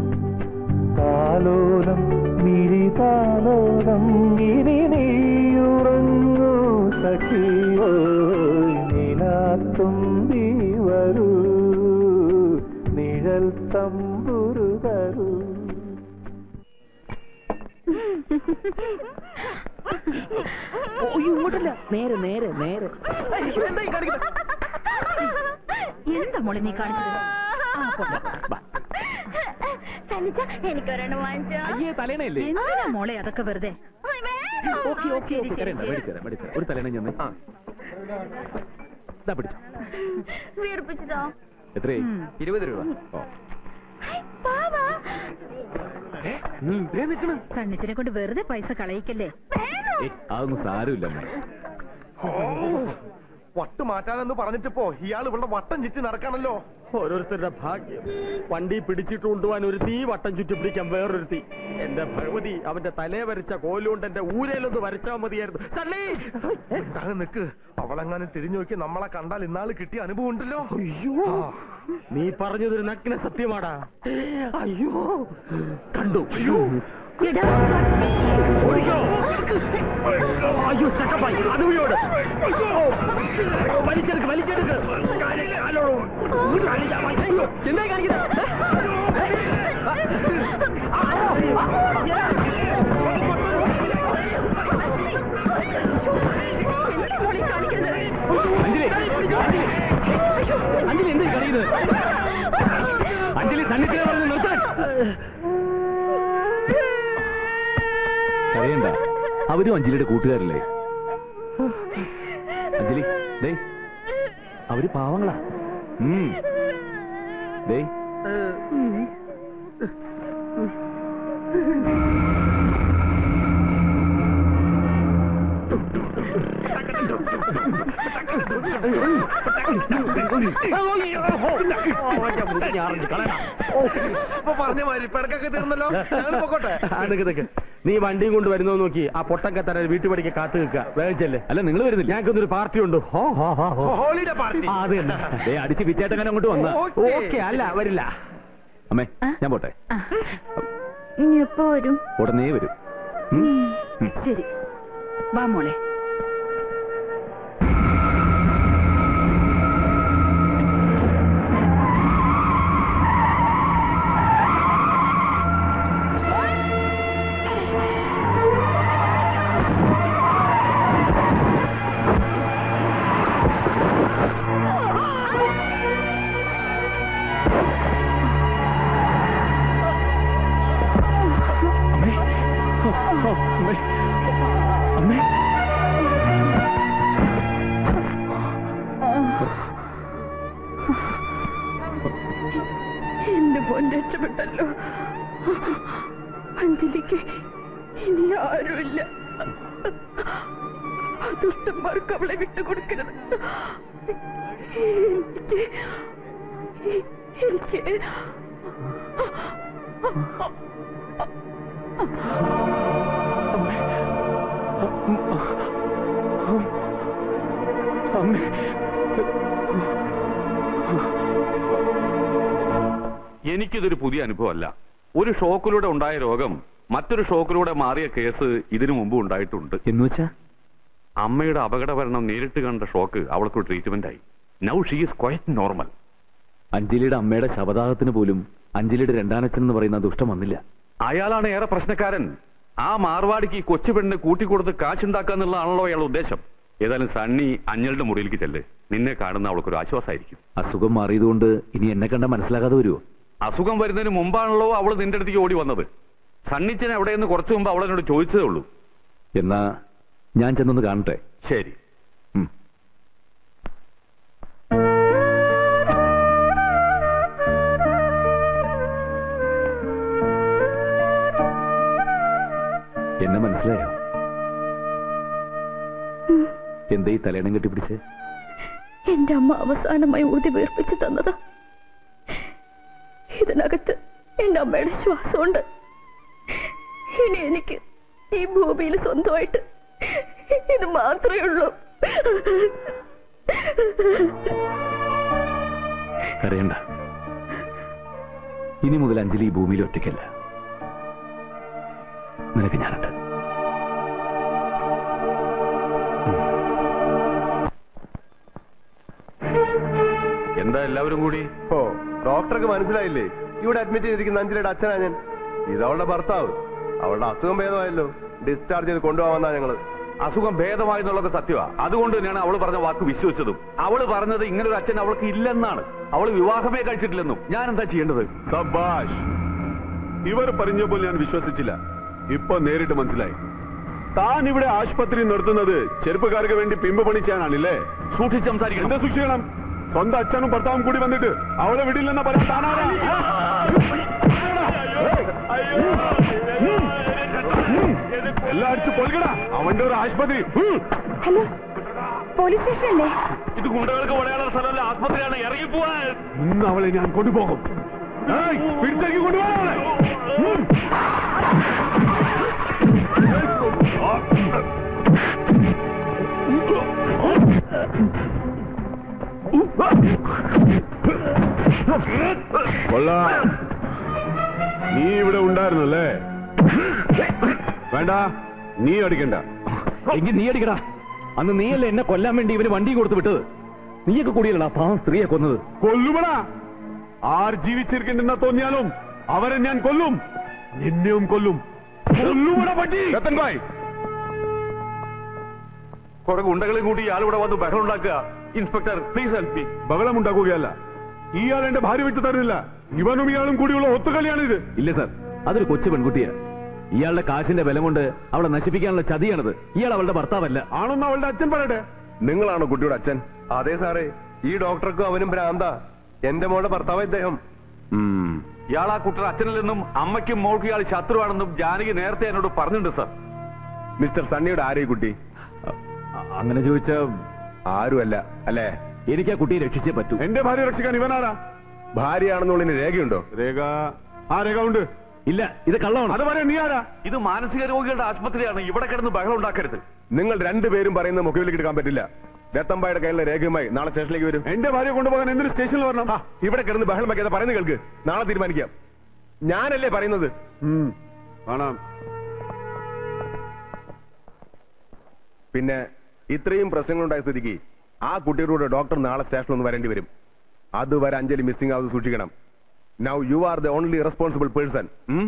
താലോലം മിഴിതാലോലം ഇനി നീയുറങ്ങൂ സഖിയോ നിലാത്തുമ്പി വരൂ നിഴൽ തമ്പുരു തരൂ ഇങ്ങോട്ടല്ല നേരെ നേരെ നേരെ എന്താ മോളെ നീ കാണിച്ചത് ആ പോട്ടെ എനിക്കൊരെണ്ണം വാങ്ങിച്ചോ അയ്യേ തലേണയല്ലേ എന്തിനാ മോളെ അതൊക്കെ വെറുതെ ഓക്കെ ഓക്കെ ഓക്കെ കരയണ്ട മേടിച്ചുതരാം മേടിച്ചുതരാം ഒരു തലേണ ഞാൻ ഇതാ പിടിച്ചോ വീർപ്പിച്ചതോ എത്രയായി ഇരുപത് രൂപ ഓ സണ്ണിച്ചിനെ കൊണ്ട് വെറുതെ പൈസ കളയിക്കല്ലേ ഏയ്, അതൊന്നും സാരമില്ല അമ്മേ വട്ട് മാറ്റാനെന്ന് പറഞ്ഞിട്ടിപ്പോ ഇയാൾ ഇവിടെ വട്ടം ചുറ്റി നടക്കാണല്ലോ ഓരോരുത്തരുടെ ഭാഗ്യം വണ്ടി പിടിച്ചിട്ട് കൊണ്ടുപോകാൻ ഒരു തീ വട്ടം ചുറ്റി പിടിക്കാൻ വേറൊരു തീ എന്റെ ഭഗവതി അവന്റെ തലേ വരച്ച കോലുകൊണ്ട് എന്റെ ഊരയിലൊന്ന് വരച്ചാൽ മതിയായിരുന്നു സണ്ണി അത് നിക്ക് അവളെങ്ങാനും തിരിഞ്ഞു നോക്കി നമ്മളെ കണ്ടാൽ ഇന്നാള് കിട്ടിയ അനുഭവം ഉണ്ടല്ലോ അയ്യോ നീ പറഞ്ഞതൊരു നഗ്ന സത്യമാടാ അയ്യോ കണ്ടു അയ്യോ ഓടിക്കോ അയ്യോ സ്റ്റക്കപ്പായി അത് വിളിയോട് വലിച്ചെടുക്ക് വലിച്ചെടുക്ക് എന്തായി കാണിക്കുന്നത് അഞ്ജലി അഞ്ജലി എന്താ ഈ കാണിക്കുന്നത് അഞ്ജലി സന്നിധിയെ പറഞ്ഞ് നിർത്താൻ അറിയണ്ട അവരും അഞ്ജലിയുടെ കൂട്ടുകാരല്ലേ അഞ്ജലി ദേ അവര് പാവങ്ങളാ ഉം. ദേ ഇപ്പൊ പറഞ്ഞ മാതിരി പിടക്കൊക്കെ തീർന്നല്ലോ ഞങ്ങൾ പൊക്കോട്ടെ ആ, നിക്ക് നിക്ക്. നീ വണ്ടിയും കൊണ്ട് വരുന്നോ നോക്കി ആ പൊട്ടൊക്കെ തരാൻ വീട്ടു പഠിക്കാൻ കാത്തു നിൽക്കുക വേഗം ചെല്ലേ അല്ല നിങ്ങൾ വരുന്നില്ല ഞങ്ങൾക്കൊന്നൊരു പാർട്ടി ഉണ്ട് ഹോ ഹോ ഹോ ഹോ ഹോളിഡേ പാർട്ടി ആ, അത് തന്നെ ദേ അടിച്ച് വിറ്റേട്ടങ്ങനെ അങ്ങോട്ട് വന്ന ഓക്കെ അല്ല വരില്ല അമ്മേ ഞാൻ പോട്ടെ ഇനി എപ്പോ വരും ഉടനെ വരും ശരി വാ മോളെ അമ്മേ എന്റെ മോൻ രക്ഷപ്പെട്ടല്ലോ അഞ്ജലിക്ക് ഇനി ആരുമില്ല ആ ദുഷ്ടന്മാർക്ക് അവളെ വിട്ടുകൊടുക്കരുത് എനിക്ക് എനിക്ക് അമ്മേ എനിക്കിതൊരു പുതിയ അനുഭവമല്ല ഒരു ഷോക്കിലൂടെ ഉണ്ടായ രോഗം മറ്റൊരു ഷോക്കിലൂടെ മാറിയ കേസ് ഇതിനു മുമ്പ് ഉണ്ടായിട്ടുണ്ട് എന്ന് വെച്ചാ അമ്മയുടെ അപകടമരണം നേരിട്ട് കണ്ട ഷോക്ക് അവൾക്ക് ട്രീറ്റ്മെന്റ് ആയി now she is quite normal അഞ്ജലിയുടെ അമ്മയുടെ ശവദാഹത്തിന് പോലും അഞ്ജലിയുടെ രണ്ടാനച്ഛൻ എന്ന് പറയുന്ന ആ ദുഷ്ടം വന്നില്ല അയാളാണ് ഏറെ പ്രശ്നക്കാരൻ ആ മാർവാടിക്ക് ഈ കൊച്ചു പെണ്ണിനെ കൂട്ടിക്കൊടുത്ത് കാശുണ്ടാക്കുക എന്നുള്ളതാണല്ലോ അയാളുടെ ഉദ്ദേശം ഏതായാലും സണ്ണി അഞ്ഞളുടെ മുറിയിലേക്ക് ചെല്ല് നിന്നെ കാണുന്ന അവൾക്കൊരു ആശ്വാസമായിരിക്കും അസുഖം മാറിയതുകൊണ്ട് ഇനി എന്നെ കണ്ട മനസ്സിലാകാതെ വരുമോ അസുഖം വരുന്നതിന് മുമ്പാണല്ലോ അവൾ നിന്റെ അടുത്തേക്ക് ഓടി വന്നത് സണ്ണിച്ചൻ എവിടെയെന്ന് കുറച്ചു മുമ്പ് അവൾ എന്നോട് ചോദിച്ചതേ ഉള്ളൂ എന്നാ ഞാൻ ചെന്നൊന്ന് കാണട്ടെ ശരി ഉം. എന്നെ മനസ്സിലായോ എന്താ ഈ തലേണം കെട്ടിപ്പിടിച്ച് എന്റെ അമ്മ അവസാനമായി ഊതി വീർപ്പിച്ചു തന്നതാ ഇതിനകത്ത് എന്റെ അമ്മയുടെ ശ്വാസമുണ്ട് ഇനി എനിക്ക് ഈ ഭൂമിയിൽ സ്വന്തമായിട്ട് ഇത് മാത്രമേ ഉള്ളൂ കരയണ്ട ഇനി മുതൽ അഞ്ജലി ഈ ഭൂമിയിൽ ഒറ്റയ്ക്കല്ല നിനക്ക് ഞാനുണ്ട് എന്താ എല്ലാവരും കൂടി ഓ ഡോക്ടർക്ക് മനസ്സിലായില്ലേ ഇവിടെ അഡ്മിറ്റ് ചെയ്തിരിക്കുന്ന അഞ്ജലിയുടെ അച്ഛനാ ഞാൻ ഇത് അവളുടെ ഭർത്താവ് അവളുടെ അസുഖം ഭേദമായല്ലോ ഡിസ്ചാർജ് ചെയ്ത് കൊണ്ടുപോകാമെന്നാ ഞങ്ങള് അസുഖം ഭേദമായെന്നുള്ളത് സത്യമാ അതുകൊണ്ട് തന്നെയാണ് അവള് പറഞ്ഞ വാക്ക് വിശ്വസിച്ചതും അവള് പറഞ്ഞത് ഇങ്ങനെ ഒരു അച്ഛൻ അവൾക്ക് ഇല്ലെന്നാണ് അവള് വിവാഹമേ കഴിച്ചിട്ടില്ലെന്നും ഞാൻ എന്താ ചെയ്യേണ്ടത് സബാഷ് ഇവർ പറഞ്ഞപ്പോൾ ഞാൻ വിശ്വസിച്ചില്ല ഇപ്പൊ നേരിട്ട് മനസ്സിലായി താൻ ഇവിടെ ആശുപത്രി നിർത്തുന്നത് ചെറുപ്പക്കാർക്ക് വേണ്ടി പിമ്പ് പണിച്ചാനാണല്ലേ സൂക്ഷിച്ച് സംസാരിക്കണം എന്താ സൂക്ഷിക്കണം സ്വന്തം അച്ഛനും ഭർത്താവും കൂടി വന്നിട്ട് അവളെ വിടില്ലെന്ന പറയാൻ താനാരാ എല്ലാം അടിച്ച് കൊൽകട അവന്റെ ഒരു ആശുപത്രി ഉം. ഹലോ പോലീസ് സ്റ്റേഷനല്ലേ ഇത് ഗുണ്ടകൾക്ക് പറയാനുള്ള സ്ഥലമല്ല ആസ്പത്രിയാണ് ഇറങ്ങി പോവാൻ ഇന്ന് അവളെ ഞാൻ കൊണ്ടുപോകും ഏയ്, പിടിച്ചേക്ക് കൊണ്ടുപോകാം അവളെ ഉം. കൊള്ളാം നീ ഇവിടെ ഉണ്ടായിരുന്നല്ലേ വേണ്ട നീ അടിക്കണ്ട എങ്കിൽ നീ അടിക്കടാ അന്ന് നീയല്ലേ എന്നെ കൊല്ലാൻ വേണ്ടി ഇവന് വണ്ടി കൊടുത്ത് വിട്ടത് നീയൊക്കെ കൂടിയല്ലടാ പാവം സ്ത്രീയെ കൊന്നത് കൊല്ലുമടാ ആർ ജീവിച്ചിരിക്കണ്ടെന്ന് തോന്നിയാലും അവരെ ഞാൻ കൊല്ലും നിന്നെയും കൊല്ലും കൊല്ലുമടാ പട്ടി രത്തൻ ഭായ് കുറെ ഗുണ്ടകളെയും കൂടി ഇയാൾ ഇവിടെ വന്ന് ബഹളം ഉണ്ടാക്കുക ഇൻസ്പെക്ടർ പ്ലീസ് ഹെൽപ്പ് മീ ബഹളം ഉണ്ടാക്കുകയല്ല ഇയാൾ എന്റെ ഭാര്യ വിട്ടു തരുന്നില്ല ഇവനും ഇയാളും കൂടിയുള്ള ഒത്തുകളിയാണിത് ഇല്ല സാർ അതൊരു കൊച്ചു പെൺകുട്ടിയാ ഇയാളുടെ കാശിന്റെ ബലം കൊണ്ട് അവളെ നശിപ്പിക്കാനുള്ള ചതിയാണത് ഇയാൾ അവളുടെ ഭർത്താവല്ല ആണെന്ന് അവളുടെ അച്ഛൻ പറയട്ടെ നിങ്ങളാണോ കുട്ടിയുടെ അച്ഛൻ അതെ സാറേ ഈ ഡോക്ടർക്കും അവനും ഭ്രാന്ത എന്റെ മോളുടെ ഭർത്താവ് ഇദ്ദേഹം ഇയാൾ ആ കുട്ടിയുടെ അച്ഛനില്ലെന്നും അമ്മയ്ക്കും മോൾക്കും ഇയാൾ ശത്രുവാണെന്നും ജാനകി നേരത്തെ എന്നോട് പറഞ്ഞിട്ടുണ്ട് സർ മിസ്റ്റർ സണ്ണിയുടെ ആരെയും കുട്ടി അങ്ങനെ ചോദിച്ച ആരുമല്ല അല്ലേ എനിക്ക് ആ കുട്ടിയെ രക്ഷിച്ചേ പറ്റൂ എന്റെ ഭാര്യ രക്ഷിക്കാൻ ഇവനാരാ ഭാര്യയാണെന്നുള്ളതിന് രേഖയുണ്ടോ രേഖ ആ രേഖ ഉണ്ട് ഇല്ല ഇത് കള്ളമാണ് അത് പറയാൻ നീ ആരാ ഇത് മാനസിക രോഗികളുടെ ആശുപത്രിയാണ് ഇവിടെ കിടന്ന് ബഹളം ഉണ്ടാക്കരുത് നിങ്ങൾ രണ്ടുപേരും പറയുന്ന മുഖവിലേക്ക് എടുക്കാൻ പറ്റില്ല രത്തമ്പായുടെ കയ്യിലെ രേഖയുമായി നാളെ സ്റ്റേഷനിലേക്ക് വരും എന്റെ ഭാര്യ കൊണ്ടുപോകാൻ എന്തിനു സ്റ്റേഷനിൽ വരണം ആ, ഇവിടെ കിടന്ന് ബഹളം വയ്ക്കാതെ പറയുന്നത് കേൾക്ക് നാളെ തീരുമാനിക്കാം ഞാനല്ലേ പറയുന്നത് ഉം, കാണാം പിന്നെ ഇത്രയും പ്രശ്നങ്ങളുണ്ടായ സ്ഥിതിക്ക് ആ കുട്ടിയുടെ കൂടെ ഡോക്ടർ നാളെ സ്റ്റേഷനിൽ ഒന്ന് വരേണ്ടി വരും അതുവരെ അഞ്ജലി മിസ്സിംഗ് ആവുന്നത് സൂക്ഷിക്കണം now you are the only responsible person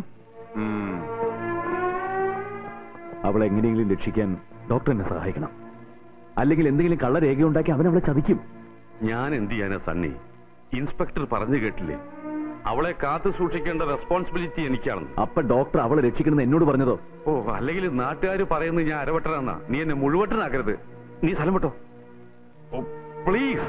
അവളെ എങ്ങനെയെങ്കിലും രക്ഷിക്കാൻ ഡോക്ടർ എന്നെ സഹായിക്കണം അല്ലെങ്കിൽ എന്തെങ്കിലും കള്ളരേഖ ഉണ്ടാക്കി അവൻ അവളെ ചതിക്കും ഞാൻ എന്ത് ചെയ്യാനാ സണ്ണി ഇൻസ്പെക്ടർ പറഞ്ഞു കേട്ടില്ലേ അവളെ കാത്തു സൂക്ഷിക്കേണ്ട റെസ്പോൺസിബിലിറ്റി എനിക്കാണെന്ന് അപ്പൊ ഡോക്ടർ അവളെ രക്ഷിക്കണമെന്ന് എന്നോട് പറഞ്ഞതോ ഓ അല്ലെങ്കിൽ നാട്ടുകാർ പറയുന്നത് ഞാൻ അരവട്ടനാന്നാ നീ എന്നെ മുഴുവട്ടനാക്കരുത് നീ സ്ഥലം വിട്ടോ ഓ പ്ലീസ്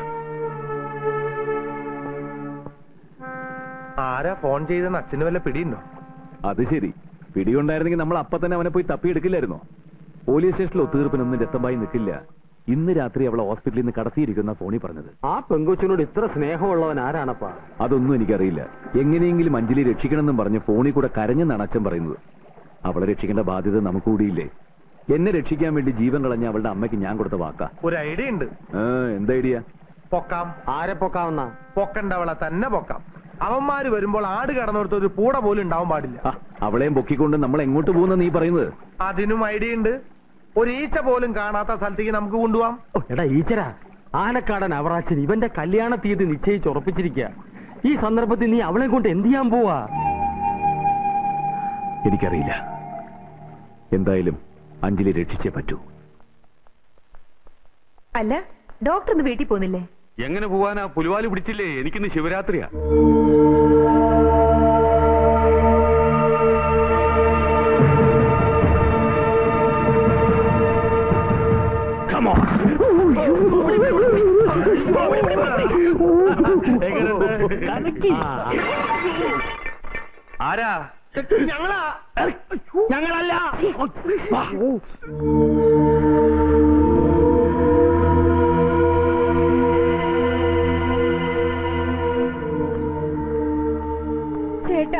ആരാ ഫോൺ ചെയ്തെന്ന് അച്ഛന് വല്ല പിടിയുണ്ടോ അത് ശരി പിടിയുണ്ടായിരുന്നെങ്കിൽ നമ്മൾ അപ്പൊ തന്നെ അവനെ പോയി തപ്പിയെടുക്കില്ലായിരുന്നോ പോലീസ് സ്റ്റേഷനിൽ ഒത്തുതീർപ്പിനൊന്നും രത്തമ്പായി നിൽക്കില്ല ഇന്ന് രാത്രി അവളെ ഹോസ്പിറ്റലിൽ നിന്ന് കടത്തിയിരിക്കുന്ന ഫോണിൽ പറഞ്ഞത് ആ പെങ്കൊച്ചിനോട് ഇത്ര സ്നേഹമുള്ളവൻ ആരാണപ്പാ അതൊന്നും എനിക്കറിയില്ല എങ്ങനെയെങ്കിലും അഞ്ജലി രക്ഷിക്കണമെന്നും പറഞ്ഞ് ഫോണിൽ കൂടെ കരഞ്ഞെന്നാണ് അച്ഛൻ പറയുന്നത് അവളെ രക്ഷിക്കേണ്ട ബാധ്യത നമുക്ക് കൂടിയില്ലേ എന്നെ രക്ഷിക്കാൻ വേണ്ടി ജീവൻ കളഞ്ഞ അവളുടെ അമ്മയ്ക്ക് ഞാൻ കൊടുത്ത വാക്കാ ഒരു ഐഡിയ ഉണ്ട് ആ, എന്താ ഐഡിയ പൊക്കാം ആരെ പൊക്കാവുന്ന പൊക്കണ്ടവളെ തന്നെ പൊക്കാം അവന്മാര് വരുമ്പോൾ ആട് കടന്നിടത്ത് ഒരു പൂട പോലും ഉണ്ടാവാൻ പാടില്ല ആ, അവളെയും പൊക്കിക്കൊണ്ട് നമ്മൾ എങ്ങോട്ട് പോകുന്ന നീ പറയുന്നത് അതിനും ഐഡിയ ഉണ്ട് ഒരു ഈച്ച പോലും കാണാത്ത സ്ഥലത്തേക്ക് നമുക്ക് കൊണ്ടുപോവാം ഓ, എടാ ഈച്ചരാ ആനക്കാടൻ അവറാച്ചൻ ഇവന്റെ കല്യാണ തീയതി നിശ്ചയിച്ച് ഉറപ്പിച്ചിരിക്കുക ഈ സന്ദർഭത്തിൽ നീ അവളെ കൊണ്ട് എന്ത് ചെയ്യാൻ പോവാ എനിക്കറിയില്ല എന്തായാലും അഞ്ജലി രക്ഷിച്ചേ പറ്റൂ അല്ല ഡോക്ടർ ഒന്ന് വീട്ടിൽ പോന്നില്ലേ എങ്ങനെ പോവാനാ പുലിവാല് പിടിച്ചില്ലേ എനിക്കിന്ന് ശിവരാത്രിയാ ആരാ ഞങ്ങളാ ഞങ്ങളല്ല ചേട്ടാ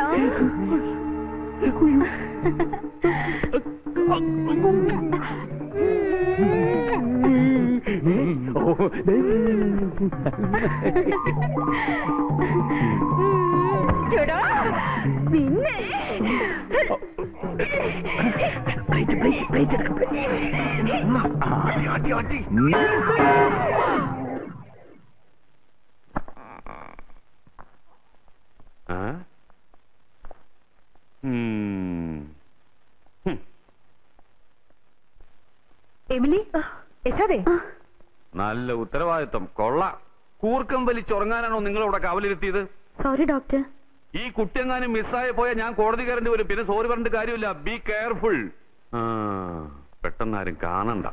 ചേട്ടാ പിന്നെ ആ? ഉം. ഹും. എമിലി യശോദേ നല്ല ഉത്തരവാദിത്വം കൊള്ള കൂർക്കം വലിച്ചുറങ്ങാനാണോ നിങ്ങൾ ഇവിടെ കാവലിരുത്തിയത് സോറി ഡോക്ടർ ഈ കുട്ടിയെങ്ങാനും മിസ്സായി പോയാൽ ഞാൻ കോടതി കയറേണ്ടി വരും പിന്നെ സോറി പറഞ്ഞിട്ട് കാര്യമില്ല ബി കെയർഫുൾ പെട്ടെന്ന് ആരും കാണണ്ട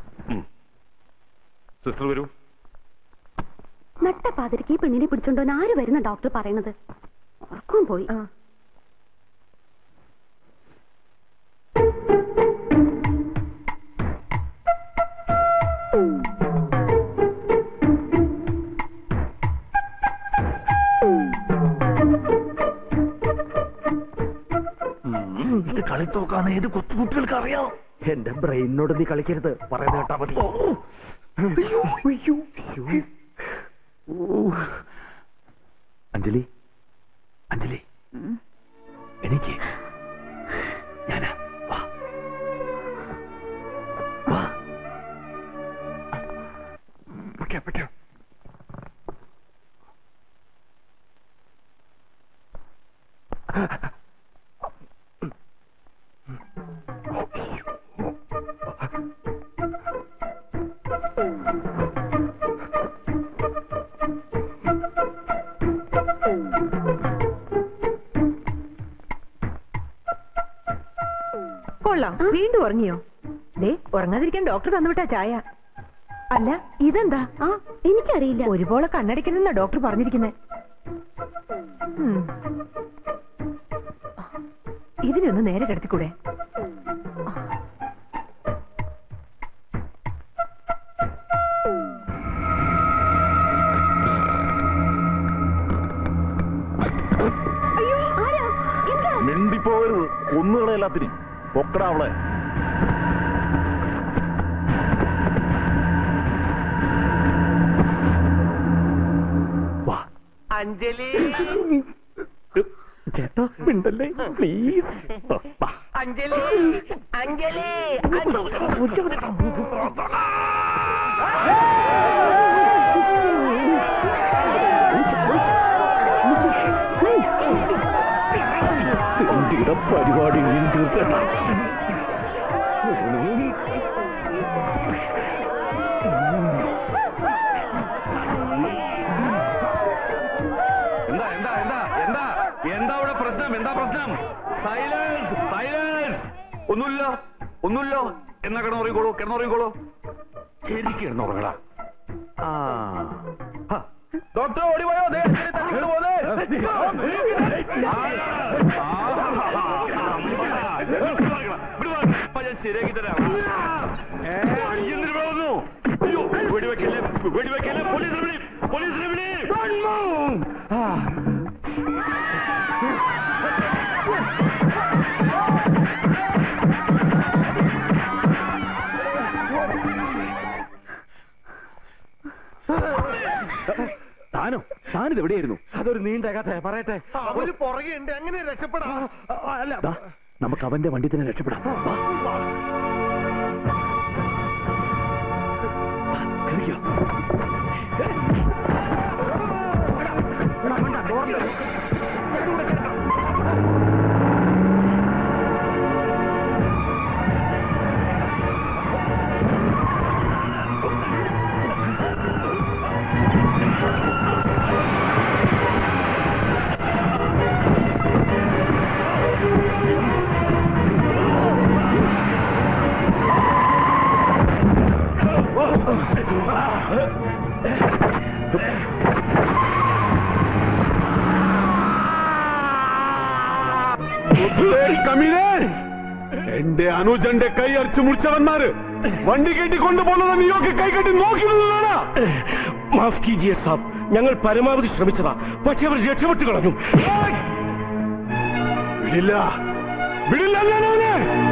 സിസ്റ്റർ വരൂ നട്ട പാതിരിക്ക് ഈ പെണ്ണിനെ പിടിച്ചോണ്ടോ ആര് വരുന്ന ഡോക്ടർ പറയണത് ഉറക്കം പോയി ഇത് കളിത്തോക്കാന്ന് ഏത് കൊച്ചുകുട്ടികൾക്ക് അറിയാം എന്റെ ബ്രെയിനോട് നീ കളിക്കരുത് പറയുന്നത് കേട്ടാ മതി അഞ്ജലി അഞ്ജലി എനിക്ക് ഞാനാ വാ വാ പറ്റോ പറ്റോ കൊള്ളാം വീണ്ടും ഉറങ്ങിയോ ദേ ഉറങ്ങാതിരിക്കാൻ ഡോക്ടർ തന്നുവിട്ടാ ചായ അല്ല ഇതെന്താ ആ എനിക്കറിയില്ല ഒരുപോലെ കണ്ണടിക്കരുതെന്നാ ഡോക്ടർ പറഞ്ഞിരിക്കുന്നത് ഇതിനൊന്ന് നേരെ കിടത്തിക്കൂടെ മിണ്ടിപ്പോകരുത് ഒന്നുകളെ എല്ലാത്തിനും പൊക്കടാ അവളെ വാ അഞ്ജലി ചേട്ടാ മിണ്ടല്ലേ പ്ലീസ് അഞ്ജലി അഞ്ജലി തെണ്ടിയുടെ പരിപാടി ഇനിയും തീർത്തേണ്ട എന്താ എന്താ എന്താ എന്താ എന്താ ഇവിടെ പ്രശ്നം എന്താ പ്രശ്നം സൈലൻസ് സൈലൻസ് ഒന്നുമില്ല ഒന്നുമില്ല എന്നാ കിടന്നുറങ്ങിക്കോളൂ കിടന്നുറങ്ങിക്കോളൂ ശരി കിടന്നുറങ്ങടാ ആ ഹ. ഡോക്ടർ ഓടിപ്പോയോ ദേ, അച്ഛനെ തട്ടിക്കൊണ്ട് പോന്നേ. ആ, ആ, ഇവിടെ വാ. ഇപ്പൊ ഞാൻ ശരിയാക്കി തരാം ഏ, എന്തിന് ഇവിടെ വന്നു? അയ്യോ, വെടിവെക്കല്ലേ വെടിവെക്കല്ലേ പോലീസിനെ വിളി പോലീസിനെ വിളി ആ. താനോ താനിത് എവിടെയായിരുന്നു അതൊരു നീണ്ട കഥ പറയട്ടെ അവര് പുറകെ ഉണ്ട് എങ്ങനെ രക്ഷപ്പെടാം അല്ല ദാ, നമുക്ക് അവന്റെ വണ്ടി തന്നെ രക്ഷപ്പെടാം വാ. കേറിക്കോ. കമീനേ എന്റെ അനുജന്റെ കൈ അടിച്ചു മുറിച്ചവന്മാര് വണ്ടി കെട്ടി കൊണ്ടുപോകുന്നത് നീയൊക്കെ കൈ കെട്ടി നോക്കി നിന്നതാടാ മാഫ് കീജിയെ സാബ് ഞങ്ങൾ പരമാവധി ശ്രമിച്ചതാ പക്ഷെ അവർ രക്ഷപ്പെട്ടു കളഞ്ഞു വിടില്ല വിടില്ല ഞാൻ അവനെ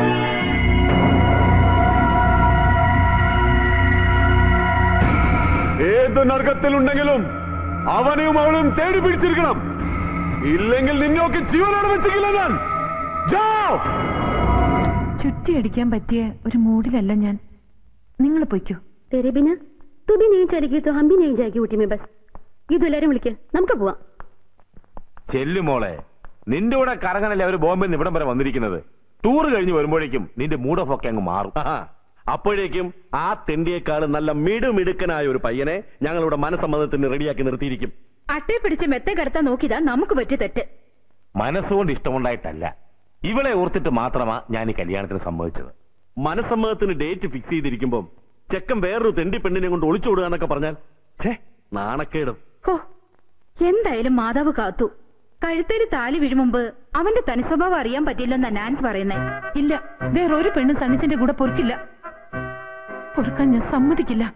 ഏത് നർഗത്തിലുണ്ടെങ്കിലും അവനെയും അവളും തേടി പിടിച്ചിരിക്കണം ഇല്ലെങ്കിൽ നിന്നെയൊക്കെ ജീവനോട് വെച്ചിട്ടില്ല ഞാൻ ജാओ ചുറ്റിയടിക്കാൻ പറ്റിയ ഒരു മൂഡിലല്ല ഞാൻ നിങ്ങൾ പൊയ്ക്കോ तेरे बिना तू भी नहीं चलेगी तो हम भी नहीं जाएगी ഊട്ടി में बस ഇത് എല്ലാരും വിളിക്ക് നമുക്ക് പോവാം ചെല്ലു മോളെ നിന്റെ കൂടെ കറങ്ങനല്ലേ അവര് ബോംബെ നിന്ന് ഇവിടം വരെ വന്നിരിക്കുന്നത് ടൂർ കഴിഞ്ഞ് വരുമ്പോഴേക്കും നിന്റെ മൂഡ് ഓഫ് ഒക്കെ അങ്ങ് മാറും അപ്പോഴേക്കും ആ തെണ്ടിയേക്കാൾ നല്ല മിടുമിടുക്കനായ ഒരു പയ്യനെ ഞങ്ങളിവിടെ മനസ്സമ്മതത്തിന് റെഡിയാക്കി നിർത്തിയിരിക്കും അട്ടയെ പിടിച്ച് മെത്തെ കടത്താൻ നോക്കിയതാ നമുക്ക് പറ്റിയ തെറ്റ് മനസ്സുകൊണ്ട് ഇഷ്ടമുണ്ടായിട്ടല്ല ഇവളെ ഓർത്തിട്ട് മാത്രമാ ഞാൻ ഈ കല്യാണത്തിന് സമ്മതിച്ചത് മനസ്സമ്മതത്തിന് ഡേറ്റ് ഫിക്സ് ചെയ്തിരിക്കുമ്പോ ചെക്കൻ വേറൊരു തെണ്ടി പെണ്ണിനെ കൊണ്ട് ഒളിച്ചോടുക എന്നൊക്കെ പറഞ്ഞാൽ ഛേ നാണക്കേടും ഹോ എന്തായാലും മാതാവ് കാത്തു കഴുത്തേല് താലി വീഴും മുമ്പ് അവന്റെ തനിസ്വഭാവം അറിയാൻ പറ്റില്ലെന്നാ നാൻസ് പറയുന്നേ ഇല്ല വേറൊരു പെണ്ണും സണ്ണിച്ചന്റെ കൂടെ പൊറുക്കില്ല പൊറുക്കാൻ ഞാൻ സമ്മതിക്കില്ല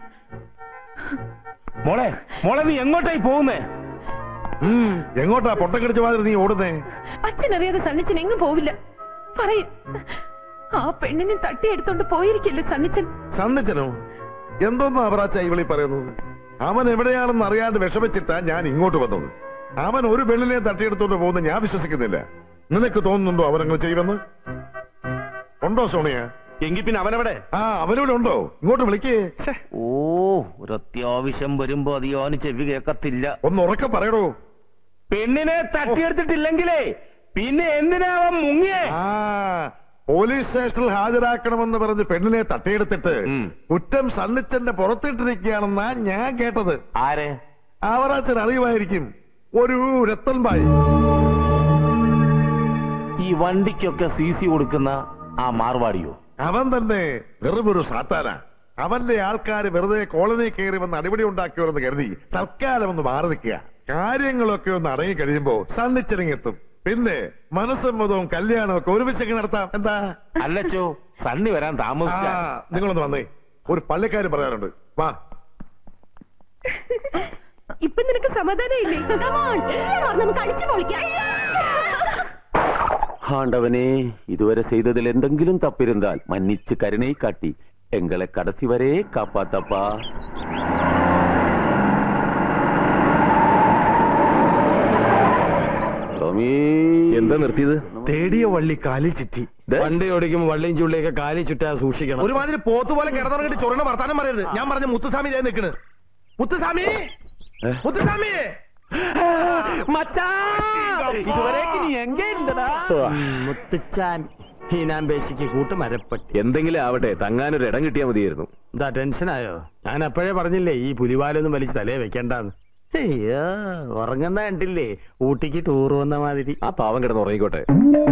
മോളെ മോളെ നീ എങ്ങോട്ടായി പോകുന്നേ ഉം, എങ്ങോട്ടാ പൊട്ടം കടിച്ച മാതിരി നീ ഓടുന്നേ അച്ഛൻ അറിയാതെ സണ്ണിച്ചൻ എങ്ങും പോവില്ല പറയ ആ പെണ്ണിനെ തട്ടിയെടുത്തോണ്ട് പോയിരിക്കില്ലേ സണ്ണിച്ചൻ സണ്ണിച്ചനോ എന്തോന്നാ അവറാച്ച ഇവളി പറയുന്നത് അവൻ എവിടെയാണെന്ന് അറിയാണ്ട് വിഷമിച്ചിട്ടാ ഞാൻ ഇങ്ങോട്ട് വന്നത് അവൻ ഒരു പെണ്ണിനെ തട്ടിയെടുത്തോണ്ട് പോകുന്ന ഞാൻ വിശ്വസിക്കുന്നില്ല നിനക്ക് തോന്നുന്നുണ്ടോ അവനങ്ങനെ ചെയ്യുമെന്ന് ഉണ്ടോ സോണിയ എങ്കിൽ പിന്നെ അവനവിടെ ആ അവനിവിടെ ഉണ്ടോ ഇങ്ങോട്ട് വിളിക്കേ ഓ ഒരു അത്യാവശ്യം വരുമ്പോ അത് യോന് ചെവി കേക്കത്തില്ല ഒന്ന് ഉറക്കെ പറയടോ പെണ്ണിനെ തട്ടിയെടുത്തിട്ടില്ലെങ്കിലേ പിന്നെ എന്തിനാ അവൻ മുങ്ങിയേ ആ പോലീസ് സ്റ്റേഷനിൽ ഹാജരാക്കണമെന്ന് പറഞ്ഞ് പെണ്ണിനെ തട്ടിയെടുത്തിട്ട് കുറ്റം സണ്ണിച്ചന്റെ പുറത്തിട്ടിരിക്കുകയാണെന്നാ ഞാൻ കേട്ടത് ആരെ അവറാച്ചൻ അറിയുമായിരിക്കും ഒരു രത്തൻബായി ഈ വണ്ടിക്കൊക്കെ സി സി കൊടുക്കുന്ന ആ മാർവാടിയോ അവൻ തന്നെ വെറുമൊരു സാത്താന അവന്റെ ആൾക്കാർ വെറുതെ കോളനി കയറി വന്ന് അടിപൊളി ഉണ്ടാക്കിയോന്ന് കരുതി തൽക്കാലം ഒന്ന് മാറി നിൽക്കുക കാര്യങ്ങളൊക്കെ ഒന്ന് അടങ്ങി കഴിയുമ്പോ സണ്ണിച്ചിറങ്ങെത്തും പിന്നെ മനസ്സമ്മതവും കല്യാണവും ഒക്കെ ഒരുമിച്ചൊക്കെ നടത്താം എന്താ അല്ലച്ചോ സണ്ണി വരാൻ ആ താമസിച്ച നിങ്ങളൊന്ന് വന്നേ ഒരു പള്ളിക്കാരും പറയാറുണ്ട് വാ ഇപ്പൊ നിനക്ക് സമാധാനം ഇല്ലേ നമുക്ക് അടിച്ചു പൊളിക്കാം ஆண்டவனே இதுவரை செய்ததில் எந்தெങ്കിലും தப்பிருந்தால் மன்னிச்சு கருணை காட்டி எங்களை கடைசி வரை காப்பாத்தப்பா എന്താ നിർത്തിയത് തേടിയ വള്ളി കാലിൽ ചുറ്റി വണ്ടി ഓടിക്കുമ്പോ വള്ളിയും ചുള്ളിയൊക്കെ കാലിൽ ചുറ്റാ സൂക്ഷിക്കണം ഒരുമാതിരി പോത്ത് പോലെ കിടന്നിറങ്ങിട്ട് ചൊറിന വർത്താനം പറയരുത് ഞാൻ പറഞ്ഞ മുത്തുസ്വാമി ഇതേ നിക്കണ് മുത്തുസ്വാമി മുത്തുസ്വാമി ഇതുവരേക്ക് നീ എങ്കേ മുത്തുച്ചാൻ ഹീനാമ്പേശിക്ക് കൂട്ടുമരപ്പെട്ടി എന്തെങ്കിലും ആവട്ടെ തങ്ങാനൊരു ഇടം കിട്ടിയാൽ മതിയായിരുന്നു എന്താ ടെൻഷനായോ ഞാൻ അപ്പോഴേ പറഞ്ഞില്ലേ ഈ പുലിവാലൊന്നും വലിച്ച് തലേ വെക്കണ്ടെന്ന് അയ്യോ ഉറങ്ങുന്ന കണ്ടില്ലേ ഊട്ടിക്ക് ടൂർ വന്ന മാതിരി ആ പാവം കിടന്ന് ഉറങ്ങിക്കോട്ടെ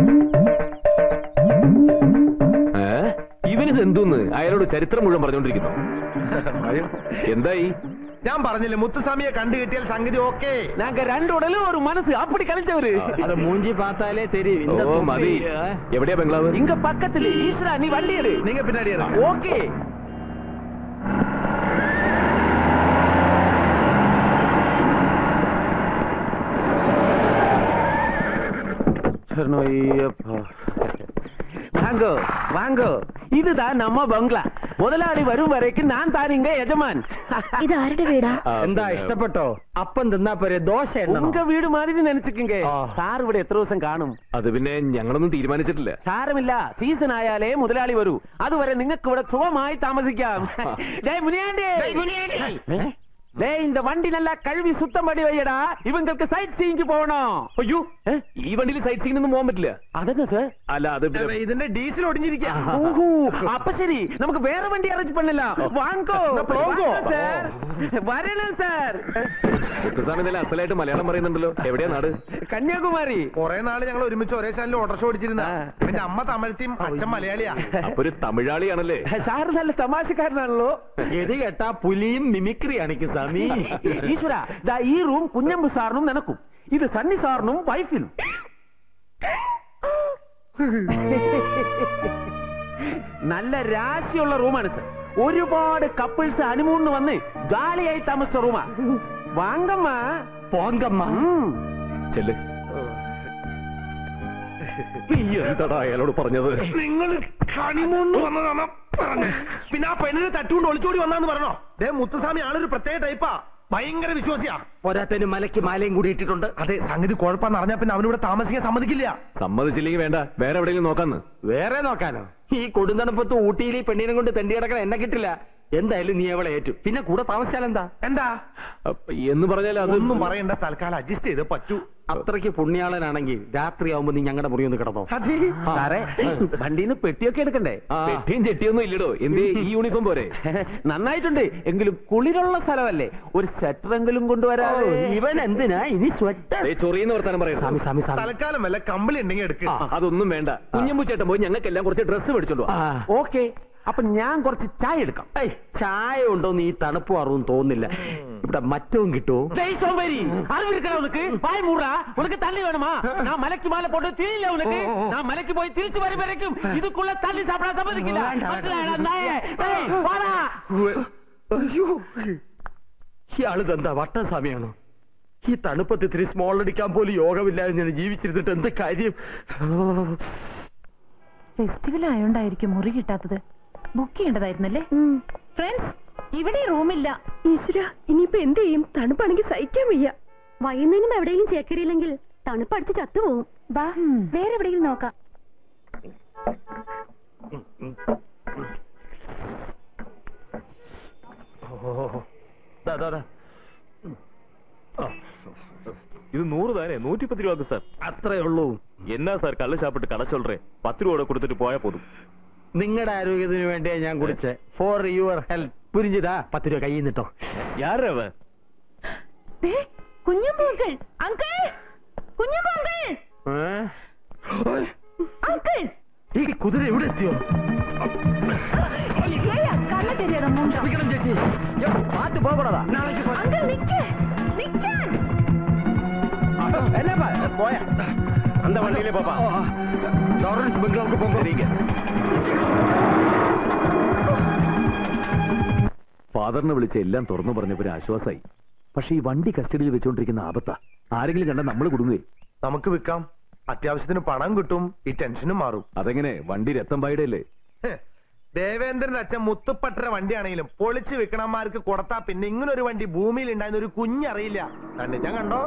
ഏ ഇവനിത് എന്തോന്ന് അയാളോട് ചരിത്രം മുഴുവൻ പറഞ്ഞോണ്ടിരിക്കുന്നു എന്തായി ഞാൻ പറഞ്ഞില്ലേ മുത്തുസ്വാമിയെ കണ്ടു കിട്ടിയാൽ സംഗതി ഓക്കേ ഞങ്ങ രണ്ടുടലും ഒരു മനസ്സ് അപ്പടി കളിച്ചവര് അത് മൂഞ്ചി പാത്താലേ തെരീം ഓ മതി എവിടെയാ ബംഗ്ലാവ് ഇങ്ക പക്കത്തില് ഈശ്വര നീ വണ്ടി എடு நீங்க பின்னாடி ഓക്കേ வாங்கோ வாங்கோ இதுதான் நம்ம பங்களா முதலாளி வரும் வரைக்கும் நான் தான் இங்க எஜமான் ഇത് ആരുടെ വീടാ എന്താ ഇഷ്ടപ്പെട്ടോ അപ്പം തിന്നാ പോരെ ദോശ ഉങ്ക വീട് മാതിരി നനച്ചിക്കുങ്കേ സാർ ഇവിടെ എത്ര ദിവസം കാണും അത് പിന്നെ ഞങ്ങളൊന്നും തീരുമാനിച്ചിട്ടില്ല സാരമില്ല സീസൺ ആയാലേ മുതലാളി വരൂ അതുവരെ നിങ്ങൾക്ക് ഇവിടെ സുഖമായി താമസിക്കാം டேய் முனியாண்டி ஏ? டேய் இந்த வண்டி நல்லா கழுவி சுத்தம் பண்ணி வையடா இவங்களுக்கு சைட் சீங்கு போகணும் അയ്യോ ഈ വണ്ടിയിൽ സൈറ്റ് സീനൊന്നും പോകാൻ പറ്റില്ല അതെന്നാ സാർ അല്ല അത് പിന്നെ- ഇതിന്റെ ഡീസൽ ഒടിഞ്ഞിരിക്കുക ஓஹோ அப்ப சரி நமக்கு வேற வண்டி அரேஞ்ச் பண்ணலாம் வாங்கோ போங்கோ. வாங்க சார் வரணும் சார் മുത്തുസ്വാമി നല്ല അസലായിട്ട് മലയാളം പറയുന്നുണ്ടല്ലോ എവിടെയാ നാട് കന്യാകുമാരി കുറെ നാള് ഞങ്ങൾ ഒരുമിച്ച് ഒരേ ചാനലിൽ ഓട്ടർഷ ഓടിച്ചിരുന്ന എന്റെ അമ്മ തമിഴത്തെയും അച്ഛൻ മലയാളിയാ അപ്പൊ ഒരു തമിഴാളിയാണല്ലേ സാറ് നല്ല തമാശക്കാരനാണല്ലോ ഗതി കേട്ടാ പുലിയും മിമിക്രിയാണ് എനിക്ക് സമീ ഈശ്വര ദാ ഈ റൂം കുഞ്ഞമ്പു സാറിനും നിനക്കും ഇത് സണ്ണി സാറിനും വൈഫിനും നല്ല രാശിയുള്ള റൂമാണ് സർ ഒരുപാട് കപ്പിൾസ് ഹണിമൂണിന് വന്ന് ജാലിയായി താമസിച്ച റൂമാ വാങ്കമ്മ പോങ്കമ്മ ചെല്ല് നീ എന്താടാ അയാളോട് പറഞ്ഞത് നിങ്ങൾ കണിമൂന്ന് വന്നതാണ് പറഞ്ഞു പിന്നെ ആ പെണ്ണിനെ തട്ടുകൊണ്ട് ഒളിച്ചോടി വന്നാന്ന് പറഞ്ഞോ ദേ മുത്തുസ്വാമി ആളൊരു പ്രത്യേക ടൈപ്പാ ഭയങ്കര വിശ്വാസിയാ പോരാത്തതിന് മലയ്ക്ക് മാലയും കൂടി ഇട്ടിട്ടുണ്ട് അതെ സംഗതി കുഴപ്പമെന്ന് അറിഞ്ഞാ പിന്നെ അവനിവിടെ താമസിക്കാൻ സമ്മതിക്കില്ല സമ്മതിച്ചില്ലെങ്കിൽ വേണ്ട വേറെ എവിടെയെങ്കിലും നോക്കാന്ന് വേറെ നോക്കാനോ ഈ കൊടുന്തണപ്പത്ത് ഊട്ടിയിൽ ഈ പെണ്ണിനെ കൊണ്ട് തെണ്ടി കിടക്കാൻ എന്നെ കിട്ടില്ല എന്തായാലും നീ അവളെ ഏറ്റു പിന്നെ കൂടെ താമസിച്ചാൽ എന്താ എന്താ അപ്പ എന്ന് പറഞ്ഞാൽ അത് ഒന്നും പറയണ്ട തൽക്കാലം അഡ്ജസ്റ്റ് ചെയ്ത് പറ്റൂ അത്രയ്ക്ക് പുണ്യാളനാണെങ്കിൽ രാത്രിയാവുമ്പോ നീ ഞങ്ങളുടെ മുറി ഒന്ന് കിടന്നോ സാറേ വണ്ടിന്ന് പെട്ടിയൊക്കെ എടുക്കണ്ടേ പെട്ടിയും ചെട്ടിയൊന്നും ഇല്ലടോ എന്തേ ഈ യൂണിഫോം പോരെ നന്നായിട്ടുണ്ട് എങ്കിലും കുളിരുള്ള സ്ഥലമല്ലേ ഒരു സ്വെറ്ററെങ്കിലും കൊണ്ടുവരാതെ ഇവൻ എന്തിനാ ഇനി സ്വെറ്റർ ചൊറിയെന്ന് വർത്താനം പറയാം സ്വാമി സ്വാമി സ്വാമി തൽക്കാലം വല്ല കമ്പിളി ഉണ്ടെങ്കിൽ എടുക്കുക അതൊന്നും വേണ്ട കുഞ്ഞമ്പു ചേട്ടൻ പോയി ഞങ്ങൾക്കെല്ലാം കുറച്ച് ഡ്രസ്സ് മേടിച്ചോണ്ടോ ഓക്കെ അപ്പൊ ഞാൻ കുറച്ച് ചായ എടുക്കാം ഏയ്, ചായ ഉണ്ടോന്ന് ഈ തണുപ്പ് അറിവും തോന്നില്ല ഇവിടെ മറ്റവും കിട്ടുമോ டேய் சோம்பேறி அறிவு இருக்கா உனக்கு வாய் மூடுறா உனக்கு தண்ணி வேணுமா நான் மலைக்கு மேல போட்டு தெரியல உனக்கு நான் மலைக்கு போய் திருச்சி வரும் வரைக்கும் இதுக்குள்ள தண்ணி சாப்பிட சம்மதிக்கல மற்றடா, நாயே. டேய், வாடா അയ്യോ ഇയാള് എന്താ വട്ട സമയാണോ ഈ തണുപ്പത്ത് ഇത്തിരി സ്മോൾ അടിക്കാൻ പോലും യോഗമില്ലാതെ ഞാൻ ജീവിച്ചിരുന്നിട്ട് എന്ത് കാര്യം ഫെസ്റ്റിവൽ ആയോണ്ടായിരിക്കും മുറി കിട്ടാത്തത് ബുക്ക് ചെയ്യേണ്ടതായിരുന്നല്ലേ ഫ്രണ്ട്സ് ഇവിടെ റൂമില്ല ഈശ്വര ഇനിയിപ്പോ എന്ത് ചെയ്യും തണുപ്പാണെങ്കിൽ സഹിക്കാൻ വയ്യ വൈകുന്നേരം എവിടെയെങ്കിലും ചേക്കരിയില്ലെങ്കിൽ തണുപ്പടുത്ത് ചത്തുപോകും വാ വേറെ എവിടെയെങ്കിലും നോക്കാം இது நூறு தானே நூற்றி பத்து ரூபாக்கு சார் അത്രേ ഉള്ളൂ என்ன சார் கள்ள சாப்பிட்டு கடை சொல்றேன் பத்து ரூபா கொடுத்துட்டு போயா போதும் നിങ്ങളുടെ ആരോഗ്യത്തിന് വേണ്ടിയാ ഞാൻ കുടിച്ചേ ഫോർ യുവർ ഹെൽത്ത് പുരിഞ്ചിതാ പത്ത് രൂപ കയ്യിൽ നിട്ടോ யார் அவ കുഞ്ഞുമോങ്കൾ അങ്കിൾ കുഞ്ഞുമോങ്കൾ അങ്കിൾ ഈ കുതിര എവിടെ എത്തിയോ ஏயா கண்ண தெரியாத மூஞ்சா ചേച്ചി പാത്ത് പോകണതാ அங்கிள் நிக்க நிக்க എന്നാ പോയാ அந்த வண்டியிலே பாப்பா ലോറൻസ് ബംഗ്ലാവുക്ക് പോകോ ഫാദറിനെ വിളിച്ച് എല്ലാം തുറന്നു പറഞ്ഞപ്പോ ഒരു ആശ്വാസമായി പക്ഷെ ഈ വണ്ടി കസ്റ്റഡിയിൽ വെച്ചോണ്ടിരിക്കുന്ന ആപത്താ ആരെങ്കിലും കണ്ടാൽ നമ്മൾ കുടുങ്ങുകയെ നമുക്ക് വിൽക്കാം അത്യാവശ്യത്തിന് പണം കിട്ടും ഈ ടെൻഷനും മാറും അതെങ്ങനെ വണ്ടി രത്തം പായുടെ അല്ലേ ഹെ, ദേവേന്ദ്രന്റെ അച്ഛൻ മുത്തുപ്പട്ടര വണ്ടിയാണെങ്കിലും പൊളിച്ച് വിൽക്കണന്മാർക്ക് കൊടുത്താ പിന്നെ ഇങ്ങനെ ഒരു വണ്ടി ഭൂമിയിൽ ഉണ്ടായിരുന്ന ഒരു കുഞ്ഞറിയില്ല കണ്ടിച്ചാ കണ്ടോ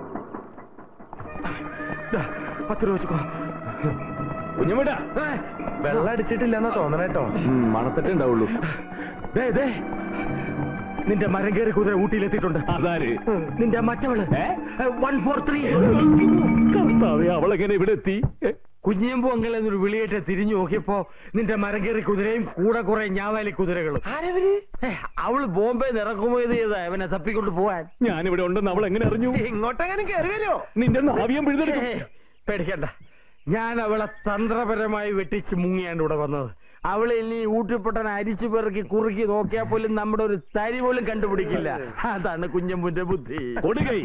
പത്ത് രൂപ വെച്ചോ കുഞ്ഞുമിടാ വെള്ളം അടിച്ചിട്ടില്ലെന്നാ തോന്നണേട്ടോ മണത്തിട്ടേ ഉണ്ടാവുള്ളൂ ദേ ദേ നിന്റെ മരം കയറി കുതിര ഊട്ടിയിലെത്തിയിട്ടുണ്ട് അതാര് നിന്റെ മറ്റവള് വൺ ഫോർ ത്രീ കർത്താവേ അവളെങ്ങനെ ഇവിടെ എത്തി കുഞ്ഞിയമ്പു അങ്കൽ എന്നൊരു വിളിയേറ്റ് തിരിഞ്ഞു നോക്കിയപ്പോ നിന്റെ മരം കയറി കുതിരയും കൂടെ കുറെ ഞാവാലി കുതിരകളും ഏ, അവള് ബോംബെ ഇറക്കുമതി ചെയ്താ അവനെ തപ്പിക്കൊണ്ട് പോവാൻ ഞാനിവിടെ ഉണ്ടെന്ന് അവൾ എങ്ങനെ അറിഞ്ഞു ഇങ്ങോട്ടെങ്ങനെ കയറി വരുമോ നിന്റെ നാവിയം പിഴുതെടുക്കും ഏ, പേടിക്കണ്ട ഞാൻ അവളെ തന്ത്രപരമായി വെട്ടിച്ച് മുങ്ങിയാണ് ഇവിടെ വന്നത് അവളെ ഇനി ഊട്ടിപ്പൊട്ടൻ അരിച്ചു പെറുക്കി കുറുക്കി നോക്കിയാൽ പോലും നമ്മുടെ ഒരു തരി പോലും കണ്ടുപിടിക്കില്ല അതാണ് കുഞ്ഞമ്പുന്റെ ബുദ്ധി കൊടുകൈ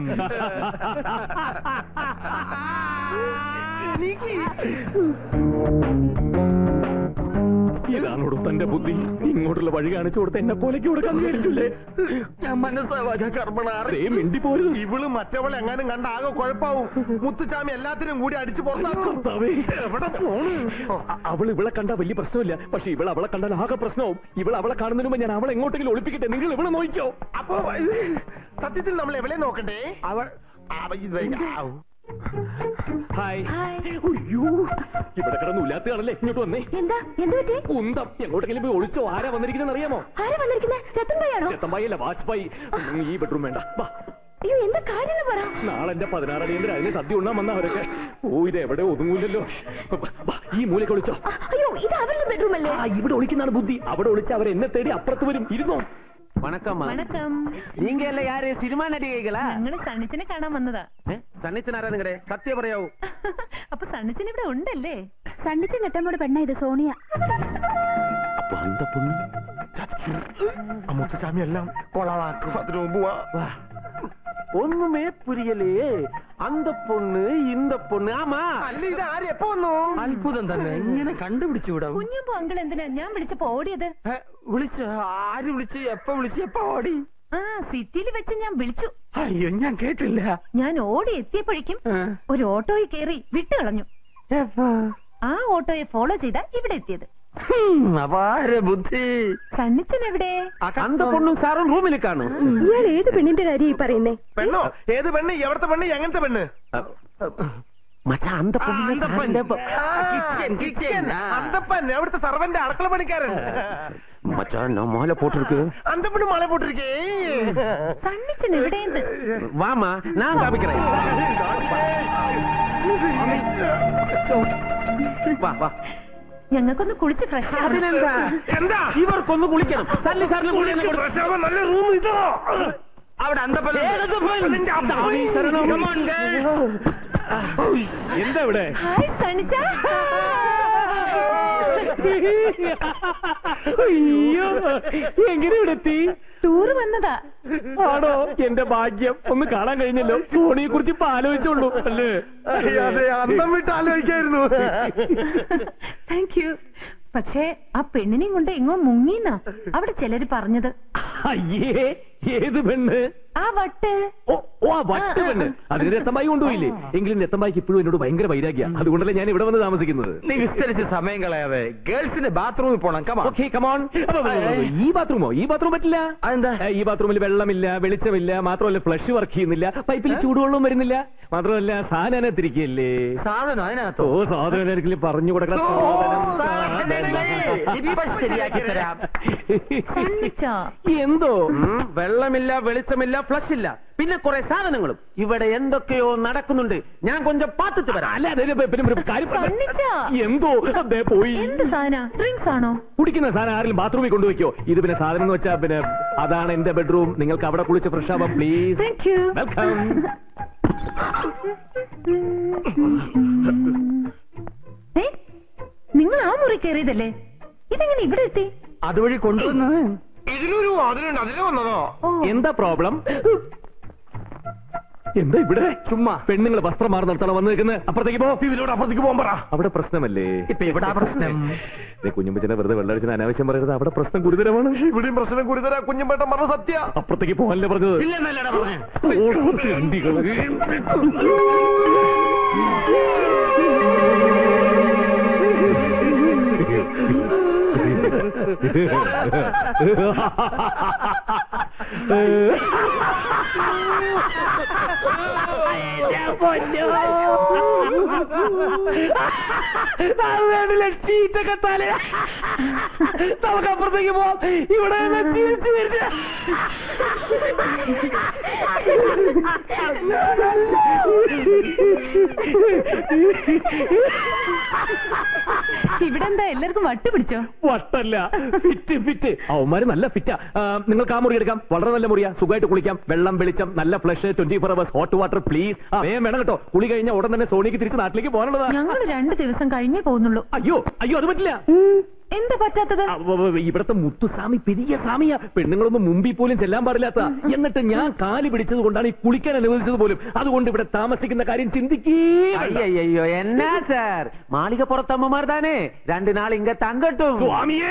ഇതാണോടോ തന്റെ ബുദ്ധി ഇങ്ങോട്ടുള്ള വഴി കാണിച്ചു കൊടുത്ത് എന്നെ പോലേക്ക് കൊടുക്കാൻ വിചാരിച്ചില്ലേ ഞാൻ മനസ്സാവാച കർമ്മണ അതേ മിണ്ടി പോരുത് ഇവള് മറ്റവളെ എങ്ങാനും കണ്ട ആകെ കുഴപ്പാവും മുത്തുചാമി എല്ലാത്തിനും കൂടി അടിച്ചു പുറത്താക്കും കർത്താവേ. എവിടെ പോണു അ- അവൾ ഇവളെ കണ്ട വലിയ പ്രശ്നമില്ല പക്ഷെ ഇവൾ അവളെ കണ്ടാൽ ആകെ പ്രശ്നവും ഇവൾ അവളെ കാണുന്നതിന് മുമ്പ് ഞാൻ അവളെ എങ്ങോട്ടെങ്കിലും ഒളിപ്പിക്കട്ടെ നിങ്ങൾ ഇവളെ നോക്കിയോ അപ്പൊ ഇത് സത്യത്തിൽ നമ്മൾ എവിടെ നോക്കണ്ടേ അവൾ അവ- ഇത് ഔ. ഹായ് അയ്യോ ഇവിടെ കിടന്ന് ഉലാത്തുകാണല്ലേ ഇങ്ങോട്ട് വന്നേ എന്താ എന്ത് പറ്റി കുന്തം എങ്ങോട്ടെങ്കിലും പോയി ഒളിച്ചോ ആരാ വന്നിരിക്കുന്നത് അറിയാമോ ആരാ വന്നിരിക്കുന്നത് രത്തൻ ഭായാണോ രത്തമ്പായി അല്ല വാജ്പായി ഉം, ഈ ബെഡ്റൂം വേണ്ട വാ അയ്യോ എന്താ കാര്യം എന്ന് പറ നാളെ എന്റെ പതിനാറ് അടിയന്തര അതിന് സദ്യ ഉണ്ണാൻ വന്ന അവരൊക്കെ ഓ ഇത് എവിടെ ഒതുങ്ങൂലല്ലോ വാ, ഈ മൂലയ്ക്ക് ഒളിച്ചോ അയ്യോ ഇത് അവരുടെ ബെഡ്റൂം അല്ലേ ആ ഇവിടെ ഒളിക്കുന്നതാണ് ബുദ്ധി അവിടെ ഒളിച്ച് അവർ എന്നെ തേടി അപ്പുറത്ത് വരും ഇരുന്നോ வணக்கம் വണക്കം நீங்க எல்லாம் யாரு சினிமா நடிகைகளா ഞങ്ങള് സണ്ണിച്ചനെ കാണാൻ വന്നതാ സണ്ണിച്ചനാരാ നിങ്ങളുടെ സത്യം പറയാവൂ അപ്പൊ സണ്ണിച്ചൻ ഇവിടെ ഉണ്ടല്ലേ സണ്ണിച്ചൻ കെട്ടമ്മോട് പെണ്ണ ഇത് സോണിയ അപ്പൊ അന്ത പൊണ്ണു ആ മുത്തുചാമി എല്ലാം കൊളവാക്കും അതിനു മുമ്പ് വാ. ഒന്നുമേ പുരിയലേ അന്ത പൊണ്ണ് ഇന്ത പൊണ്ണ് ആമാ അല്ല ഇത് ആര് എപ്പോ വന്നു അത്ഭുതം തന്നെ എങ്ങനെ കണ്ടുപിടിച്ചു വിടാം കുഞ്ഞുമ്പോ അങ്കിൾ എന്തിനാ ഞാൻ വിളിച്ചപ്പോ ഓടിയത് വിളിച്ച് ആര് വിളിച്ച് എപ്പ വിളിച്ച് എപ്പ ഓടി ആ സിറ്റിയിൽ വെച്ച് ഞാൻ വിളിച്ചു അയ്യോ ഞാൻ കേട്ടില്ല ഞാൻ ഓടി എത്തിയപ്പോഴേക്കും ആ. ഒരു ഓട്ടോയിൽ കയറി വിട്ടു കളഞ്ഞു എപ്പ? ആ ഓട്ടോയെ ഫോളോ ചെയ്താ ഇവിടെ എത്തിയത് ഹും, അപാര ബുദ്ധി സണ്ണിച്ചൻ എവിടെ അന്ത പൊണ്ണും സാറും റൂമിൽ കാണും ഇയാൾ ഏത് പെണ്ണിന്റെ കാര്യം ഈ പറയുന്നേ പെണ്ണോ ഏത് പെണ്ണ് എവിടത്തെ പെണ്ണ് എങ്ങനത്തെ പെണ്ണ് ആ, അന്തപ്പൻ. ആ, കിച്ചൻ, കിച്ചൻ. അന്തപ്പൻ അവിടുത്തെ സർവന്റെ അടുക്കള പണിക്കാരൻ மச்சான் நான் மாலை போட்டிருக்கு അന്തപ്പന് മല പൊട്ടിരിക്കേ സണ്ണിച്ചൻ എവിടെയെന്ന് வாமா நான் காமிக்கிறேன் വാ വാ ഞങ്ങൾക്കൊന്ന് കുളിച്ച് ഫ്രഷ് അതിനെന്താ എന്താ ഇവർക്കൊന്ന് കുളിക്കണം സല്ലി സാറിന് കുളിക്കണം കുളിച്ച് fresh ആവാൻ നല്ല റൂം ഇതോ അവിടെ അന്തപ്പൻ അതിന്റെ അപ്പൻ. എന്താ ഇവിടെ ഹായ് സണ്ണിച്ച അയ്യോ എങ്ങനെ ഇവിടെ എത്തി ടൂറ് വന്നതാ ആണോ എന്റെ ഭാഗ്യം ഒന്ന് കാണാൻ കഴിഞ്ഞല്ലോ സോണിയെ കുറിച്ച് ഇപ്പൊ ആലോചിച്ചോളൂ അല്ലേ അതെ അന്തം വിട്ട് ആലോചിക്കായിരുന്നു താങ്ക് യു പക്ഷേ ആ പെണ്ണിനെയും കൊണ്ട് എങ്ങോ മുങ്ങിന്നാ അവിടെ ചിലര് പറഞ്ഞത് അയ്യേ ഏത് പെണ്ണ് ആ വട്ട് ഓ ഓ ആ വട്ട് പെണ്ണ് അതിന് രത്തമ്പായി കൊണ്ടുപോയില്ലേ എങ്കിലും രത്തമ്പായിക്ക് ഇപ്പോഴും എന്നോട് ഭയങ്കര വൈരാഗ്യ അതുകൊണ്ടല്ലേ ഞാൻ ഇവിടെ വന്ന് താമസിക്കുന്നത് നീ വിസ്തരിച്ച് സമയം കളയാതെ ഗേൾസിന്റെ ബാത്റൂമിൽ പോണം കമാ ഓക്കെ കമോൺ ഈ ബാത്റൂമോ ഈ ബാത്റൂം പറ്റില്ല അതെന്താ ഏ, ഈ ബാത്റൂമിൽ വെള്ളമില്ല വെളിച്ചമില്ല മാത്രമല്ല ഫ്ലഷ് വർക്ക് ചെയ്യുന്നില്ല പൈപ്പിൽ ചൂടുവെള്ളവും വരുന്നില്ല മാത്രമല്ല സാധനം അതിനകത്തിരിക്കല്ലേ സാധനം ഓ അതിനകത്തോ സാധനം ആരെങ്കിലും പറഞ്ഞു കൊടുക്കണം ഇപ്പൊ ശരിയാക്കി തരാം സണ്ണിച്ച എന്തോ ഉം, വെള്ളമില്ല വെളിച്ചമില്ല ഫ്ലഷ് ഇല്ല പിന്നെ കുറെ സാധനങ്ങളും ഇവിടെ എന്തൊക്കെയോ നടക്കുന്നുണ്ട് ഞാൻ കൊഞ്ചം പാത്തിട്ട് വരാം അല്ല അതെ അതെ, പിന്നെ ഒരു കാര്യം പറഞ്ഞ- സണ്ണിച്ച എന്തോ അതെ പോയി എന്ത് സാധന ഡ്രിങ്ക്സ് ആണോ കുടിക്കുന്ന സാധനം ആരെങ്കിലും ബാത്റൂമിൽ കൊണ്ടുവയ്ക്കോ ഇത് പിന്നെ സാധനം എന്ന് വെച്ചാൽ പിന്നെ അതാണ് എന്റെ ബെഡ്റൂം നിങ്ങൾക്ക് അവിടെ കുളിച്ച് ഫ്രഷ് ആവാം പ്ലീസ് താങ്ക് യു വെൽക്കം ഏ നിങ്ങൾ ആ മുറി കയറിയതല്ലേ ഇതെങ്ങനെ ഇവിടെ എത്തി അതുവഴി കൊണ്ടുവന്നത് ഇതിലൊരു അതിലുണ്ട് അതില് വന്നതോ ഓ എന്താ പ്രോബ്ലം എന്താ ഇവിടെ ചുമ്മാ പെണ്ണുങ്ങൾ വസ്ത്രം മാറി നിർത്തണം വന്ന് നിൽക്കുന്നത് അപ്പുറത്തേക്ക് പോ ഇതിലൂടെ അപ്പുറത്തേക്ക് പോകാൻ പറ അവിടെ പ്രശ്നമല്ലേ ഇപ്പൊ ഇവിടെ പ്രശ്നം ദേ കുഞ്ഞുമ്പച്ചനെ വെറുതെ വെള്ളടിച്ചിന് അനാവശ്യം പറയരുത് അവിടെ പ്രശ്നം ഗുരുതരമാണ് ഇവിടെയും പ്രശ്നം ഗുരുതര കുഞ്ഞുമ്പേട്ടൻ പറഞ്ഞ സത്യ അപ്പുറത്തേക്ക് പോകാനല്ലേ പറഞ്ഞത് ഇല്ലെന്നല്ലടാ പറഞ്ഞേ ഓടോ, തെണ്ടികള്. ഷീറ്റൊക്കെ തല നമുക്ക് അപ്പുറത്തേക്ക് പോവാം ഇവിടെ നിന്ന് ചിരിച്ചു ചിരിച്ച് ഇവിടെ എന്താ എല്ലാവർക്കും വട്ട് പിടിച്ചോ വട്ടല്ല ഫിറ്റ് ഫിറ്റ് അവന്മാര് നല്ല ഫിറ്റാ ആ, നിങ്ങൾക്ക് ആ മുറി എടുക്കാം വളരെ നല്ല മുറിയാ സുഖമായിട്ട് കുളിക്കാം വെള്ളം വെളിച്ചം നല്ല flush twenty four hours hot water please വേഗം വേണം കേട്ടോ കുളി കഴിഞ്ഞ ഉടൻ തന്നെ സോണിക്ക് തിരിച്ച് നാട്ടിലേക്ക് പോകാനുള്ളതാ ഞങ്ങൾ രണ്ട് ദിവസം കഴിഞ്ഞേ പോകുന്നുള്ളൂ അയ്യോ അയ്യോ അത് പറ്റില്ല എന്താ പറ്റാത്തത് ആ, വ- വ- ഇവിടത്തെ മുത്തുസ്വാമി പെരിയ സ്വാമിയാ പെണ്ണുങ്ങളൊന്നും മുമ്പിൽ പോലും ചെല്ലാൻ പാടില്ലാത്ത എന്നിട്ട് ഞാൻ കാല് പിടിച്ചത് കൊണ്ടാണ് ഈ കുളിക്കാൻ അനുവദിച്ചത് പോലും അതുകൊണ്ട് ഇവിടെ താമസിക്കുന്ന കാര്യം ചിന്തിക്കേ വേണ്ട. അയ്യോ എന്നാ സാർ മാളിക പുറത്തമ്മമാർ താനേ രണ്ടു നാൾ ഇങ്ങ തങ്കട്ടും സ്വാമിയേ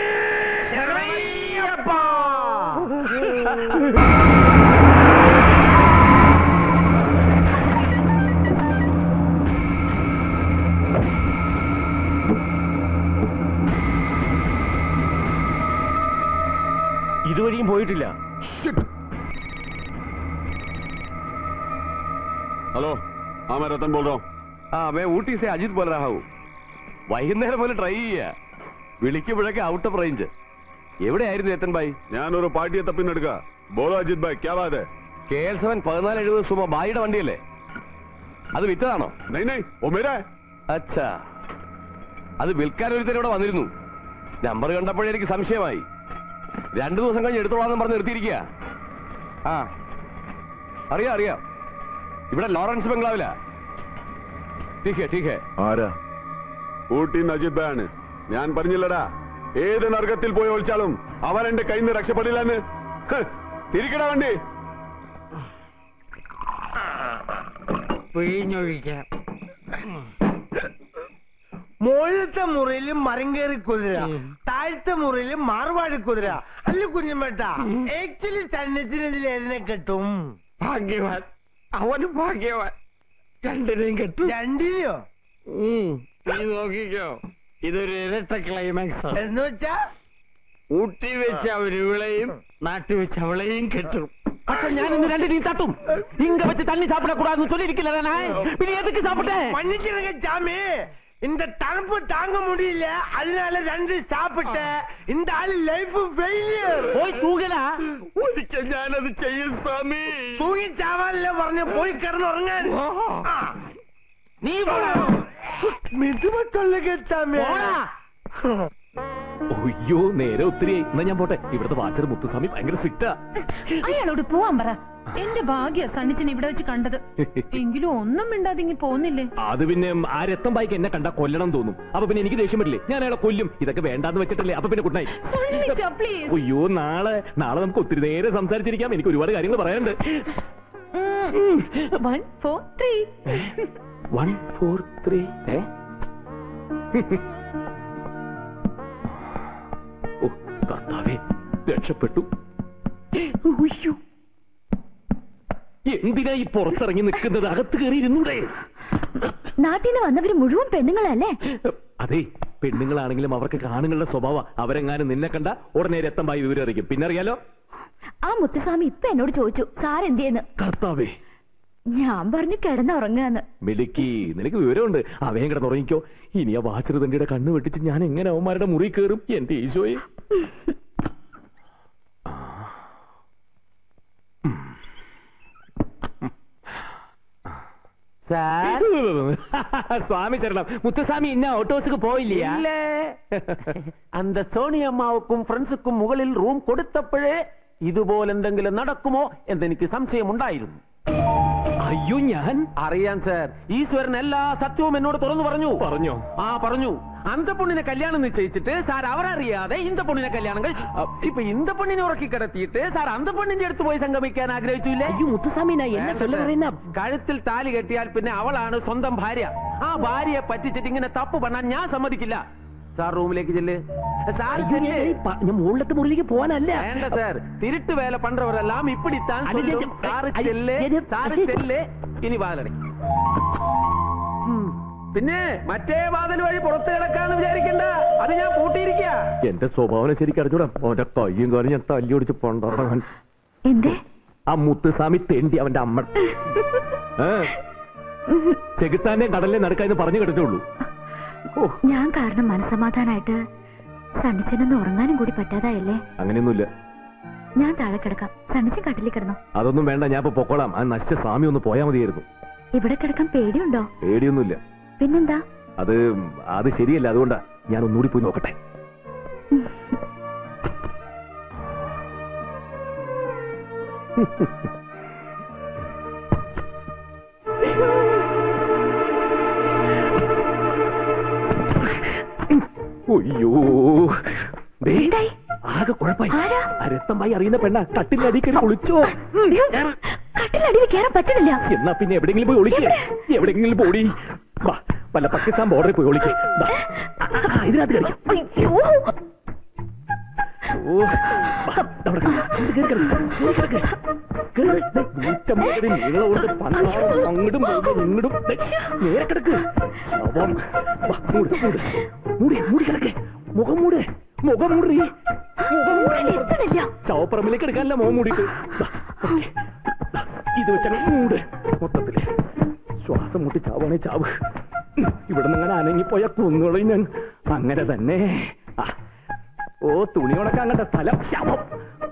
ഇതുവഴിയും പോയിട്ടില്ല हेलो हाँ मैं रतन बोल रहा हूँ ആ മേ ഊട്ടി സെ അജിത് ബോൽ രഹാ ഹൂം വൈകുന്നേരം പോലെ ട്രൈ ചെയ്യാ വിളിക്കുമ്പോഴൊക്കെ ഔട്ട് ഓഫ് റേഞ്ച് എവിടെയായിരുന്നു എത്തൻ ഭായി ഞാനൊരു പാർട്ടിയെ തപ്പിന്നെടുക്ക ബോലോ അജിത് ഭായ് ക്യാ ബാത് കെ എൽ സെവൻ പതിനാല് എഴുപത് സുമ ബായിയുടെ വണ്ടിയല്ലേ അത് വിറ്റതാണോ नहीं नहीं वो मेरा है അച്ഛാ അത് വിൽക്കാൻ ഒരുത്തൻ ഇവിടെ വന്നിരുന്നു നമ്പർ കണ്ടപ്പോഴേ എനിക്ക് സംശയമായി രണ്ടു ദിവസം കഴിഞ്ഞ് എടുത്തോളാന്ന് പറഞ്ഞ് നിർത്തിയിരിക്കുക ആ അറിയാം അറിയാം ഇവിടെ ലോറൻസ് ബംഗ്ലാവില ടീക്കേ ടീക്കേ ആരാ ഊട്ടി അജിത് ഭായ് ആണ് ഞാൻ പറഞ്ഞില്ലടാ ഏത് നർഗത്തിൽ പോയി ഒളിച്ചാലും അവൻ എന്റെ കയ്യിൽ നിന്ന് രക്ഷപ്പെടില്ലെന്ന് ഹ്, തിരിക്കടാ വണ്ടി പിഴിഞ്ഞൊഴിക്കാം മുകളിലത്തെ മുറിയിലും മരം കയറി കുതിര താഴത്തെ മുറിയിലും മാർവാടി കുതിര അല്ല കുഞ്ഞമ്മേട്ട ആക്ച്വലി സന്നിധിന് ഇതിൽ ഏതിനെ കിട്ടും ഭാഗ്യവാൻ അവന് ഭാഗ്യവാൻ രണ്ടിനെയും കെട്ടു രണ്ടിനെയോ ഉം, നീ നോക്കിക്കോ ഇതൊരു ഇരട്ട ക്ലൈമാക്സ് എന്ന് വെച്ചാ ഊട്ടി വെച്ച് അവരിവിളെയും നാട്ടിൽ വെച്ച് അവളെയും കെട്ടും പക്ഷെ ഞാൻ ഇന്ന് രണ്ട് நீ தட்டும் இங்க வச்சு தண்ணி சாப்பிடக்கூடாதுன்னு சொல்லி இருக்கிறேன் பின்ன எதுக்கு சாப்பிட்டேன் மன்னிச்சிருங்க சாமி இந்த தடுப்பு தாங்க முடியல அதனால ரெண்டு சாப்பிட்டேன் இந்த ஆளு லைஃப் ஃபெயிலியர் போய் தூங்கലാ ഒരിക്കൽ ഞാനത് ചെയ്യും സ്വാമി തൂങ്ങി ചാവാനല്ലേ പറഞ്ഞ പോയി കിടന്നുറങ്ങാൻ ആ. നീ മിതുമത്തുള്ള സ്വാമി അയ്യോ നേരെ ഒത്തിരിയായി എന്നാ ഞാൻ പോട്ടെ ഇവിടുത്തെ വാച്ചർ മുത്തുസ്വാമി ഭയങ്കര സ്ട്രിക്റ്റാ അയാളോട് പോവാൻ പറ എന്റെ ഭാഗ്യ സണ്ണിച്ചൻ ഇവിടെ വെച്ച് കണ്ടത് എങ്കിലും ഒന്നും മിണ്ടാതിങ്ങി പോന്നില്ലേ അത് പിന്നെ ആ രക്തം ബായിക്ക് എന്നെ കണ്ടാ കൊല്ലണം തോന്നും അപ്പൊ പിന്നെ എനിക്ക് ദേഷ്യം പറ്റില്ലേ ഞാൻ അയാളെ കൊല്ലും ഇതൊക്കെ വേണ്ടാന്ന് വെച്ചിട്ടല്ലേ അപ്പൊ പിന്നെ ഗുഡ് സണ്ണിച്ച പ്ലീസ് അയ്യോ നാളെ നാളെ നമുക്ക് ഒത്തിരി നേരെ സംസാരിച്ചിരിക്കാം എനിക്ക് ഒരുപാട് കാര്യങ്ങൾ പറയാനുണ്ട് one four three one four three ഓ കർത്താവേ രക്ഷപ്പെട്ടു ഉയ്യോ. എന്തിനാ ഈ പുറത്തിറങ്ങി നിൽക്കുന്നത് അകത്ത് കയറി ഇരുന്നൂടെ നാട്ടിൽ നിന്ന് വന്നവര് മുഴുവൻ പെണ്ണുങ്ങളല്ലേ അതെ പെണ്ണുങ്ങളാണെങ്കിലും അവർക്ക് കാണുങ്ങളുടെ സ്വഭാവം അവരെങ്ങാനും നിന്നെ കണ്ട ഉടനെ രക്തമായി വിവരം അറിയിക്കും പിന്നെ അറിയാലോ ആ മുത്തുസ്വാമി ഇപ്പൊ എന്നോട് ചോദിച്ചു സാർ എന്തിയെന്ന് കർത്താവേ ഞാൻ പറഞ്ഞു കിടന്നുറങ്ങാന്ന് മിടുക്കി നിനക്ക് വിവരമുണ്ട് അവയും കിടന്നുറങ്ങിക്കോ ഇനി ആ വാച്ചർ തണ്ടിയുടെ കണ്ണ് വെട്ടിച്ച് ഞാൻ എങ്ങനെ അവന്മാരുടെ മുറി കയറും എന്റെ ഈശോയെ സാർ സ്വാമി ചരണം മുത്തുസ്വാമി ഇന്ന ഓട്ടോസുക്ക് പോയില്ല இல்ல அந்த സോണി അമ്മാവുക്കും ഫ്രണ്ട്സുക്കും മുകളിൽ റൂം കൊടുത്തപ്പോഴേ ഇതുപോലെ എന്തെങ്കിലും നടക്കുമോ എന്നെനിക്ക് സംശയമുണ്ടായിരുന്നു അയ്യോ ഞാൻ അറിയാൻ സാർ ഈശ്വരൻ എല്ലാ സത്യവും എന്നോട് തുറന്നു പറഞ്ഞു പറഞ്ഞോ ആ പറഞ്ഞു അന്ത പൊണ്ണിനെ കല്യാണം നിശ്ചയിച്ചിട്ട് സാർ അവരറിയാതെ ഇന്ത പൊണ്ണിനെ കല്യാണം കഴിച്ചു ഇപ്പൊ ഇന്ത പൊണ്ണിനെ ഉറക്കി കിടത്തിയിട്ട് സാർ അന്ത പൊണ്ണിന്റെ അടുത്ത് പോയി സംഗമിക്കാൻ ആഗ്രഹിച്ചില്ലേ അയ്യോ മുത്തുസ്വാമി ഞാൻ എന്നെ വേണ്ട ചൊല്ല സാർ. പറയുന്ന കഴുത്തിൽ താലി കെട്ടിയാൽ പിന്നെ അവളാണ് സ്വന്തം ഭാര്യ ആ ഭാര്യയെ പറ്റിച്ചിട്ട് ഇങ്ങനെ തപ്പ് പണാൻ ഞാൻ സമ്മതിക്കില്ല സാർ റൂമിലേക്ക് ചെല്ല് സാർ ചെല്ല്. ഞാൻ മുകളിലത്തെ മുറിയിലേക്ക് പോകാനല്ല വേണ്ട സാർ തിരുട്ട് വേല പண்றவரெல்லாம் இப்படித்தான் அது சொல்லும் இது- സാറ് ஐ- ചെല്ല് ഇത് സാറ് ചെല്ല് ഇനി വാതിലട പിന്നെ മറ്റേ വാതിൽ വഴി പുറത്ത് കിടക്കാന്ന് വിചാരിക്കണ്ട അത് ഞാൻ പൂട്ടിയിരിക്കുക എന്റെ സ്വഭാവം ശരിക്കും അറിഞ്ഞൂടാ അവന്റെ കയ്യും കാര്യം ഞാൻ തല്ലി ഓടിച്ച് പൊണ്ടാറവൻ എന്തേ ആ മുത്തുസ്വാമി തെണ്ടി അവന്റെ അമ്മ ഏ? ചെകുത്താന്റെ കടലിലെ നടക്കാന്ന് പറഞ്ഞു കിടന്നേ ഉള്ളൂ ഞാൻ കാരണം മനസമാധാനായിട്ട് സണ്ണിച്ചനൊന്ന് ഉറങ്ങാനും കൂടി പറ്റാതായല്ലേ അങ്ങനെയൊന്നുമില്ല ഞാൻ താഴെ കിടക്കാം സണ്ണിച്ചൻ കട്ടിലിൽ കിടന്നോ അതൊന്നും വേണ്ട ഞാൻ ഇപ്പൊ പൊക്കോളാം ആ നശിച്ച സ്വാമി ഒന്ന് പോയാ മതിയായിരുന്നു ഇവിടെ കിടക്കാൻ പേടിയുണ്ടോ പേടിയൊന്നുമില്ല പിന്നെന്താ അത് അത് ശരിയല്ല അതുകൊണ്ടാ ഞാൻ ഒന്നുകൂടി പോയി നോക്കട്ടെ അയ്യോ ദേ, ആകെ കുഴപ്പമായി ആ രക്തമായി അറിയുന്ന പെണ്ണ കട്ടിലടി കയറി കുളിച്ചോ കട്ടിലടിയിൽ കയറാൻ പറ്റണില്ല എന്നാ പിന്നെ എവിടെയെങ്കിലും പോയി ഒളിക്കേ എവിടെയെങ്കിലും പോടി വാ, വല്ല പാകിസ്ഥാൻ ബോർഡറിൽ പോയി ഒളിക്കേ വാ. ആ, ആ, ഇതിനകത്ത് കളിക്കാം ഓ വാ, അവിടെ കിടക്ക്. ഇങ്ങോട്ട് കേറി കിടക്ക്. കേറി കിടക്ക്. കേറി. ദേ, നൂറ്റമ്പത് നീളമുണ്ട് പണ്ടാറും അങ്ങോട്ടും പോകുമ്പോ ഇങ്ങോട്ടും ദേ, നേരെ കിടക്ക് ശവം വാ, മൂട് മൂട് മൂടി മൂടി കിടക്കേ മുഖം മൂട് മുഖം മൂടി മുഖം മൂടി ശവപ്പറമ്പിലേക്ക് എടുക്കാനല്ല മുഖം മൂടിയിട്ട് ദാ, ഓക്കേ. ദാ, ഇത് വെച്ചങ്ങ് മൂട് മൊത്തത്തില് ശ്വാസം മുട്ടി ചാവാണേ ചാവ് ഇവിടെ നിന്ന് അങ്ങനെ അനങ്ങിപ്പോയ കുന്നുകളും ഞാൻ അങ്ങനെ തന്നെ ആ. ഓ തുണി ഉണക്കാൻ കണ്ട സ്ഥലം ശവം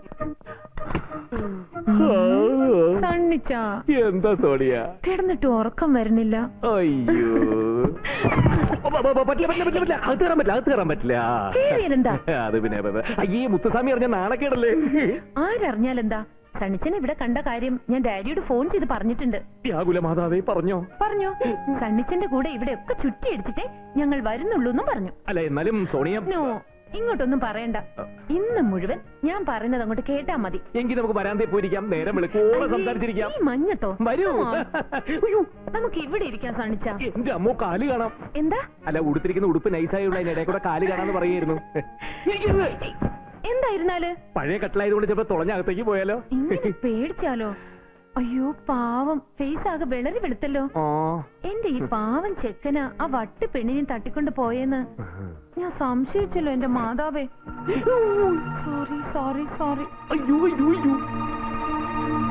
സണ്ണിച്ച എന്താ സോണിയ കിടന്നിട്ട് ഉറക്കം വരുന്നില്ല അയ്യോ ഓ, പ- പ- പറ്റില്ല പറ്റില്ല പറ്റില്ല പറ്റില്ല അകത്ത് കയറാൻ പറ്റില്ല അകത്ത് കയറാൻ പറ്റില്ല കേറിയാലെന്താ? അത് പിന്നെ ബ- ബ- അയ്യേ മുത്തുസ്വാമി അറിഞ്ഞ നാണക്കേടല്ലേ ആരറിഞ്ഞാലെന്താ സണ്ണിച്ചൻ ഇവിടെ കണ്ട കാര്യം ഞാൻ ഡാഡിയോട് ഫോൺ ചെയ്ത് പറഞ്ഞിട്ടുണ്ട് വ്യാകുല മാതാവേ പറഞ്ഞോ പറഞ്ഞു സണ്ണിച്ചന്റെ കൂടെ ഇവിടെ ഒക്കെ ചുറ്റിയടിച്ചിട്ടേ ഞങ്ങൾ വരുന്നുള്ളൂ എന്നും പറഞ്ഞു അല്ല എന്നാലും സോണിയ നോ ഇങ്ങോട്ടൊന്നും പറയണ്ട ഇന്ന് മുഴുവൻ ഞാൻ പറയുന്നത് അങ്ങോട്ട് കേട്ടാ മതി എങ്കിൽ നമുക്ക് വരാന്തേ പോയിരിക്കാം നേരം വെളുക്കോടെ സംസാരിച്ചിരിക്കാം ഈ മഞ്ഞത്തോ വരൂ അയ്യോ, നമുക്ക് ഇവിടെ ഇരിക്കാൻ സണ്ണിച്ച എന്റെ അമ്മോ കാല് കാണാം എന്താ അല്ല ഉടുത്തിരിക്കുന്ന ഉടുപ്പ് നൈസായുള്ള അതിനിടെ കൂടെ കാല് കാണാന്ന് പറയായിരുന്നു എന്തായിരുന്നാല് പഴയ കട്ടിലായതുകൊണ്ട് ചിലപ്പോ തുളഞ്ഞകത്തേക്ക് പോയാലോ ഇങ്ങനെ പേടിച്ചാലോ അയ്യോ പാവം ഫേസ് ആകെ വിളറി വെളുത്തല്ലോ എന്റെ ഈ പാവം ചെക്കന ആ വട്ട് പെണ്ണിനെ തട്ടിക്കൊണ്ട് പോയെന്ന് ഞാൻ സംശയിച്ചല്ലോ എന്റെ മാതാവേ സോറി സോറി സോറി അയ്യോ അയ്യോ അയ്യോ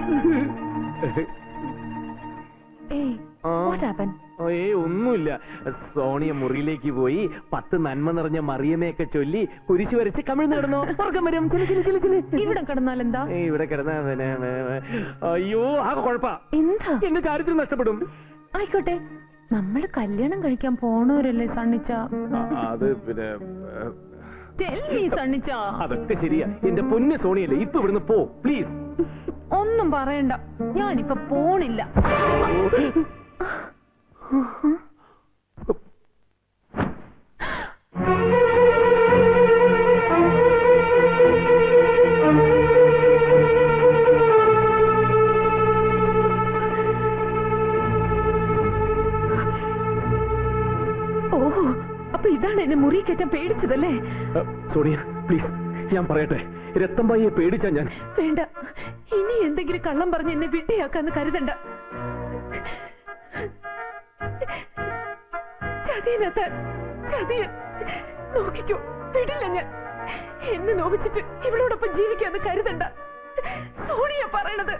ഏയ് വാട്ട് ഹാപ്പൻ ഏ ഒന്നുമില്ല സോണിയ മുറിയിലേക്ക് പോയി പത്ത് നന്മ നിറഞ്ഞ മറിയമയൊക്കെ ചൊല്ലി കുരിശു വരച്ച് കമിഴ്ന്ന് കിടന്നു ഉറക്കം വരും ചില ചില ചില ചില ഇവിടെ കിടന്നാൽ എന്താ ഏയ് ഇവിടെ കിടന്ന പിന്നെ, ഏ, അയ്യോ ആകെ കുഴപ്പാ എന്താ എന്റെ ചാരിത്രം നഷ്ടപ്പെടും ആയിക്കോട്ടെ നമ്മള് കല്യാണം കഴിക്കാൻ പോണവരല്ലേ സണ്ണിച്ച അത് പിന്നെ Tell me, സണ്ണിച്ച അതൊക്കെ ശരിയാ എന്റെ പൊന്ന് സോണിയല്ലേ ഇപ്പൊ ഇവിടുന്ന് പോ പ്ലീസ് ഒന്നും പറയണ്ട ഞാനിപ്പൊ പോണില്ല ഓ അപ്പൊ ഇതാണ് എന്നെ മുറി കയറ്റാൻ പേടിച്ചതല്ലേ സോണിയ പ്ലീസ് ഞാൻ പറയട്ടെ രത്തമ്പായിയെ പേടിച്ചാ ഞാൻ വേണ്ട ഇനി എന്തെങ്കിലും കള്ളം പറഞ്ഞ് എന്നെ വിഡ്ഢിയാക്കാന്ന് കരുതണ്ട ചതിയനത്താൻ ചതിയൻ നോക്കിക്കോ വിടില്ല ഞാൻ എന്നെ നോവിച്ചിട്ട് ഇവളോടൊപ്പം ജീവിക്കാന്ന് കരുതണ്ട സോണിയ പറയണത്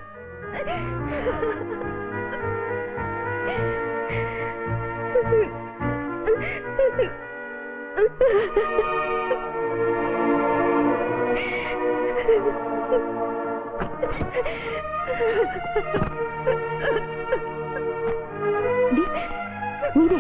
മീരെ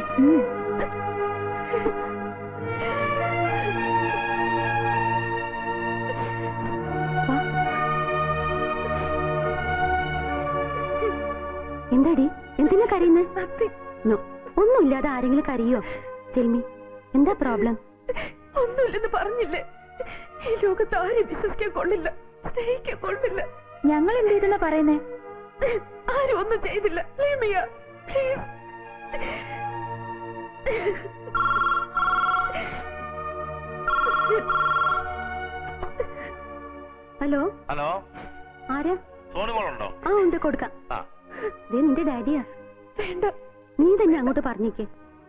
എന്താടി എന്തിനാ കരയുന്നത് നോ ഒന്നുമില്ലാതെ ആരെങ്കിലും കരയോ ടെൽമി എന്താ പ്രോബ്ലം ഒന്നുമില്ലെന്ന് പറഞ്ഞില്ലേ ഈ ലോകത്ത് ആരും വിശ്വസിക്കാൻ കൊള്ളില്ല സ്നേഹിക്കാൻ കൊള്ളില്ല ഞങ്ങൾ എന്ത് ചെയ്തെന്നാ പറയുന്നേ ആരും ഒന്നും ചെയ്തില്ല ലീമിയ പ്ലീസ് ഹലോ ഹലോ ആരാ സോണി മോളുണ്ടോ ആ ഉണ്ട് കൊടുക്കാം ആ ദേ നിന്റെ ഡാഡിയാ വേണ്ട നീ തന്നെ അങ്ങോട്ട് പറഞ്ഞേക്ക്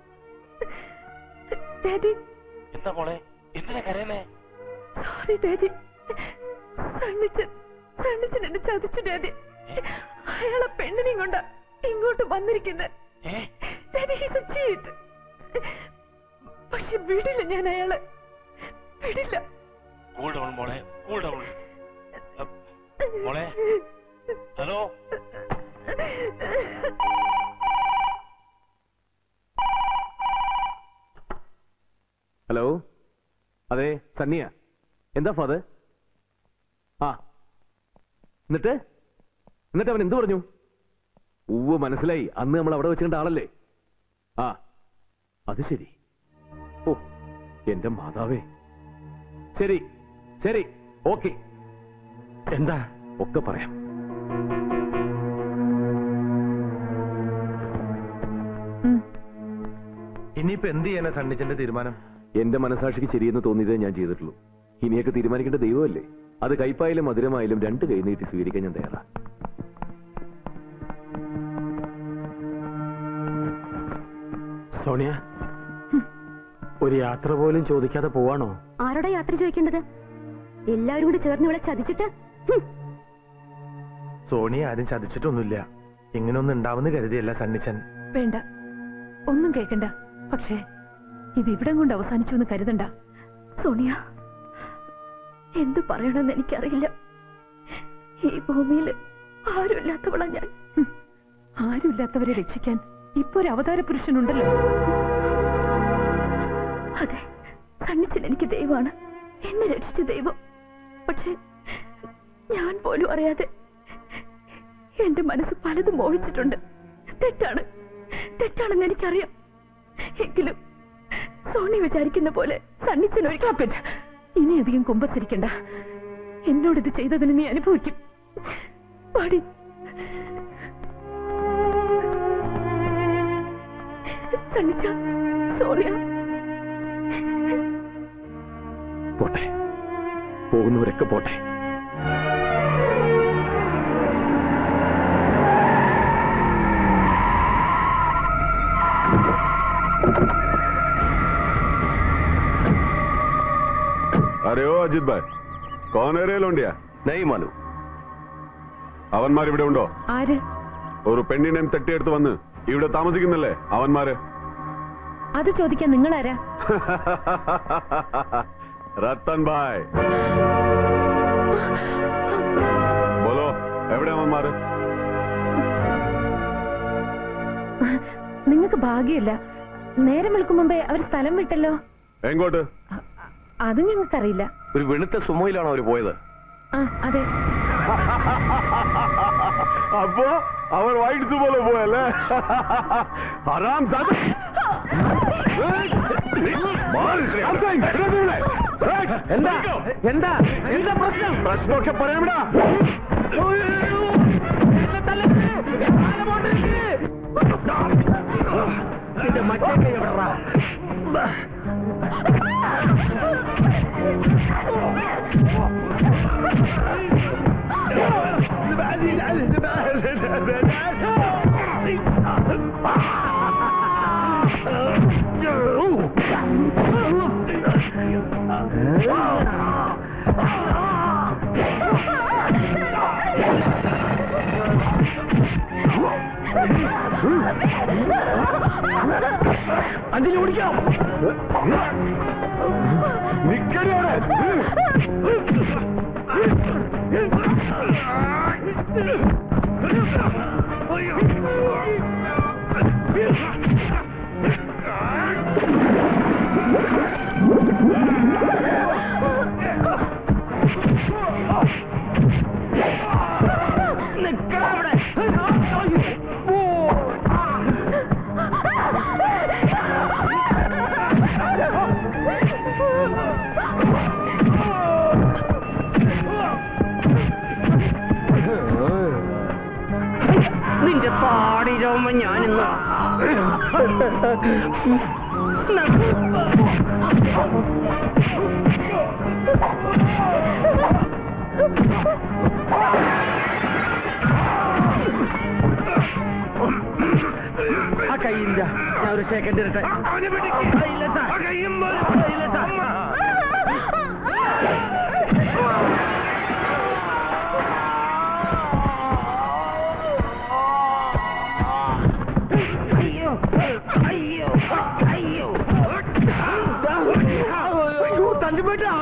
ഡാഡി എന്താ മോളെ എന്തിനാ കരയുന്നേ സോറി ഡാഡി സണ്ണിച്ചൻ സണ്ണിച്ചൻ എന്നെ ചതിച്ചു ഡാഡി അയാളെ പെണ്ണിനെയും കൊണ്ട ഇങ്ങോട്ട് വന്നിരിക്കുന്നത് ഡാഡി he's a cheat. പക്ഷെ വിടില്ല ഞാൻ അയാളെ വിടില്ല കൂൾ ഡൗൺ മോളെ കൂൾ ഡൗൺ മോളെ ഹലോ ഹലോ അതെ സണ്ണിയ എന്താ ഫാദർ ആ എന്നിട്ട് എന്നിട്ട് അവൻ എന്ത് പറഞ്ഞു ഉവ്വ് മനസ്സിലായി അന്ന് നമ്മൾ അവിടെ വെച്ച് കണ്ട ആളല്ലേ ആ അത് ശരി ഓ എന്റെ മാതാവേ ശരി ശരി ഓക്കെ എന്താ ഒക്കെ പറയാം ഇനിയിപ്പോ എന്ത് ചെയ്യാനാ സണ്ണിച്ചന്റെ തീരുമാനം എന്റെ മനസാക്ഷിക്ക് ശരിയെന്ന് തോന്നിയതേ ഞാൻ ചെയ്തിട്ടുള്ളൂ ഇനിയൊക്കെ തീരുമാനിക്കേണ്ട ദൈവമല്ലേ അത് കയ്പായാലും മധുരമായാലും രണ്ട് കൈ നീട്ടി സ്വീകരിക്കാൻ ഞാൻ തയ്യാറാ സോണിയ ഒരു യാത്ര പോലും ചോദിക്കാതെ പോവാണോ ആരോടാ യാത്ര ചോദിക്കേണ്ടത് എല്ലാവരും കൂടി ചേർന്ന് ഇവളെ ചതിച്ചിട്ട് ഹും, സോണി ആരും ചതിച്ചിട്ടൊന്നുമില്ല ഇങ്ങനൊന്നും ഉണ്ടാവുന്ന കരുതിയല്ല സണ്ണിച്ചൻ വേണ്ട ഒന്നും കേൾക്കണ്ട പക്ഷേ ഇത് ഇവിടം കൊണ്ട് അവസാനിച്ചു എന്ന് കരുതണ്ട സോണിയ എന്തു പറയണമെന്ന് എനിക്കറിയില്ല ഈ ഭൂമിയിൽ ആരുമില്ലാത്തവളാ ഞാൻ ഹും, ആരുമില്ലാത്തവരെ രക്ഷിക്കാൻ ഇപ്പൊ ഒരു അവതാര പുരുഷനുണ്ടല്ലോ അതെ സണ്ണിച്ചൻ എനിക്ക് ദൈവമാണ് എന്നെ രക്ഷിച്ച ദൈവം പക്ഷെ ഞാൻ പോലും അറിയാതെ എന്റെ മനസ്സ് പലതും മോഹിച്ചിട്ടുണ്ട് തെറ്റാണ് തെറ്റാണെന്ന് എനിക്കറിയാം എങ്കിലും സോണി വിചാരിക്കുന്ന പോലെ സണ്ണിച്ചൻ ഒരിക്കൽ ഇനി അധികം കുമ്പസരിക്കണ്ട എന്നോട് ഇത് ചെയ്തതിന് നീ അനുഭവിക്കും പാടി സണ്ണിച്ച സോണിയ പോട്ടെ പോകുന്നവരൊക്കെ പോട്ടെ अरे ओ अजित भाई कौन है रे लोंडिया नहीं मालूम അവന്മാർ ഇവിടെ ഉണ്ടോ ആര് ഒരു പെണ്ണിനെയും തട്ടിയെടുത്ത് വന്ന് ഇവിടെ താമസിക്കുന്നില്ലേ അവന്മാര് അത് ചോദിക്കാൻ നിങ്ങളാരാ റത്തൻ ഭായ് ബോലോ എവിടെ അവന്മാര് നിങ്ങൾക്ക് ഭാഗ്യമില്ല നേരം വിളിക്കും മുമ്പേ അവർ സ്ഥലം വിട്ടല്ലോ എങ്ങോട്ട് അത് ഞങ്ങൾക്കറിയില്ല ഒരു വെളുത്ത സുമോയിലാണോ അവര് പോയത് ആ അതെ അപ്പോ അവർ വൈറ്റ് സുപോലെ പോയല്ലേ ആറാം സാധ എന്താ എന്താ എന്താ പ്രശ്നം പ്രശ്നമൊക്കെ പറയാമിടാ നിന്റെ മറ്റേ കൈ എവിടെടാ? അഞ്ജലി ഓടിക്കാം നിക്കടിയോടെ നിന്റെ പാടി രോമ ഞാനിന്ന് ആ കൈയില്ല ഞാൻ ഒരു സെക്കൻഡ് ഇരട്ടെ ഇല്ല സാർ ഇല്ല സാർ അയ്യോ അയ്യോ അയ്യോ അയ്യോ തല്ലുപേട്ടാ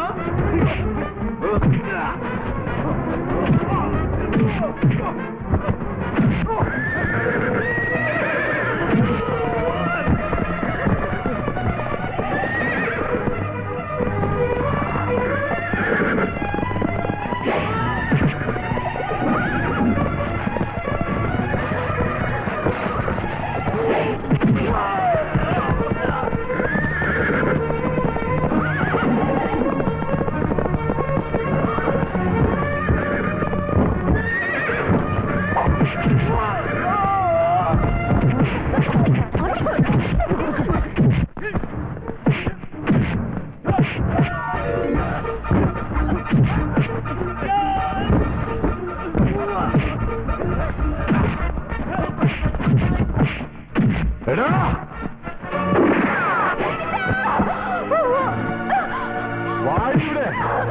എടാ വായുടെ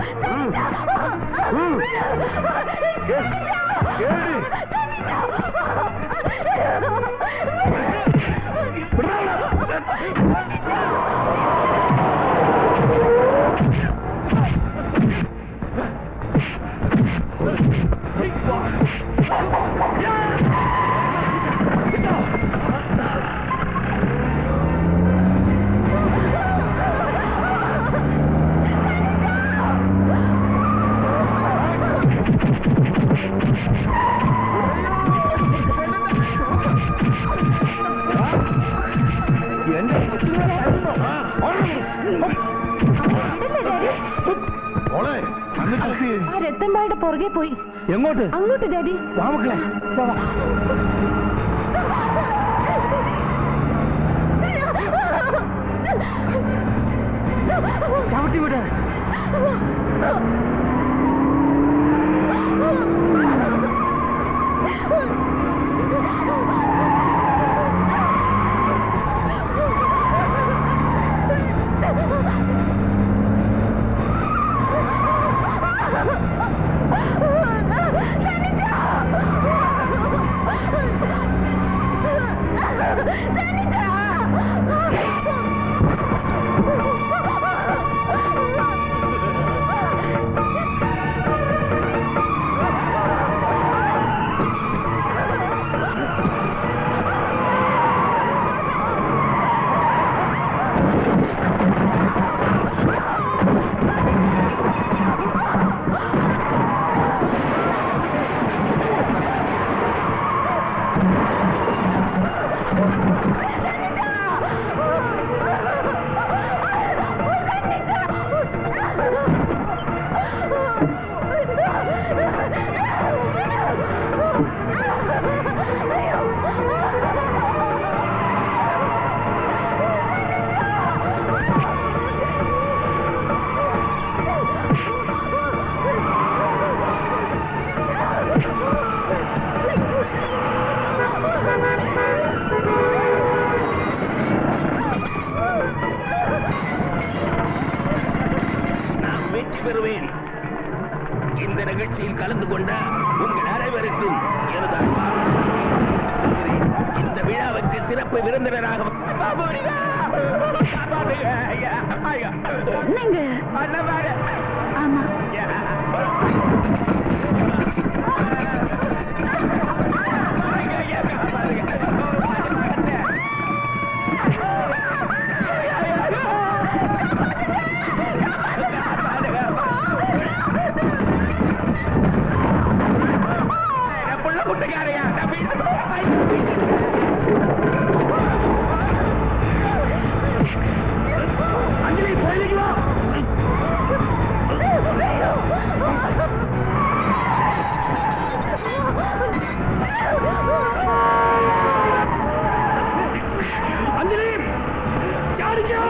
മോളെ സന്നിധി ആ രത്തമ്പായുടെ പുറകെ പോയി എങ്ങോട്ട് അങ്ങോട്ട് ഡാഡി വാ മക്കളെ വാ, വാ. ചവിട്ടി വിട് ആ நாம் வெற்றி பெறுவேன் இந்த நிகழ்ச்சியில் கலந்து கொண்ட உங்கள் அனைவருக்கும் எனது அன்பான சொல்கிறேன். இந்த விழாவுக்கு சிறப்பு விருந்தினராக பாபுரிகா! பாபுரிகா! ஐயா! ஐயா! அண்ணா பாரு! ஐயா! புள்ள குட்டிக்காரையா நான் வீட்டு அஞ்சலி போயிட்டு வா அஞ்சலி சாடிக்கோ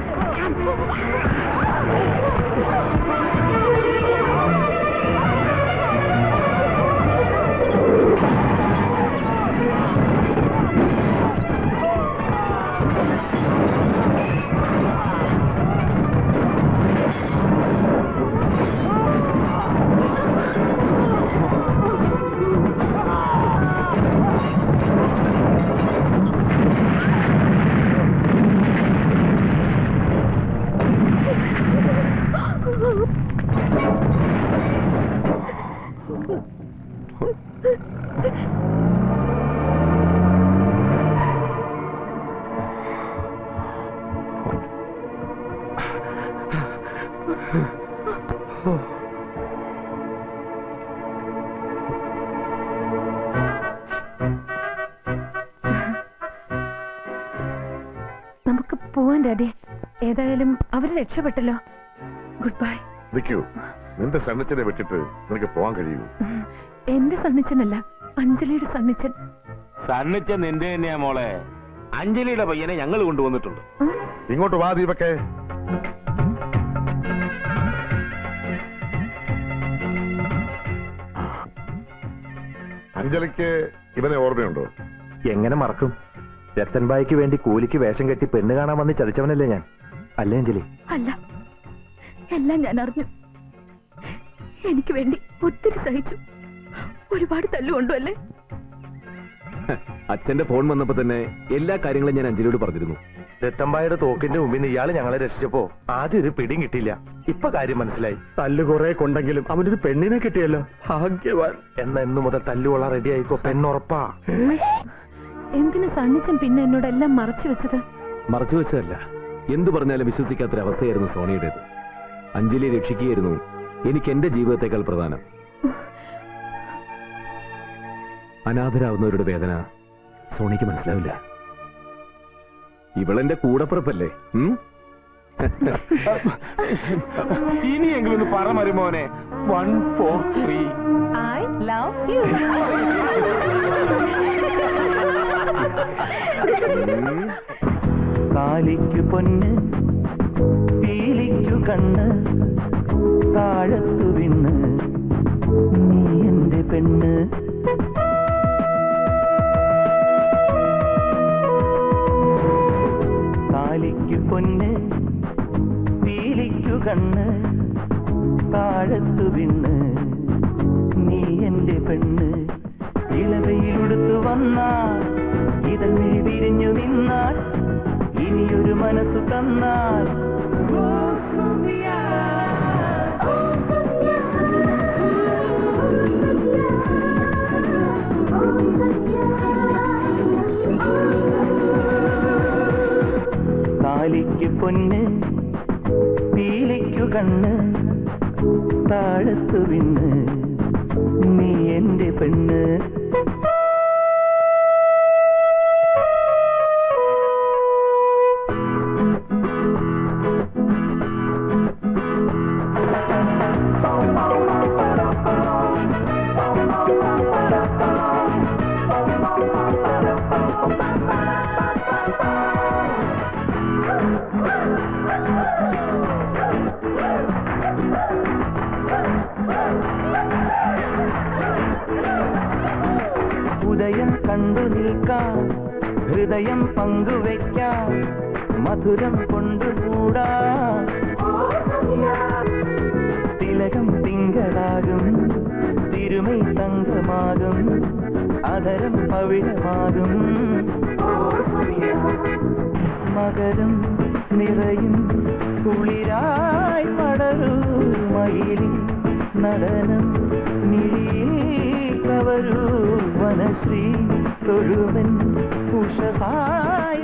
നമുക്ക് പോവാൻ ഡാഡി ഏതായാലും അവര് രക്ഷപ്പെട്ടല്ലോ ഗുഡ് ബൈ നിൽക്കൂ നിന്റെ സണ്ണിച്ചനെ വിട്ടിട്ട് നിനക്ക് പോകാൻ കഴിയൂ എന്റെ സണ്ണിച്ചനല്ല അഞ്ജലിയുടെ സണ്ണിച്ചൻ സണ്ണിച്ച നിന്റെ തന്നെയാ മോളെ അഞ്ജലിയുടെ പയ്യനെ ഞങ്ങൾ കൊണ്ടുവന്നിട്ടുണ്ട് ഇങ്ങോട്ട് വാ ദീപക്കെ അഞ്ജലിക്ക് ഇവനെ ഓർമ്മയുണ്ടോ എങ്ങനെ മറക്കും രത്തൻബായിക്ക് വേണ്ടി കൂലിക്ക് വേഷം കെട്ടി പെണ്ണ് കാണാൻ വന്ന് ചതിച്ചവനല്ലേ ഞാൻ അല്ലേ അഞ്ജലി അല്ല എല്ലാം ഞാൻ അറിഞ്ഞു എനിക്ക് വേണ്ടി ഒത്തിരി സഹിച്ചു ഒരുപാട് തല്ലുകൊണ്ടു അല്ലേ അച്ഛന്റെ ഫോൺ വന്നപ്പോ തന്നെ എല്ലാ കാര്യങ്ങളും ഞാൻ അഞ്ജലിയോട് പറഞ്ഞിരുന്നു രത്തമ്പായുടെ തോക്കിന്റെ മുമ്പിൽ നിന്ന് ഇയാള് ഞങ്ങളെ രക്ഷിച്ചപ്പോ ആദ്യം ഒരു പിടിയും കിട്ടിയില്ല ഇപ്പൊ കാര്യം മനസ്സിലായി തല്ല് കുറെ കൊണ്ടെങ്കിലും അവനൊരു പെണ്ണിനെ കിട്ടിയല്ലോ ഭാഗ്യവാൻ എന്നാ ഇന്നു മുതൽ തല്ലുകൊള്ളാൻ റെഡി ആയിക്കോ പെണ്ണുറപ്പാ എന്തിനു സണ്ണിച്ചൻ പിന്നെ എന്നോട് എല്ലാം മറച്ചു വെച്ചത് മറച്ചു വെച്ചതല്ല എന്തു പറഞ്ഞാലും വിശ്വസിക്കാത്തൊരവസ്ഥയായിരുന്നു സോണിയുടേത് അഞ്ജലിയെ രക്ഷിക്കുകയായിരുന്നു എനിക്ക് എന്റെ ജീവിതത്തെക്കാൾ പ്രധാനം അനാഥരാവുന്നവരുടെ വേദന സോണിക്ക് മനസ്സിലാവില്ല ഇവളെന്റെ കൂടപ്പിറപ്പല്ലേ ഉം? ഇനിയെങ്കിലും ഒന്ന് പറ മരുമോനെ one four three I love you താലിക്കു പൊന്ന് പീലിക്കു കണ്ണ് താഴത്തു വിണ്ണ് നീ എന്റെ പെണ്ണ് താലിക്കു പൊന്ന് പീലിക്കു കണ്ണ് താഴത്തു വിണ്ണ് നീ എന്റെ പെണ്ണ് ഇളവയിലുടുത്തു വന്നാൽ ഇതൾ മിഴി വിരിഞ്ഞു നിന്നാൽ ഇനിയൊരു മനസ്സു തന്നാൽ താലിക്കു പൊന്ന് പീലിക്കു കണ്ണ് താഴത്തു വിണ്ണ് നീ എന്റെ പെണ്ണ് ഹൃദയം പങ്കുവെക്കാം മധുരം കൊണ്ടുകൂടാ തിലകം തിങ്കളാകും തിരുമൈ തങ്കമാകും അതരം പവിഴമാകും മകരം നിറയും കുളിരായി പടരൂ മയിലിൻ നടനം മിഴിയിൽ കവരൂ വനശ്രീ തൊഴുവൻ ഉഷസായി